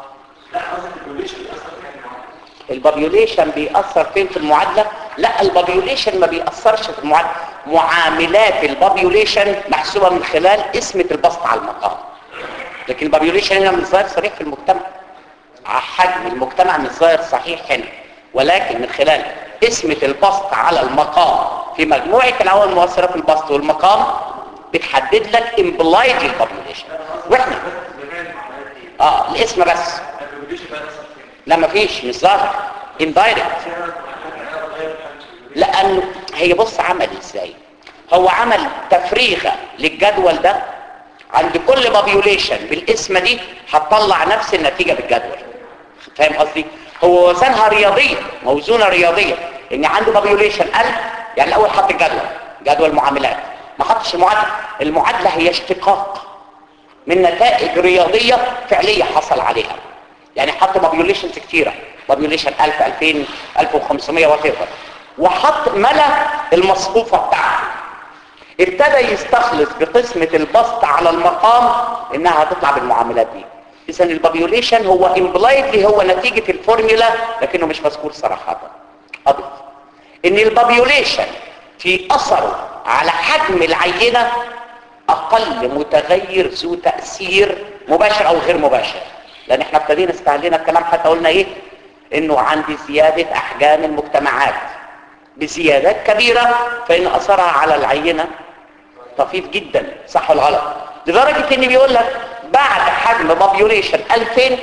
البابيوليشن بيأثر فين في المعادلة لا البابيوليشن ما بيأثرش في المعادلة معاملات البابيوليشن محسوبة من خلال اسمة البسط على المقام لكن البابيوليشن هنا مش ظاهر صريح في المجتمع حجم المجتمع مش ظاهر صحيح هنا ولكن من خلال اسمة البسط على المقام في مجموعة العوامل المؤثرة في البسط والمقام بتحدد لك امبلايد البابيوليشن واحنا اه الاسم بس لا مفيش مش ظاهر اندايركت لانه هي بص عمل ازاي هو عمل تفريغه للجدول ده عند كل بابيوليشن بالاسم دي هتطلع نفس النتيجه بالجدول فاهم قصدي هو وزنها رياضيه موزونه رياضيه ان عنده بابيوليشن 1000 يعني الاول حط الجدول جدول معاملات ما حطش المعادله المعادله هي اشتقاق من نتائج رياضيه فعليه حصل عليها يعني حط بابيوليشنز كتيره بابيوليشن 1000 2000 1500 وات وحط ملا المصفوفه بتاعته ابتدى يستخلص بقسمه البسط على المقام انها هتطلع بالمعاملات دي اذا البابيوليشن هو امبلايدلي هو نتيجه الفورمولا لكنه مش مذكور صراحه ابيض ان البابيوليشن في اثره على حجم العينه اقل متغير ذو تاثير مباشر او غير مباشر لان احنا ابتدينا استهلينا الكلام حتى قلنا ايه انه عندي زياده احجام المجتمعات بزيادات كبيره فان اثرها على العينه طفيف جدا صح ولا غلط لدرجه ان بيقول لك بعد حجم بابيوليشن 2000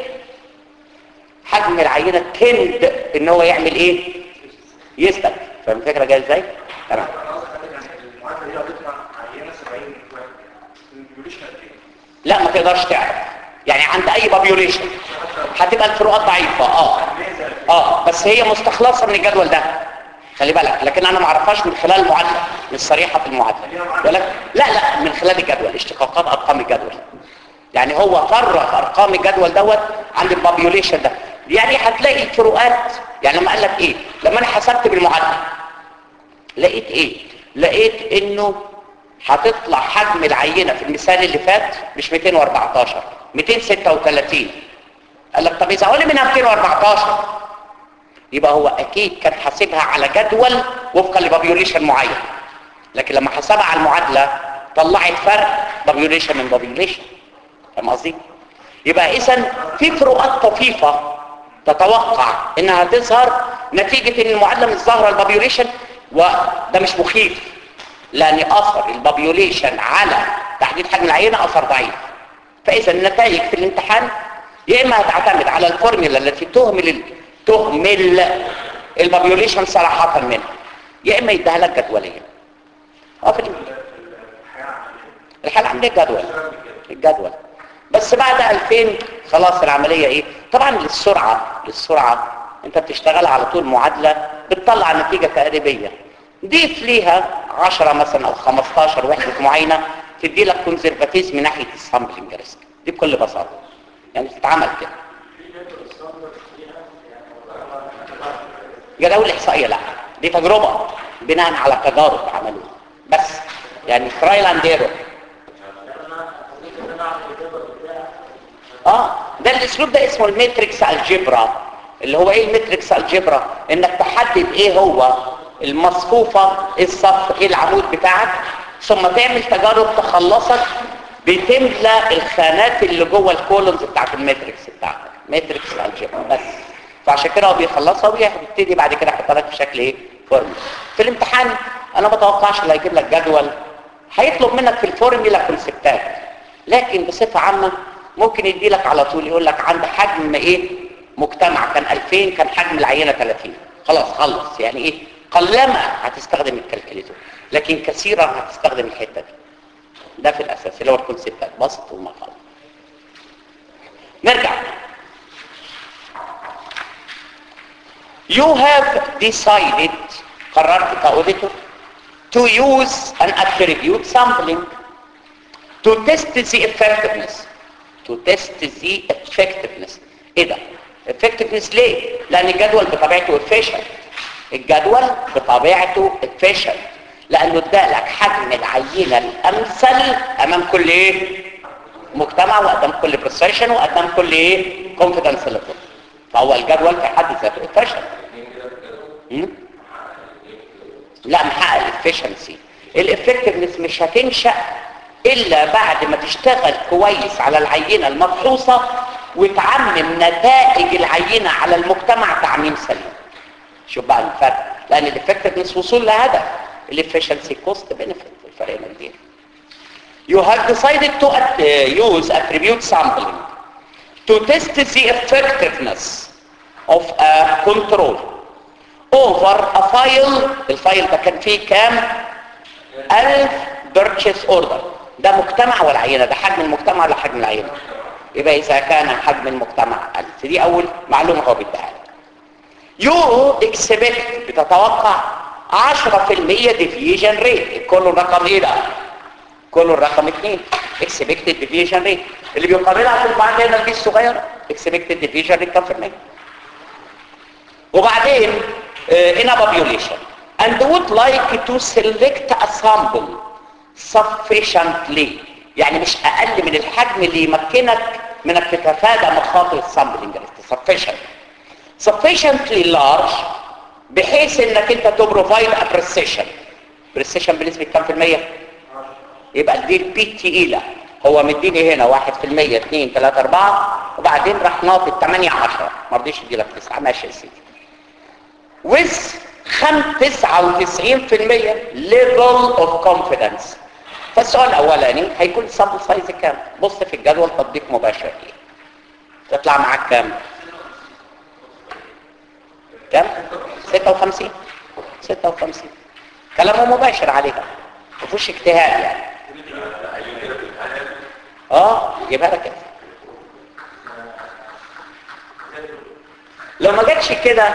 حجم العينه تند ان هو يعمل ايه يثبت فاهم الفكره جايه ازاي تمام المعادله دي هتطلع عينه 70 البيوليشن قد ايه؟ لا ما تقدرش تعرف يعني عند اي بابيوليشن هتبقى الفروقات ضعيفه اه اه بس هي مستخلصه من الجدول ده خلي بالك لكن انا ما اعرفهاش من خلال المعادله مش صريحه في المعادله ولكن لا لا من خلال الجدول اشتقاقات ارقام الجدول يعني هو فرغ ارقام الجدول دوت عند البابيوليشن ده يعني هتلاقي الفروقات يعني لما قال لك ايه لما انا حسبت بالمعادله لقيت ايه لقيت انه هتطلع حجم العينه في المثال اللي فات مش 214 236 قال لك طب اذا قول منها 214 يبقى هو اكيد كان حاسبها على جدول وفقا لبابيوليشن معين لكن لما حسبها على المعادله طلعت فرق بابيوليشن من بابيوليشن فاهم قصدي يبقى اذا في فروقات طفيفه تتوقع انها تظهر نتيجه ان المعادله مش ظاهره البابيوليشن وده مش مخيف لان اثر البابيوليشن على تحديد حجم العينه اثر ضعيف فاذا النتائج في الامتحان يا اما هتعتمد على الفورمولا التي تهمل تهمل المابيوليشن صراحه منها يا اما يديها لك جدوليا اه في الحاله العمليه جدول الجدول بس بعد 2000 خلاص العمليه ايه طبعا للسرعه للسرعه انت بتشتغل على طول معادله بتطلع نتيجه تقريبيه ضيف ليها 10 مثلا او 15 وحده معينه تدي لك كونزرفاتيزم من ناحيه السامبلنج ريسك دي بكل بساطه يعني تتعمل كده جداول الاحصائيه لا دي تجربه بناء على تجارب عملوها بس يعني ترايل اند ايرور اه ده الاسلوب ده اسمه الماتريكس الجبرا اللي هو ايه الماتريكس الجبرا انك تحدد ايه هو المصفوفه ايه الصف ايه العمود بتاعك ثم تعمل تجارب تخلصك بتملى الخانات اللي جوه الكولونز بتاعت الماتريكس بتاعتك ماتريكس الجبرا بس فعشان كده هو بيخلصها ويبتدي بعد كده يحط لك في شكل ايه فورمولا في الامتحان انا ما اتوقعش اللي هيجيب لك جدول هيطلب منك في الفورمولا كونسبتات لكن بصفه عامه ممكن يدي لك على طول يقول لك عند حجم ايه مجتمع كان 2000 كان حجم العينه 30 خلاص خلص يعني ايه قلما هتستخدم الكالكوليتور لكن كثيرا هتستخدم الحته دي ده في الاساس اللي هو الكونسبتات بسط ومقال نرجع you have decided قررت كاوديتور to use an attribute sampling to test the effectiveness to test the effectiveness ايه ده effectiveness ليه لان الجدول بطبيعته efficient الجدول بطبيعته efficient لانه ادالك حجم العينه الامثل امام كل ايه مجتمع وقدام كل بريسيشن وقدام كل ايه confidence level فهو الجدول في حد ذاته efficient م? لا محقق الافشنسي الافكتفنس مش هتنشا الا بعد ما تشتغل كويس على العينه المفحوصه وتعمم نتائج العينه على المجتمع تعميم سليم شوف بقى الفرق لان الافكتفنس وصول لهدف الافشنسي كوست بنفيت الفرق بين دي You have decided to uh, use attribute sampling to test the effectiveness of a control over a file الفايل ده كان فيه كام ألف purchase order ده مجتمع ولا عينة ده حجم المجتمع ولا حجم العينة يبقى إذا كان حجم المجتمع ألف دي أول معلومة هو بيديها لك يو اكسبكت بتتوقع 10% ديفيجن ريت كله رقم ايه ده كله الرقم 2 اكسبكتد ديفيجن ريت اللي بيقابلها في المعادله دي الصغيره اكسبكتد ديفيجن ريت كام في المية وبعدين uh, in a population and would like to select a sample sufficiently يعني مش اقل من الحجم اللي يمكنك من انك تتفادى مخاطر السامبلنج sufficient sufficiently large بحيث انك انت تبروفايد a precision precision بنسبة كام في المية يبقى دي البي تقيلة هو مديني هنا واحد في المية اتنين تلاتة اربعة وبعدين راح ناطط تمانية عشرة مرضيش يديلك تسعة ماشي يا سيدي with 99% level of confidence فالسؤال الاولاني هيكون السامبل سايز كام بص في الجدول تطبيق مباشر ليه تطلع معاك كام كام 56 56 كلامه مباشر عليها ما فيهوش اجتهاد يعني اه يجيبها لك كده لو ما جاتش كده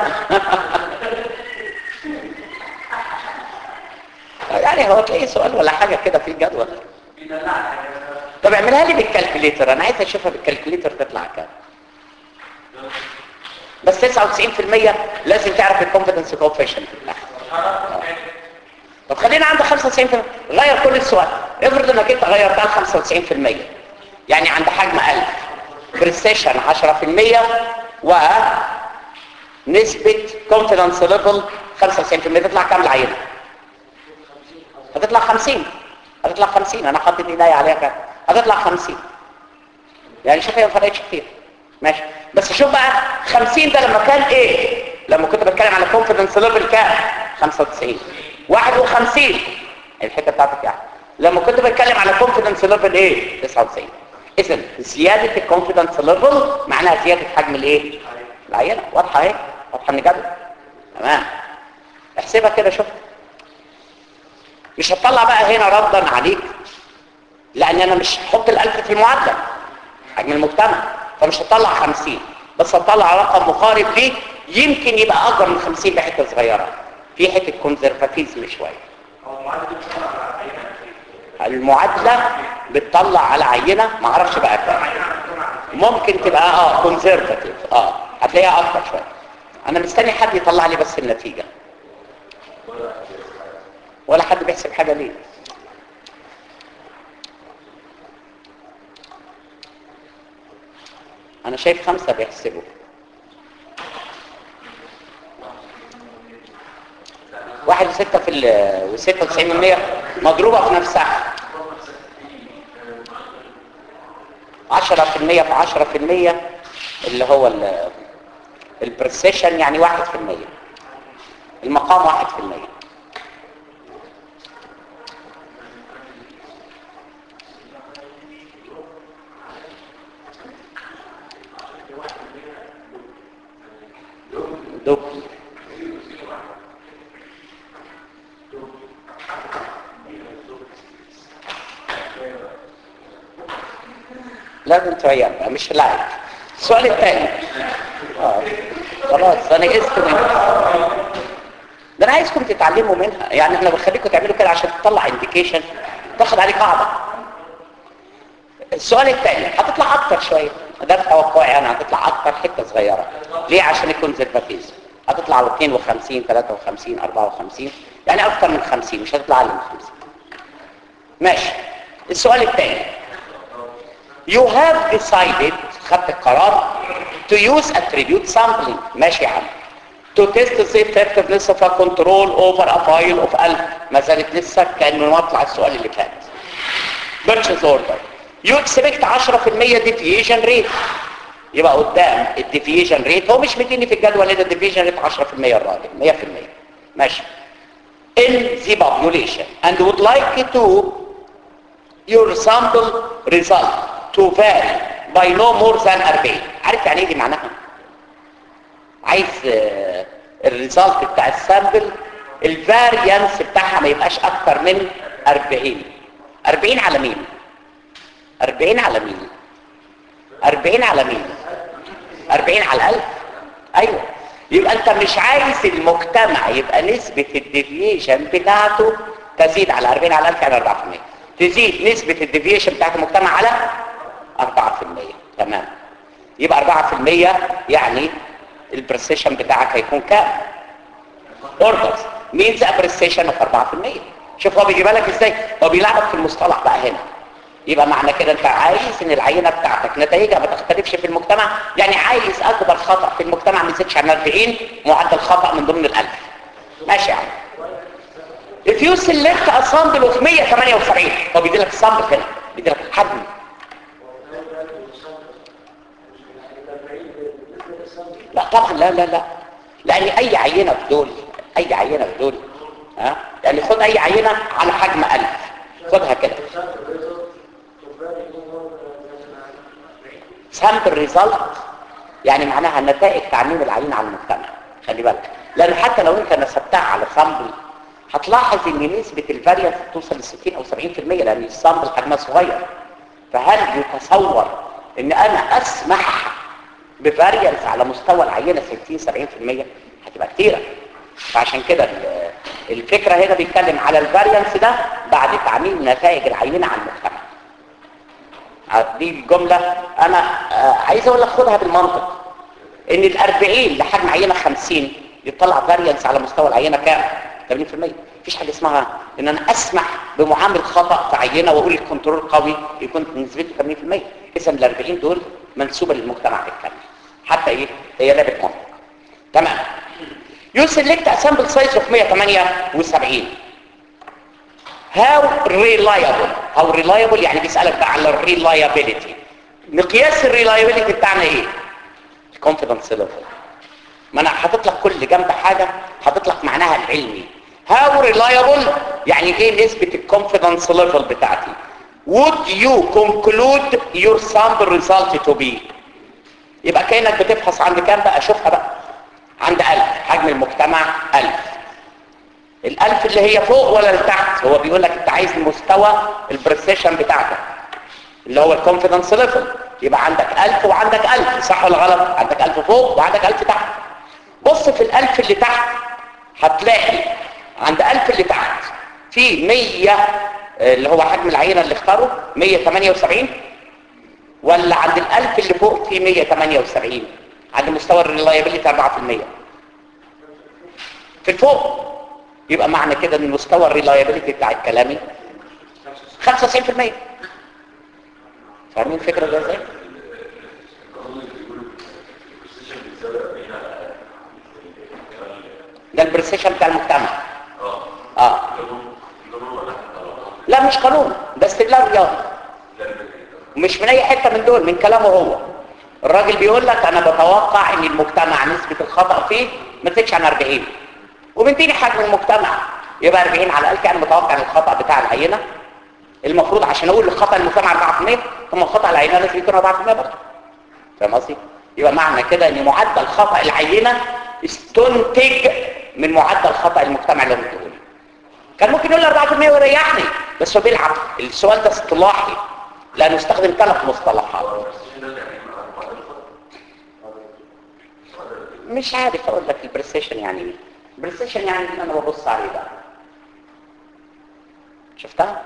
يعني هو تلاقي سؤال ولا حاجة كده في الجدول طب اعملها لي بالكالكوليتر انا عايز اشوفها بالكالكوليتر تطلع كام بس 99% لازم تعرف الكونفيدنس كوفيشنت طب خلينا عند 95% غير كل السؤال افرض انك انت غيرتها ل 95% يعني عند حجم 1000 بريستيشن 10% ونسبة كونفيدنس ليفل 95% تطلع كام العينة؟ هتطلع 50 هتطلع 50 انا حاطط ايدي عليها كام هتطلع 50 يعني شوف هي ما فرقتش كتير ماشي بس شوف بقى 50 ده لما كان ايه لما كنت بتكلم على كونفيدنس ليفل كام 95 51 الحته بتاعتك يعني لما كنت بتكلم على كونفيدنس ليفل ايه 99 اذا زياده الكونفيدنس ليفل معناها زياده حجم الايه العينه واضحه اهي واضحه ان جدول تمام احسبها كده شوف مش هتطلع بقى هنا ردا عليك لان انا مش هحط الالف في المعادله حجم المجتمع فمش هطلع 50 بس هطلع رقم مقارب ليه يمكن يبقى اكبر من 50 بحته صغيره في حته كونزرفاتيزم شويه هو المعادله دي بتطلع على عينه المعادله بتطلع على عينه ما اعرفش بقى كام ممكن تبقى اه كونزرفاتيف اه هتلاقيها اكتر شويه انا مستني حد يطلع لي بس النتيجه ولا حد بيحسب حاجه ليه انا شايف خمسة بيحسبوا واحد وستة في ال وستة وتسعين من مية مضروبة في نفسها عشرة في المية في عشرة في المية اللي هو ال- البرسيشن يعني واحد في المية المقام واحد في المية دبل لازم تعير بقى مش لاعب السؤال الثاني آه. خلاص انا قست منها ده انا عايزكم تتعلموا منها يعني احنا بخليكم تعملوا كده عشان تطلع انديكيشن تاخد عليه قاعده السؤال الثاني هتطلع اكتر شويه ده في توقعي انا هتطلع اكتر حته صغيره ليه عشان الكونزرفاتيزم هتطلع على 52 53 54 يعني اكتر من 50 مش هتطلع اقل من 50 ماشي السؤال الثاني you have decided خدت القرار to use attribute sampling ماشي يا عم to test the effectiveness of a control over a file of 1000 ما زالت لسه كأنه مطلع السؤال اللي فات purchase order you expect 10% deviation rate يبقى قدام الديفيجن ريت هو مش مديني في الجدول هنا الديفيجن ريت 10% الراجل 100% ماشي in the population and would like to your sample result to vary by no more than 40 عارف يعني ايه دي معناها عايز آه، الريزلت بتاع السامبل الفاريانس بتاعها ما يبقاش اكتر من 40 40 على مين 40 على مين 40 على مين 40 على 1000 ايوه يبقى انت مش عايز المجتمع يبقى نسبة الديفيشن بتاعته تزيد على 40 على 1000 يعني 4% تزيد نسبة الديفيشن بتاعت المجتمع على 4% تمام يبقى 4% يعني البرسيشن بتاعك هيكون كام اوردرز means a precision of 4% شوف هو بيجيبها لك ازاي هو بيلعبك في المصطلح بقى هنا يبقى معنى كده انت عايز ان العينه بتاعتك نتائجها ما تختلفش في المجتمع يعني عايز اكبر خطا في المجتمع ما يزيدش عن 40 معدل خطا من ضمن الالف ماشي يا عم if you select a sample of 178 هو بيدي لك السامبل هنا بيدي لك الحجم لا طبعا لا لا لا لان اي عينه في دول اي عينه في دول ها يعني خد اي عينه على حجم 1000 خدها كده سامبل ريزلت يعني معناها نتائج تعميم العينه على المجتمع خلي بالك لان حتى لو انت نسبتها على سامبل هتلاحظ ان نسبه الفاريانس توصل ل 60 او 70% لان السامبل حجمها صغير فهل يتصور ان انا اسمح بفاريانس على مستوى العينه 60 70% هتبقى كتيره فعشان كده ال- الفكره هنا بيتكلم على الفاريانس ده بعد تعميم نتائج العينه على المجتمع دي الجملة انا آه، عايز اقول لك خدها بالمنطق ان الاربعين لحجم عينة خمسين يطلع فاريانس على مستوى العينة كام 80% مفيش حاجة اسمها ان انا اسمح بمعامل خطأ في عينة واقول الكنترول قوي يكون نسبته 80% اذا الاربعين دول منسوبة للمجتمع بالكامل حتى ايه هي لعبة منطق تمام you select a sample size of 178 how reliable how reliable يعني بيسألك بقى على reliability مقياس الريلايبيليتي بتاعنا ايه الكونفيدنس ليفل ما انا حاطط لك كل جنب حاجه حاطط لك معناها العلمي how reliable يعني ايه نسبه الكونفيدنس ليفل بتاعتي would you conclude your sample result to be يبقى كانك بتبحث عند كام بقى شوفها بقى عند 1000 حجم المجتمع 1000 الألف اللي هي فوق ولا اللي تحت هو بيقول لك انت عايز مستوى البرسيشن بتاعتك اللي هو الكونفيدنس ليفل يبقى عندك 1000 وعندك 1000 صح ولا غلط عندك 1000 فوق وعندك 1000 تحت بص في الألف اللي تحت هتلاقي عند 1000 اللي تحت في 100 اللي هو حجم العينة اللي اختاره 178 ولا عند الألف اللي فوق في 178 عند مستوى الريلايبيليتي 4% في الفوق يبقى معنى كده ان مستوى الريلايبيليتي بتاع كلامي 95% فاهمين الفكره ده ازاي؟ ده البرسيشن بتاع المجتمع اه لا مش قانون ده استدلال رياضي مش من اي حته من دول من كلامه هو الراجل بيقول لك انا بتوقع ان المجتمع نسبه الخطا فيه ما تزيدش عن 40 وبنتيجي حجم المجتمع يبقى 40 على الاقل كان متوقع ان الخطا بتاع العينه المفروض عشان اقول الخطا المجتمع 4% ثم خطا العينه لازم يكون 4% برضه فاهم قصدي يبقى معنى كده ان معدل خطا العينه استنتج من معدل خطا المجتمع اللي هو بتقوله كان ممكن يقول 4% ويريحني بس هو بيلعب السؤال ده اصطلاحي لانه استخدم ثلاث مصطلحات مش عارف اقول لك البريسيشن يعني ايه البريسيشن يعني اللي انا ببص عليه بقى شفتها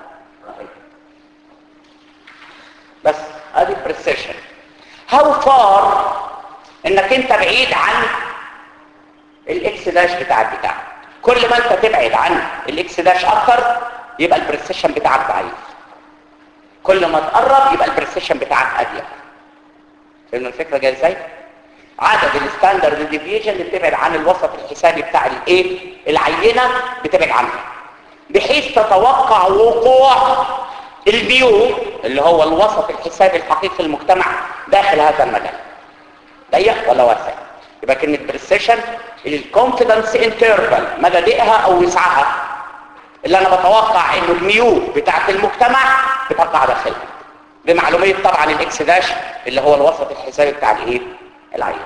بس ادي بريسيشن هاو فار انك انت بعيد عن الاكس داش بتاع البتاع كل ما انت تبعد عن الاكس داش اكتر يبقى البريسيشن بتاعك ضعيف كل ما تقرب يبقى البريسيشن بتاعك اضيق فهمنا الفكره جايه ازاي عدد الستاندرد ديفيجن اللي بتبعد عن الوسط الحسابي بتاع الايه العينه بتبعد عنها بحيث تتوقع وقوع البيو اللي هو الوسط الحسابي الحقيقي للمجتمع داخل هذا المجال ضيق ولا واسع يبقى كلمه بريسيشن الكونفيدنس انترفال مدى ضيقها او وسعها اللي انا بتوقع انه الميو بتاعت المجتمع بتقع داخلها بمعلوميه طبعا الاكس داش اللي هو الوسط الحسابي بتاع الايه العينه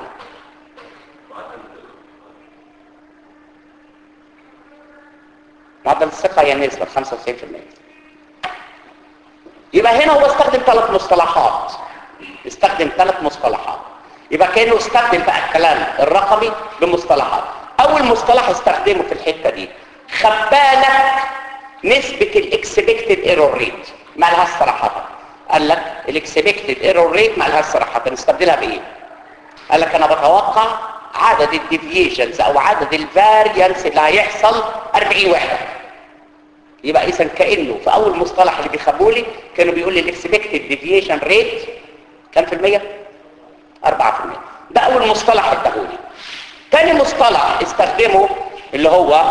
معدل الثقه هي نسبه 95% يبقى هنا هو استخدم ثلاث مصطلحات استخدم ثلاث مصطلحات يبقى كانه استخدم بقى الكلام الرقمي بمصطلحات اول مصطلح استخدمه في الحته دي خبالك نسبه الاكسبكتد ايرور ريت مالهاش صراحه قال لك الاكسبكتد ايرور ريت مالهاش صراحه نستبدلها بايه قال لك انا بتوقع عدد الديفيشنز او عدد الفاريانس اللي هيحصل 40 وحده يبقى اذا كانه في اول مصطلح اللي بيخبوا لي كانوا بيقول لي الاكسبكتد ديفيشن ريت كام في المية 4% ده اول مصطلح اداهولي تاني مصطلح استخدمه اللي هو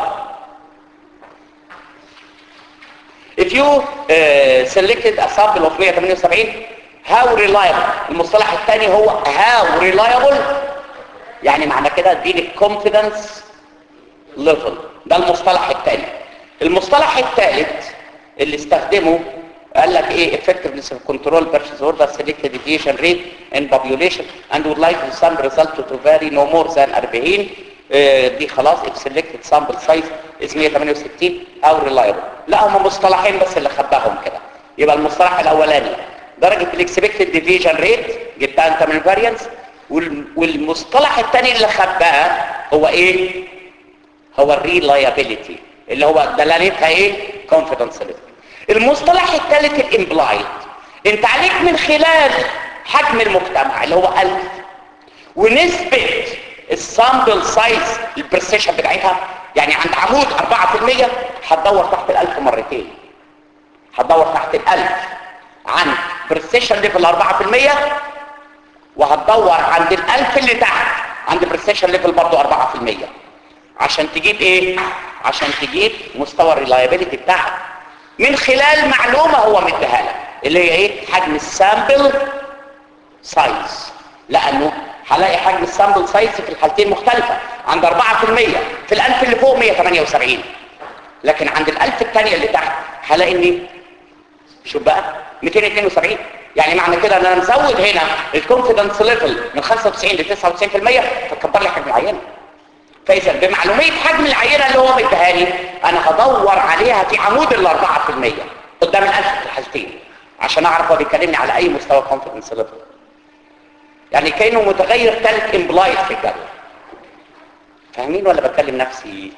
if you uh, selected a sample of 178 how reliable المصطلح الثاني هو how reliable يعني معنى كده اديني الكونفيدنس ليفل ده المصطلح الثاني المصطلح الثالث اللي استخدمه قال لك ايه effectiveness of control versus order selected deviation rate in population and would like some result to vary no more than 40 آه دي خلاص if selected sample size is 168 او reliable لا هم مصطلحين بس اللي خباهم كده يبقى المصطلح الاولاني درجة الاكسبكتد ديفيجن ريت جبتها انت من الفاريانس والمصطلح الثاني اللي خباه هو ايه هو الريلايابيليتي اللي هو دلالتها ايه كونفيدنس ليفل المصطلح الثالث الامبلايد انت عليك من خلال حجم المجتمع اللي هو 1000 ونسبة السامبل سايز البرسيشن بتاعتها يعني عند عمود 4% هتدور تحت ال1000 مرتين هتدور تحت ال1000 عن برسيشن ليفل 4% وهتدور عند ال1000 اللي تحت عند برسيشن ليفل برضه 4% عشان تجيب ايه عشان تجيب مستوى الريلايبيليتي بتاعك من خلال معلومة هو مديها لك اللي هي ايه حجم السامبل سايز لانه هلاقي حجم السامبل سايز في الحالتين مختلفة عند 4% في الالف اللي فوق 178 لكن عند الالف الثانية اللي تحت هلاقي اني شوف بقى 272 يعني معنى كده ان انا مزود هنا الكونفيدنس ليفل من 95 ل 99% فكبر لي حجم العينه فاذا بمعلوميه حجم العينه اللي هو مديها لي انا هدور عليها في عمود ال 4% قدام الالف في الحالتين عشان اعرف هو بيكلمني على اي مستوى كونفدنس ليفل يعني كانه متغير ثالث امبلايد في الجدول فاهمين ولا بكلم نفسي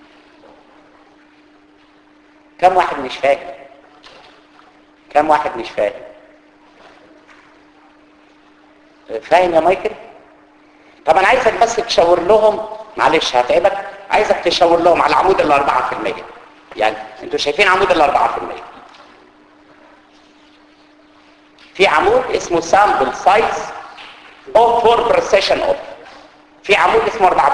كم واحد مش فاهم كم واحد مش فاهم فاهم يا مايكل طب انا عايزك بس تشاور لهم معلش هتعبك عايزك تشاور لهم على عمود ال 4% يعني انتوا شايفين عمود ال 4% في عمود اسمه سامبل سايز اوف فور برسيشن اوف في عمود اسمه 4%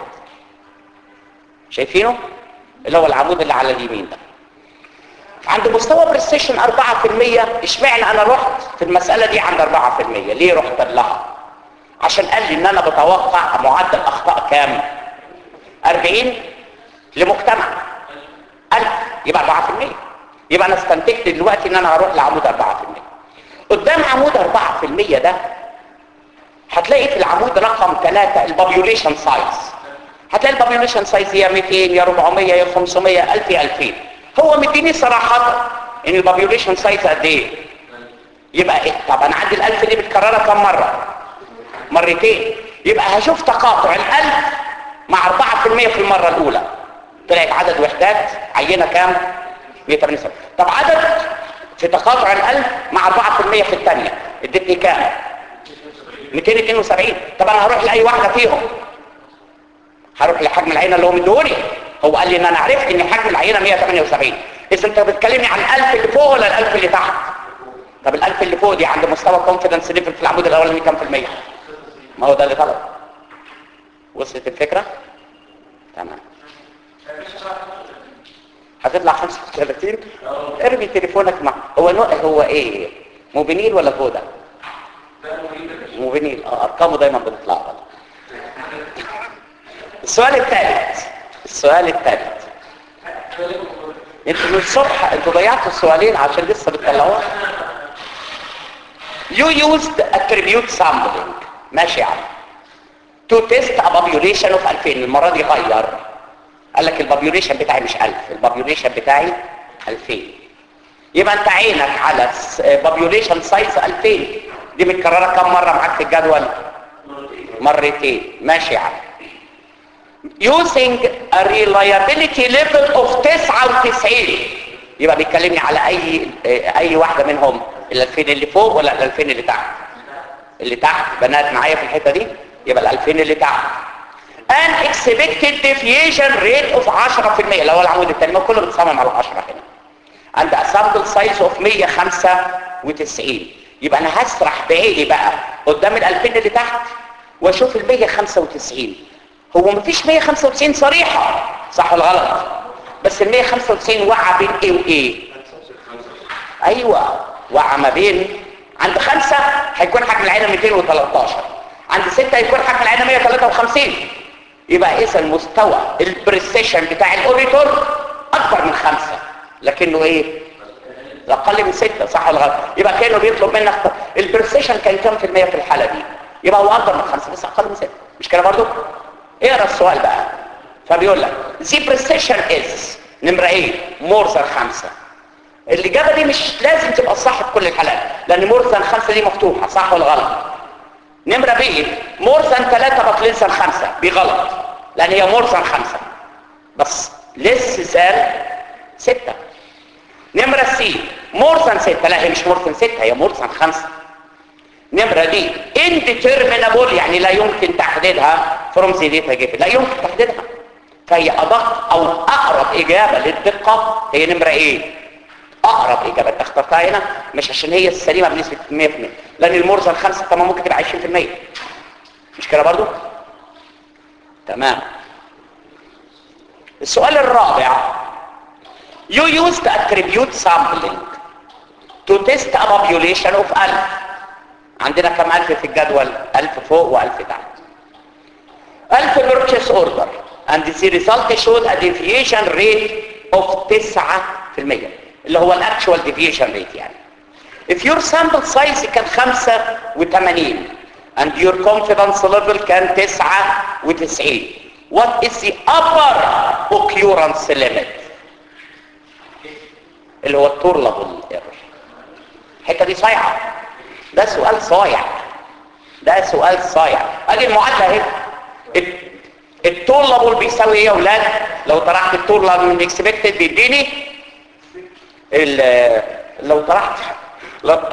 شايفينه اللي هو العمود اللي على اليمين ده عند مستوى بريسيشن 4% اشمعنى انا رحت في المسألة دي عند 4% ليه رحت لها عشان قال لي ان انا بتوقع معدل اخطاء كام 40 لمجتمع 1000 يبقى 4% يبقى انا استنتجت دلوقتي ان انا هروح لعمود 4% قدام عمود 4% ده هتلاقي في العمود رقم 3 البوبيوليشن سايز هتلاقي البوبيوليشن سايز هي 200 يا 400 يا 500 1000 يا 2000 هو مديني صراحة ان البوبيوليشن سايز قد ايه يبقى ايه طب انا عندي الالف دي متكررة كم مرة مرتين يبقى هشوف تقاطع الالف مع 4% في المرة الاولى طلعت عدد وحدات عينة كام 178 طب عدد في تقاطع الالف مع 4% في الثانية ادتني كام 272 طب انا هروح لاي واحدة فيهم هروح لحجم العينة اللي هو مديهولي هو قال لي ان انا عرفت ان حجم العينة 178 اذا انت بتكلمني عن الالف اللي فوق ولا الالف اللي تحت طب الالف اللي فوق دي عند مستوى كونفيدنس ليفل في العمود الاولاني كام في المية ما هو ده اللي طلب وصلت الفكرة تمام هتطلع 35 ارمي تليفونك مع هو نوع هو ايه موبينيل ولا فودا موبينيل اه ارقامه دايما بتطلع غلط السؤال الثالث السؤال الثالث انتوا من الصبح انتوا ضيعتوا السؤالين عشان لسه بتطلعوها You used attribute sampling ماشي يا عم to test a population of 2000 المرة دي غير قال لك البابيوليشن بتاعي مش 1000 البابيوليشن بتاعي 2000 يبقى انت عينك على بابيوليشن سايز 2000 دي متكررة كم مرة معاك في الجدول مرتين ماشي يا عم using a reliability level of 99 يبقى بيتكلمني على اي اي واحدة منهم ال 2000 اللي فوق ولا ال 2000 اللي تحت اللي تحت بنات معايا في الحتة دي يبقى ال 2000 اللي تحت an expected deviation rate of 10% اللي هو العمود الثاني ما كله بتصمم على 10 هنا عند a sample size of 195 يبقى انا هسرح بعيني بقى قدام ال 2000 اللي تحت واشوف ال 195 هو مفيش 195 صريحة صح ولا غلط بس ال 195 وقع بين ايه وايه ايوه وقع ما بين عند خمسة هيكون حجم العينة 213 عند ستة هيكون حجم العينة 153 يبقى اذا مستوى البريسيشن بتاع الاوريتور اكبر من خمسة لكنه ايه اقل من ستة صح ولا غلط يبقى كانه بيطلب منك البريسيشن كان كام في المية في الحالة دي يبقى هو اكبر من خمسة بس اقل من ستة مش كده برضو اقرا السؤال بقى فبيقول لك the precision is نمرة ايه more than خمسة الإجابة دي مش لازم تبقى صح في كل الحالات لأن more than خمسة دي مفتوحة صح ولا غلط نمرة بي more than ثلاثة but less than خمسة دي غلط لأن هي more than خمسة بس less than ستة نمرة سي more than ستة لا هي مش more than ستة هي more than خمسة نمرة دي indeterminable يعني لا يمكن تحديدها from the data given لا يمكن تحديدها فهي أدق أو أقرب إجابة للدقة هي نمرة إيه أقرب إجابة أنت اخترتها هنا مش عشان هي السليمة بنسبة 100% لأن المرزة الخمسة طبعا ممكن تبقى 20% مش كده برضو تمام السؤال الرابع You used attribute sampling to test a population of 1000 عندنا كم ألف في الجدول ألف فوق وألف تحت ألف purchase order and the result showed a deviation rate of 9% اللي هو الاكشوال deviation rate يعني if your sample size كان 85 and your confidence level كان 99 what is the upper occurrence limit اللي هو التورلابل ايرور الحته دي صايعه ده سؤال صايع ده سؤال صايع ادي المعادله اهي التورلابل بيساوي ايه يا اولاد لو طرحت التورلابل من اكسبكتد بيديني ال- لو طرحت لا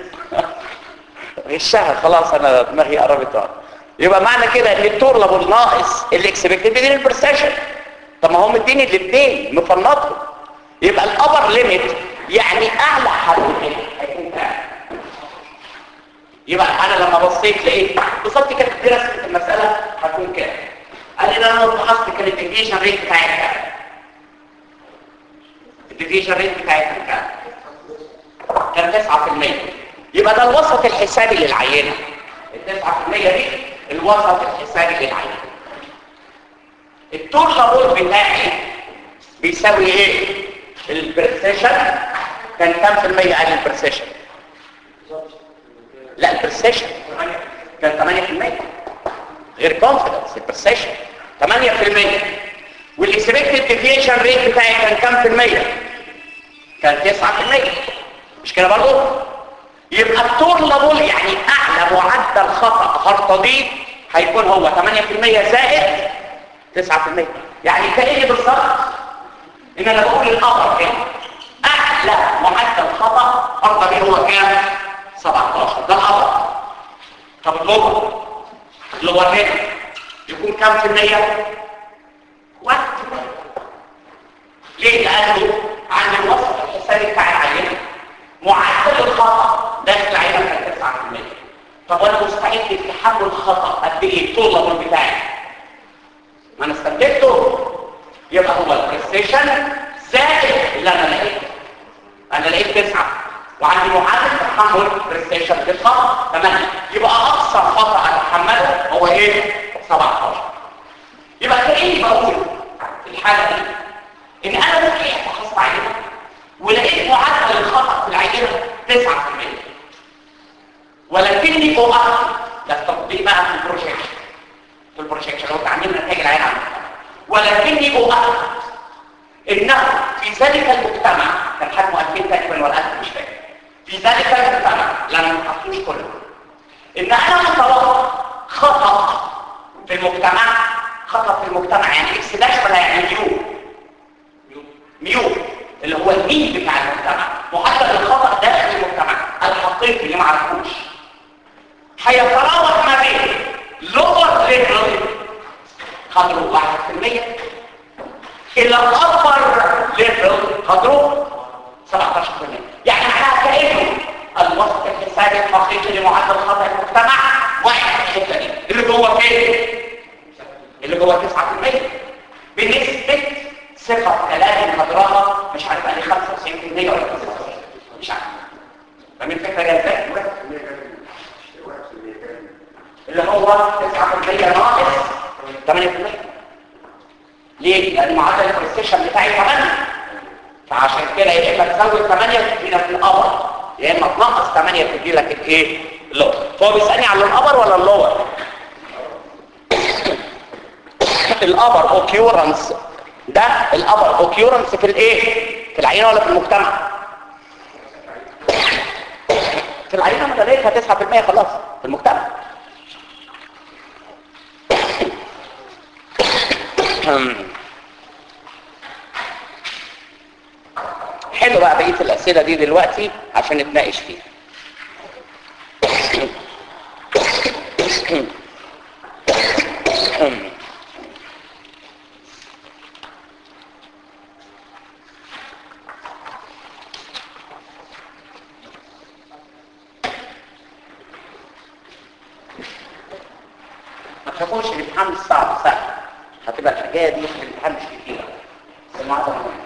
غشها خلاص انا دماغي قربت أهو. يبقى معنى كده ان التورلابل ناقص الاكسبكتد بيديني البرسيشن طب ما هو مديني الاثنين مفنطهم يبقى الابر ليميت يعني اعلى حد هيكون كام يبقى انا لما بصيت لقيت بالظبط كانت دراسه المساله هتكون كام قال لي انا لو فحصت كان الديفيشن ريت بتاعتها كام الديفيشن ريت بتاعتها كام كان 9% يبقى ده الوسط الحسابي للعينه ال 9% دي الوسط الحسابي للعينه التورلابول بتاعي بيساوي ايه البرسيشن كان كام في المية قال البرسيشن لا البرسيشن كان 8% غير كونفيدنس البرسيشن 8% والاكسبكتد ديفيشن ريت بتاعي كان كام في المية كان 9% مش كده برضو يبقى التورلابل يعني اعلى معدل خطأ هرطبيط هيكون هو 8% زائد 9% يعني كأني بالظبط ان انا بقول الامر كام اعلى معدل خطأ هرطبيط هو كام 17 ده الامر طب اللغة اللغة هنا يكون كام في المية واحد في المية ليه لانه عند الوسط الحسابي بتاع العينه معدل الخطا داخل العينه كان 9% طب وانا مستعد لتحمل خطا قد ايه طول العمر بتاعي ما انا استنتجته يبقى هو البريستيشن زائد اللي انا لقيته انا لقيت 9 وعندي معدل تحمل بريستيشن للخطا 8 يبقى اقصى خطا اتحمله هو ايه 17 يبقى كاني بقول في الحاله دي ان انا ممكن افحص عينه ولقيت معدل الخطا في العينه 9% ولكني اؤكد ده التطبيق بقى في البروجيكشن في البروجيكشن لو تعملنا نتائج العينه ولكني اؤكد انه في ذلك المجتمع كان حجمه 2000 تقريبا ولا 1000 مش فاكر في ذلك المجتمع لما ما حطوش كله ان انا متوقع خطا في المجتمع خطا في المجتمع يعني اكس داش ولا يعني ميو ميو اللي هو المين بتاع المجتمع معدل الخطا داخل المجتمع الحقيقي اللي ما عرفوش هيتراوح ما بين لور ليفل قدره 1% الى الابر ليفل قدره 17% يعني معناها كانه الوسط الحسابي الحقيقي لمعدل خطا المجتمع واحد في الحته دي اللي جوه فين اللي جوه 9% بنسبه ثقه كلام قدرها مش عارف يعني 95% ولا 95% مش عارف فاهم الفكره جايه ازاي اللي هو 9% ناقص 8% ليه؟ لان معدل البريستيشن بتاعي 8 فعشان كده يا اما تزود 8 وتدينا في الابر يا اما تنقص 8 تدي لك الايه؟ اللور فهو بيسالني على الابر ولا اللور؟ الابر اوكيورنس ده الابر اوكيورنس في الايه؟ في العينه ولا في المجتمع؟ في العينه ما لقيتها 9% خلاص في المجتمع حلو بقى بقيه الاسئله دي دلوقتي عشان نتناقش فيها ما تخافوش الامتحان مش صعب سهل هتبقى الحكايه دي في الامتحان مش كتيره بس المعظم مهم.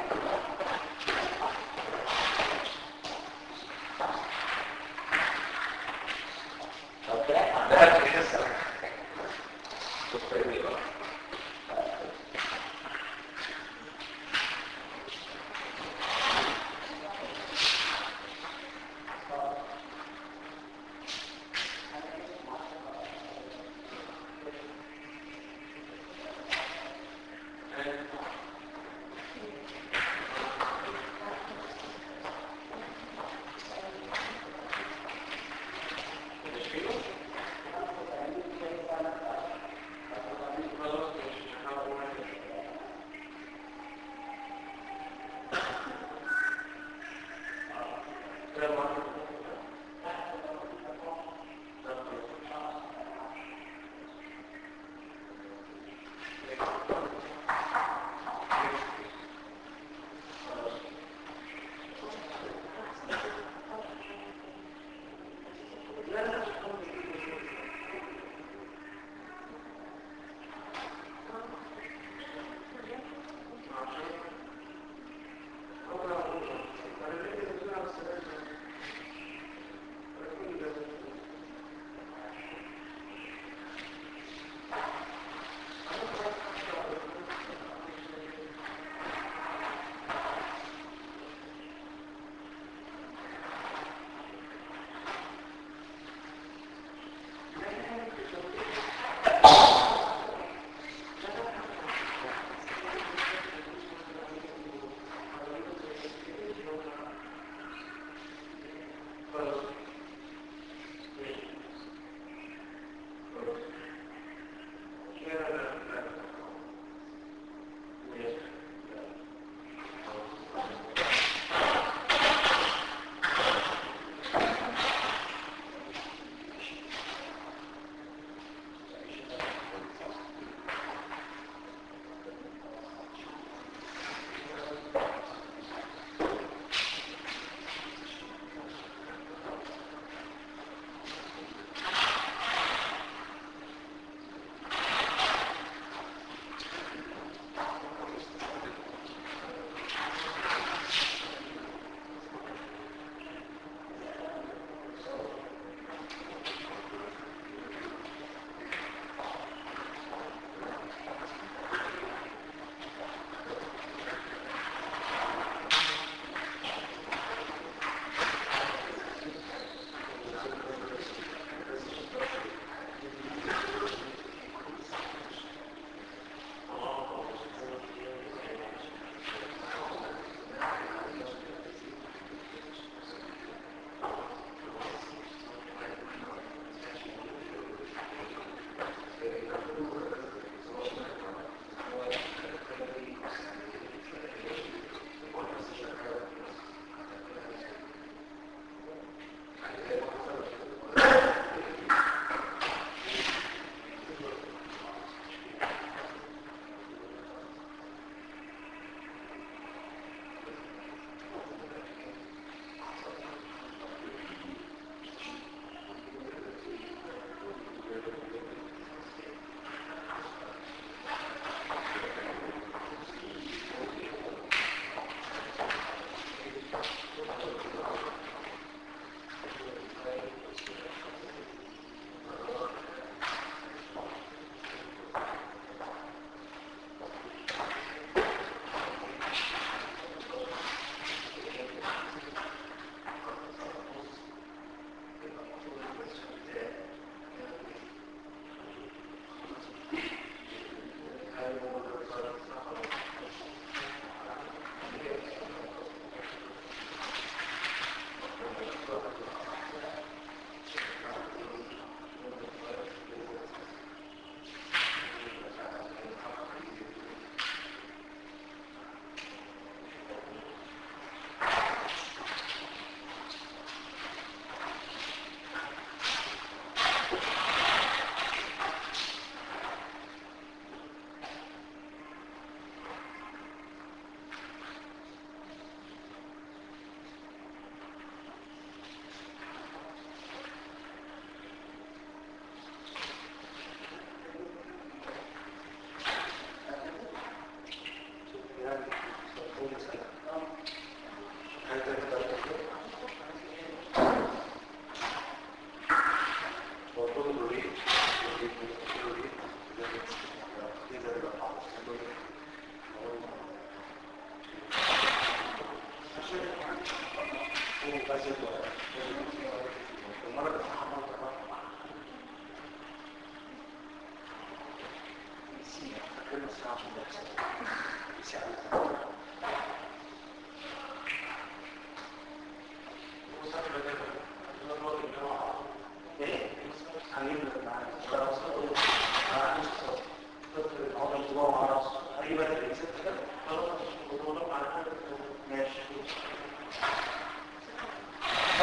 ماشي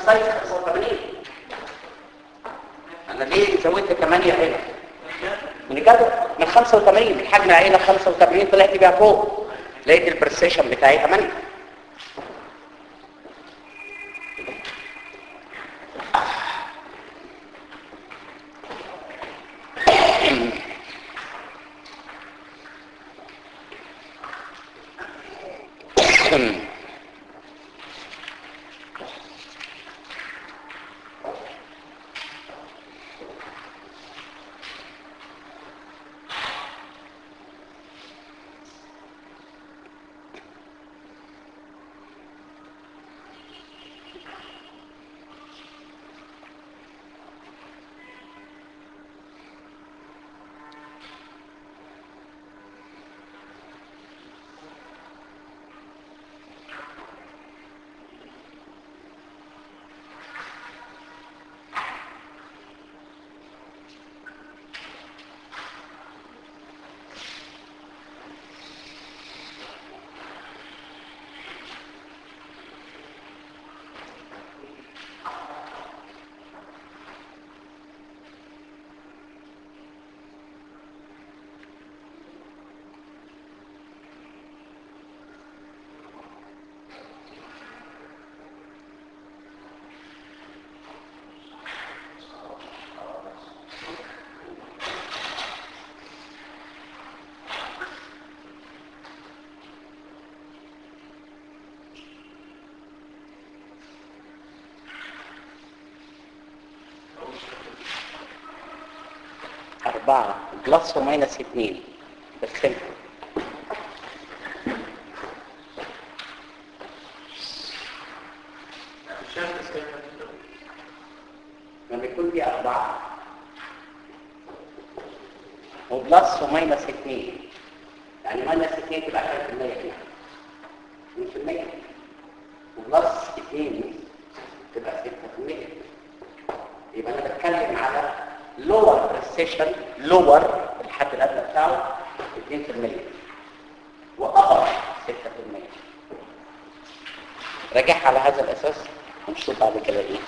سايز 85 انا ليه زودت 8 هنا من كده من 85 من حجم العينه 85 طلعت بيها فوق لقيت البرسيشن بتاعي 8 أربعة بلس وماينس اتنين بالخمسة لما يكون دي أربعة وبلس وماينس اتنين يعني ماينس اتنين تبقى كام في المية هنا؟ اتنين في المية وبلس اتنين تبقى ستة في المية يبقى أنا بتكلم على لور بريسيشن لور الحد الأدنى بتاعه 2% وأقر 6% راجعها على هذا الأساس ونشوف بعد كده إيه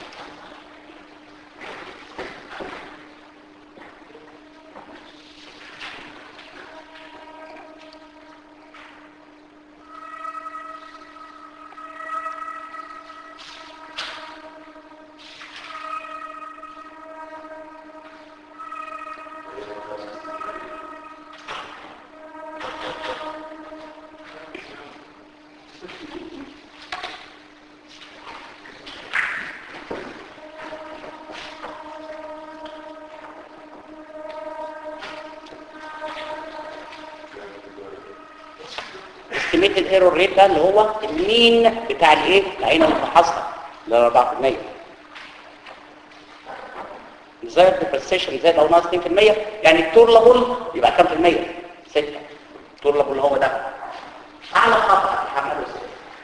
استيميتد ايرور ريت ده اللي هو المين بتاع الايه العين المتحصله اللي هو 4% زائد البرسيشن زائد او ناقص 2% يعني التور لابل يبقى كام في المية 6 التور لابل هو ده اعلى خطأ هعمله 6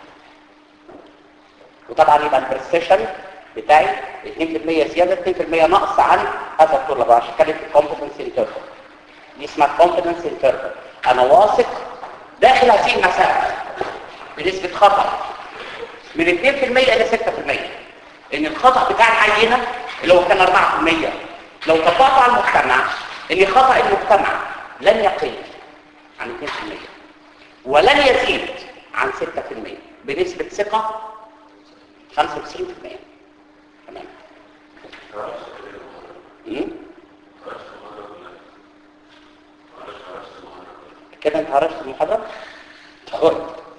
وطبعا يبقى البرسيشن بتاعي 2% زياده 2% نقص عن هذا التور لابل عشان كده الكومبتنس انترفال دي اسمها كومبتنس انترفال انا واثق داخل هذه المسافة بنسبة خطأ من 2% إلى 6% إن الخطأ بتاع العينة اللي هو كان 4% لو طبقته على المجتمع إن خطأ المجتمع لن يقل عن 2% ولن يزيد عن 6% بنسبة ثقة 95% تمام مم؟ كده انت عرفت المحاضرة؟ طيب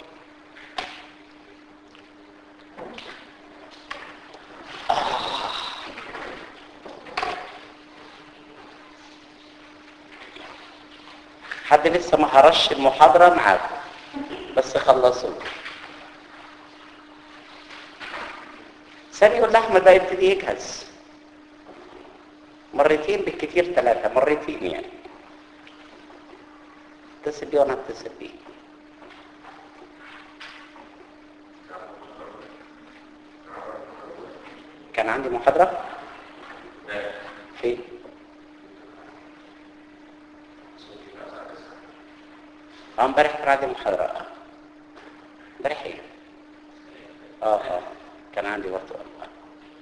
حد لسه ما هرش المحاضرة معاكم بس خلصوا ثاني يقول لأحمد بقى يبتدي يجهز مرتين بالكثير ثلاثة مرتين يعني اتصل بيه وانا اتصل بيه كان عندي محاضرة فين اه امبارح كان عندي محاضرة امبارح ايه اه اه كان عندي برضه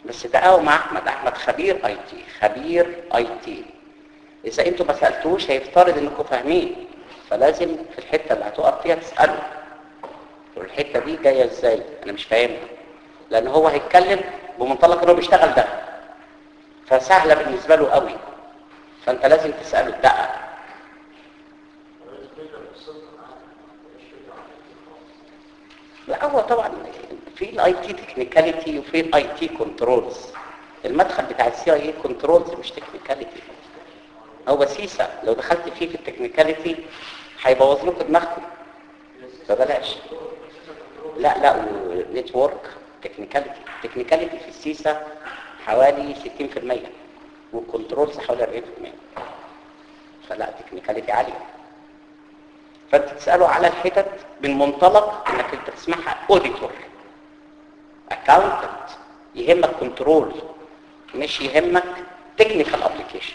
بس تقاوم مع احمد احمد خبير اي تي خبير اي تي اذا انتوا ما سالتوش هيفترض انكم فاهمين فلازم في الحته اللي هتقف فيها تسالوا والحته دي جايه ازاي انا مش فاهمها لان هو هيتكلم بمنطلق انه بيشتغل ده فسهله بالنسبه له قوي فانت لازم تساله الدقه لا هو طبعا في الاي تي تكنيكاليتي وفي الاي تي كنترولز المدخل بتاع السي اي كنترولز مش تكنيكاليتي هو سيسا لو دخلت فيه في التكنيكاليتي هيبوظ لكم دماغكم فبلاش لا لا نتورك تكنيكاليتي تكنيكاليتي في السيسا حوالي 60% والكنترولز حوالي 40% فلا تكنيكاليتي عاليه فانت تساله على الحتت من منطلق انك انت تسمعها اوديتور اكاونتنت يهمك كنترول مش يهمك تكنيكال ابلكيشن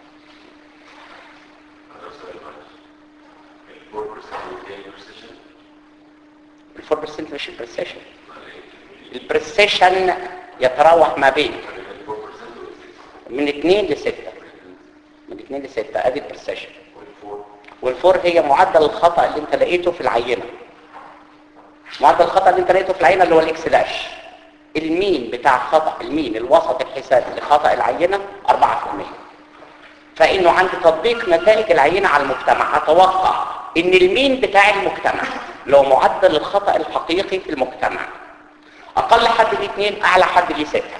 ال 4% مش البرسيشن البرسيشن يتراوح ما بين من 2 ل 6 من 2 ل 6 ادي البرسيشن والفور هي معدل الخطأ اللي انت لقيته في العينة معدل الخطأ اللي انت لقيته في العينة اللي هو الاكس داش المين بتاع خطأ المين الوسط الحسابي لخطأ العينة 4% فانه عند تطبيق نتائج العينة على المجتمع اتوقع ان المين بتاع المجتمع لو معدل الخطأ الحقيقي في المجتمع اقل حد ليه 2 اعلى حد ليه 6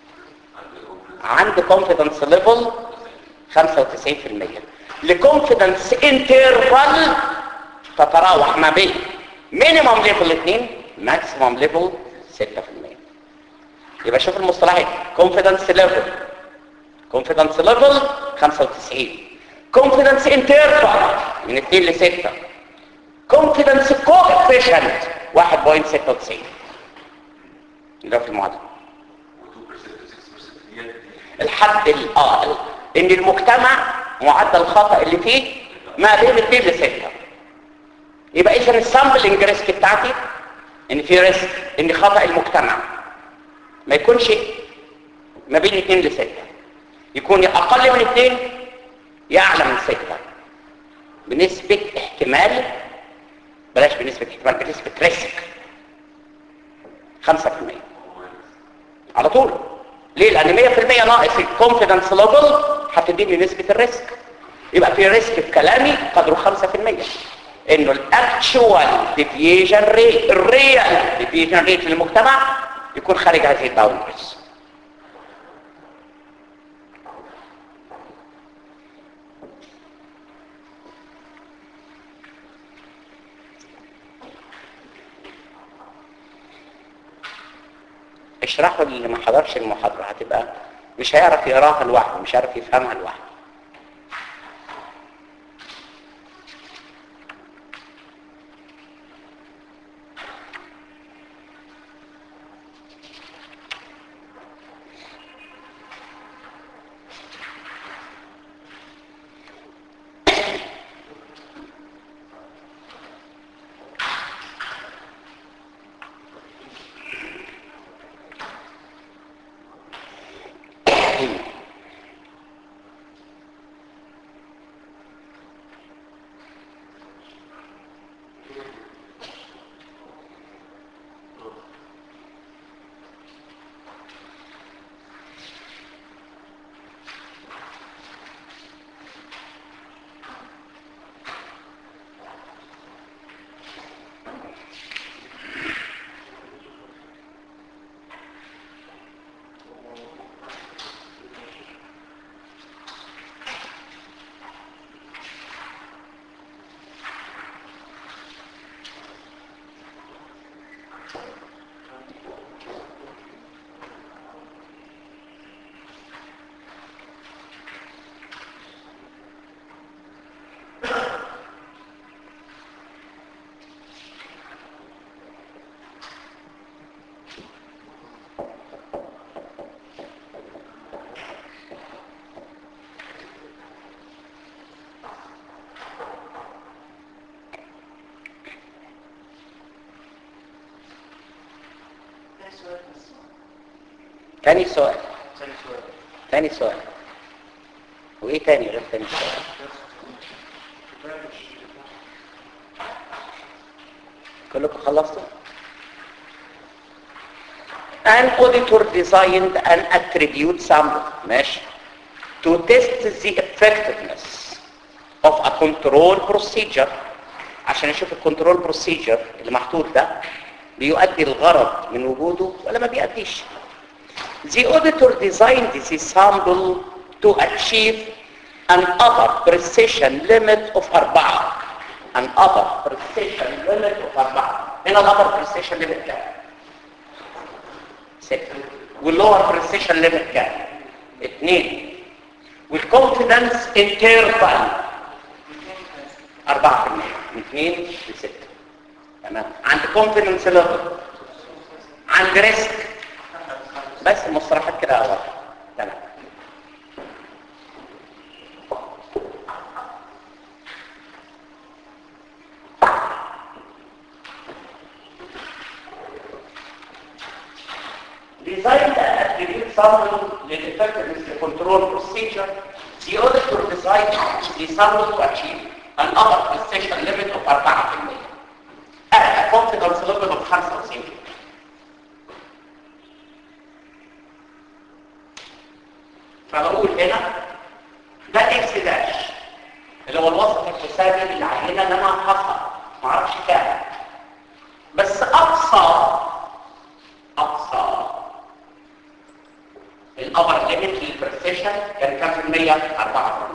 عند confidence level 95% لكونفيدنس انترفال تتراوح ما بين مينيمم ليفل 2 ماكسيمم ليفل 6% يبقى شوف المصطلحين كونفيدنس ليفل كونفيدنس ليفل 95 كونفيدنس انترفال من 2 ل 6 كونفيدنس كوفيشنت 1.96 ده في المعادله الحد ال- اه ال- ان المجتمع معدل الخطأ اللي فيه ما بين 2 ل 6 يبقى اذا السامبلنج ريسك بتاعتي ان في ريسك ان خطأ المجتمع ما يكونش ما بين 2 ل 6 يكون يا اقل من 2 يا اعلى من 6 بنسبة احتمال بلاش بنسبة احتمال بنسبة ريسك 5% على طول ليه لان 100% ناقص الكونفيدنس ليفل هتديني نسبة الريسك يبقى في ريسك في كلامي قدره 5% انه الاكشوال ديفيجن ريت الريال ديفيجن ريت للمجتمع يكون خارج هذه الباوندرز اشرحه اللي ما حضرش المحاضرة هتبقى مش هيعرف يقراها لوحده مش هيعرف يفهمها لوحده تاني سؤال ثاني سؤال تاني سؤال وايه تاني غير تاني سؤال كلكم خلصتوا An auditor designed an attribute sample ماشي to test the effectiveness of a control procedure عشان يشوف الكنترول بروسيجر اللي محطوط ده بيؤدي الغرض من وجوده ولا ما بيأديش The auditor designed the sample to achieve an upper precision limit of 4 an upper precision limit of 4 هنا الupper precision limit كام؟ 6 والlower precision limit كام؟ 2 والconfidence interval 4% من 2 ل 6 تمام عند confidence level عند risk بس المصطلحات كده واضحه تمام Design the attribute sample للeffectiveness control procedure the auditor designed the sample to achieve an upper precision limit of 4% at a confidence level of 95% فبقول هنا ده اكس داش اللي هو الوسط الحسابي للعينه اللي انا هحصل ما اعرفش كام بس اقصى اقصى الابر ليميت للبرسيشن كان كام في المية؟ 4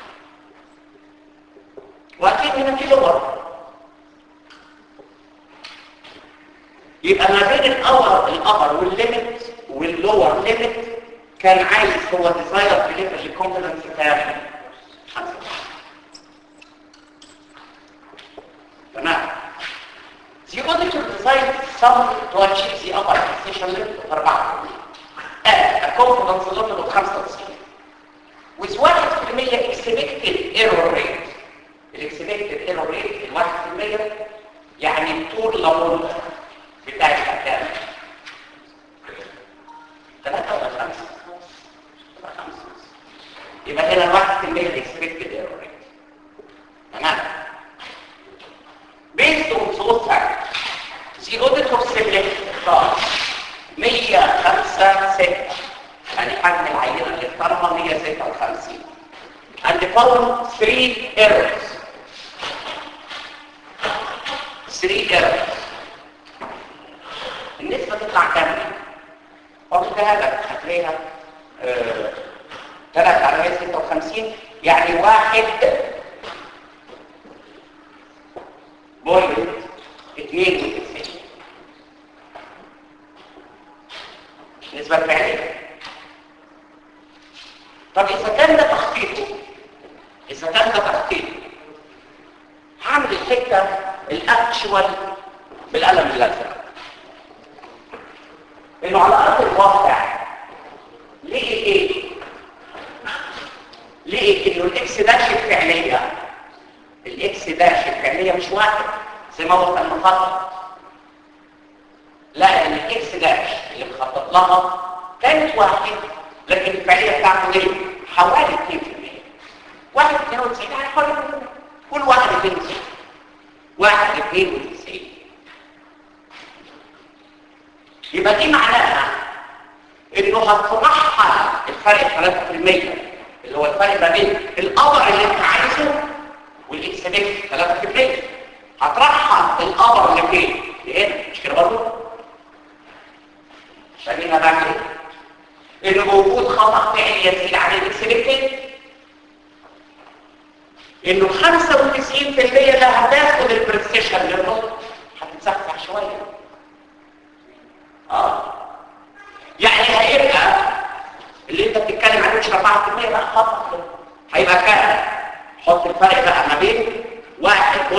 واكيد هنا في لور يبقى ما بين الابر الابر والليميت واللور ليميت كان عايز هو ديزاير في ليفل الكونفدنس كام؟ 5 تمام The auditor designed some to achieve the upper precision limit of 4 at a confidence level of 95 with 1% expected error rate الاكسبكتد ايرور ريت ال 1% يعني الطول لامونت بتاع الحكام 3 ولا 5 يبقى هنا ال 1% الاكسبكتد ايرور ريت تمام based on those factors the auditor selected class 105 يعني حجم العينه اللي اختارها 156 and found three errors three errors النسبة تطلع كام؟ قلتها لك هتلاقيها آه، تلات على 156 يعني واحد بوينت اتنين وتسعين النسبة الفعلية طب إذا كان ده تخطيطه إذا كان ده تخطيطه هعمل الحتة الأكشوال بالقلم الأزرق إنه على أرض الواقع لقي إيه؟ لقي إنه الإكس داش الفعلية الإكس داش الفعلية مش واحد زي ما هو كان مخطط لا إن الإكس داش اللي مخطط لها كانت واحد لكن الفعلية بتاعته ايه؟ حوالي 2% واحد 92 يعني حوالي 2%. كل واحد 92 واحد 92 يبقى دي معناها انه هترحل الفرق 3% اللي هو الفرق ما بين القمر اللي انت عايزه والاكس بيك 3% هترحل القمر اللي فين؟ لهنا مش كده برضه؟ فاهمين انا بعمل ايه؟ ان وجود خطأ فعلي يزيد عن الاكسبكتد انه 95% اللي هتاخد البريسيشن للنقط هتتصفح شويه اه يعني هيبقى اللي انت بتتكلم عليه مش 4% لا خطأ هيبقى كام حط الفرق بقى ما بين 1.2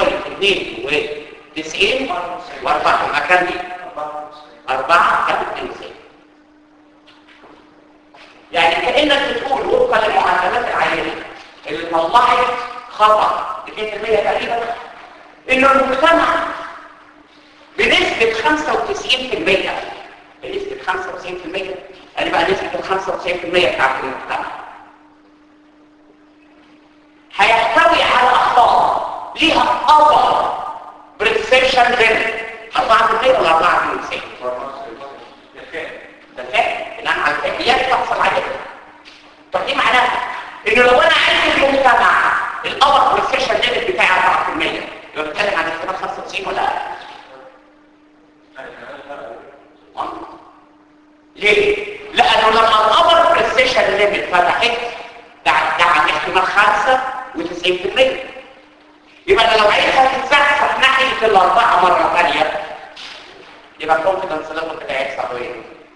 و90 و4 المكان دي 4 كام 92 يعني كأنك بتقول وفقا للمعادلات العينية اللي طلعت خطأ 2% تقريبا انه المجتمع بنسبة 95% بنسبة 95% ادي بقى نسبه ال 95% بتاعت المجتمع هيحتوي على اخطاء ليها افضل بريسبشن ليميت 4% ولا 4% ده فاهم بناء على التكليات تحصل عليها طب دي معناها انه لو انا عايز المجتمع الابر بريسبشن ليميت بتاعي 4% يبقى بتكلم عن احتمال 95 ولا اقل آه. ليه؟ لانه لما الابر بريسبشن ليميت فتحت ده ده عن احتمال 95% يبقى انا لو عايزها تتزحزح ناحيه الاربعه مره ثانيه يبقى الكونفدنس ليفل بتاعي يحصل ايه؟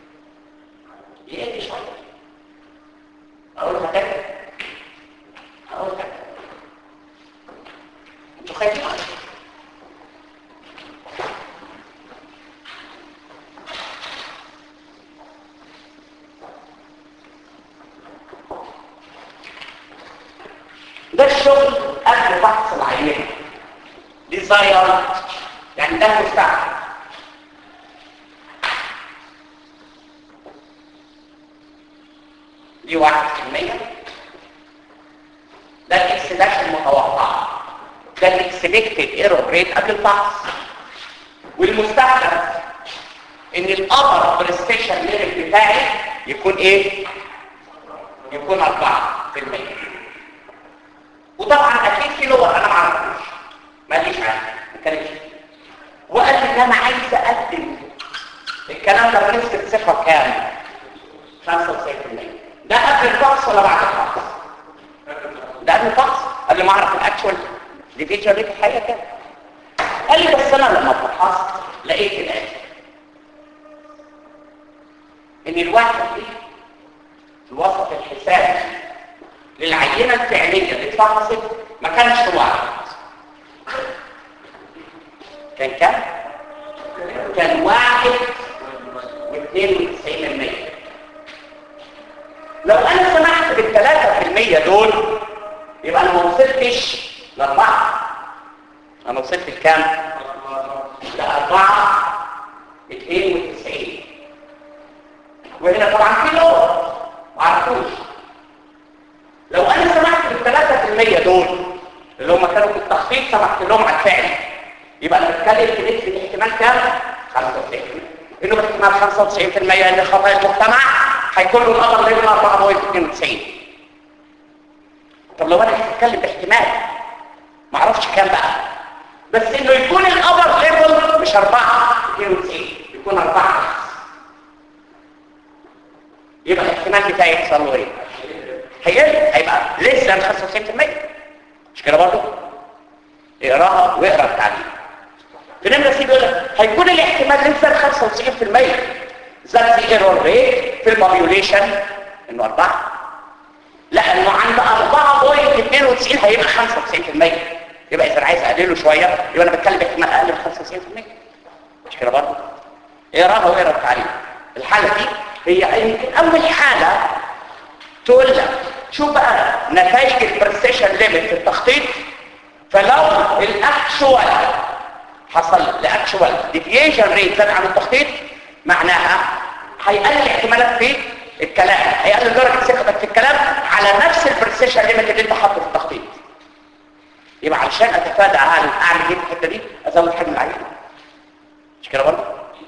يقل شويه اقولها تاني اقولها تاني انتوا خايفين على إيه؟ ده الشغل قبل بحث العينه ديزاير يعني ده مستعمل دي واحد في المية ده الاكسداش المتوقع ده الاكسبكتد ايرور ريت قبل الفحص والمستهدف ان الابر بريستيشن ليفل بتاعي يكون ايه يكون 4% وطبعا اكيد في لغه انا ما اعرفوش ماليش عنها ما كانش وقال ان انا عايز اقدم الكلام ده بنسبه ثقه كام 95% ده قبل الفحص ولا بعد الفحص ده قبل الفحص قبل ما اعرف الاكشوال ديفيجن ريت الحقيقه كام قال لي بس انا لما فحصت لقيت الاتي ان الواحد دي الوسط الحسابي للعينة الفعلية اللي اتفحصت ما كانش واحد كان كام؟ كان واحد واثنين وتسعين المية لو انا سمحت بالثلاثة في المية دول يبقى انا ما وصلتش لاربعة انا وصلت لكام؟ لاربعة اثنين وتسعين وهنا طبعا في لغة ما عرفوش لو انا سمحت بالثلاثة في المية دول اللي هم كانوا في التخطيط سمحت لهم على الفعل يبقى انا بتكلم في نسبة احتمال كام؟ 95 انه باحتمال 95% ان خطايا المجتمع هيكون له الامر ليفل 4.92 طب لو انا هتكلم باحتمال ما اعرفش كام بقى بس انه يكون الامر ليفل مش 4 92 يكون 4 يبقى الاحتمال بتاعي يحصل له ايه؟ هيقل هيبقى لسه 95% مش كده برضه اقراها واقرا التعليم في نمرة سي بيقول لك هيكون الاحتمال لسه 95% ذات the error rate في البابيوليشن انه 4 لانه عند 4.92 هيبقى 95% يبقى اذا عايز اقلله شويه يبقى انا بتكلم احتمال اقل من 95% مش كده برضه اقراها واقرا التعليم الحاله دي هي يمكن اول حاله تقول لك شوف بقى نتائج البرستيشن ليميت في التخطيط فلو الاكشوال حصل لاكشوال ديفيشن ريت زاد عن التخطيط معناها هيقلل احتمالك في الكلام هيقلل درجه ثقتك في الكلام على نفس البرستيشن ليميت اللي انت حاطه في التخطيط يبقى علشان اتفادى اعمل اعمل ايه في الحته دي ازود حجم العينه مش كده برضه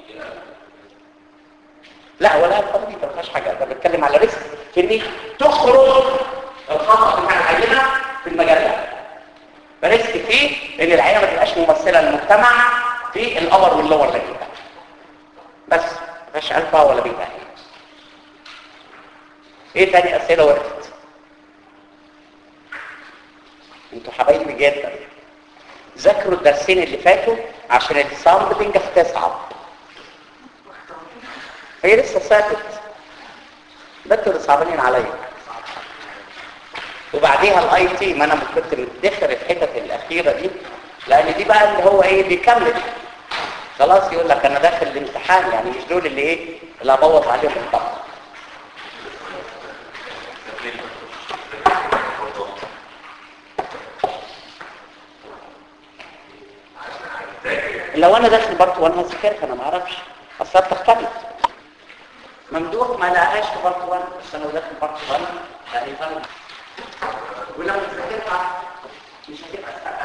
لا ولا الفضل دي ما فيهاش حاجه انا بتكلم على ريسك في ان تخرج الخطا بتاع العينه في المجال ده فريسك فيه ان العينه ما تبقاش ممثله للمجتمع في الابر واللور ليفل بس ما فيهاش الفا ولا بيتا ايه تاني اسئله وقفت انتوا حبايبي جدا ذاكروا الدرسين اللي فاتوا عشان السامبلنج هتصعب هي لسه ساكت ده انتوا اللي صعبانين عليا وبعديها الاي تي ما انا كنت مدخر الحتت الاخيره دي لان دي بقى اللي هو ايه بيكمل خلاص يقول لك انا داخل الامتحان يعني مش دول اللي ايه اللي هبوظ عليهم الطاقه لو انا داخل برضه وانا هذاكرها انا ما اعرفش اصلا تختلف ممدوح ما لقاهاش في بارت 1 بس انا داخل بارت 1 يعني فاهم ولو ذاكرتها مش هتبقى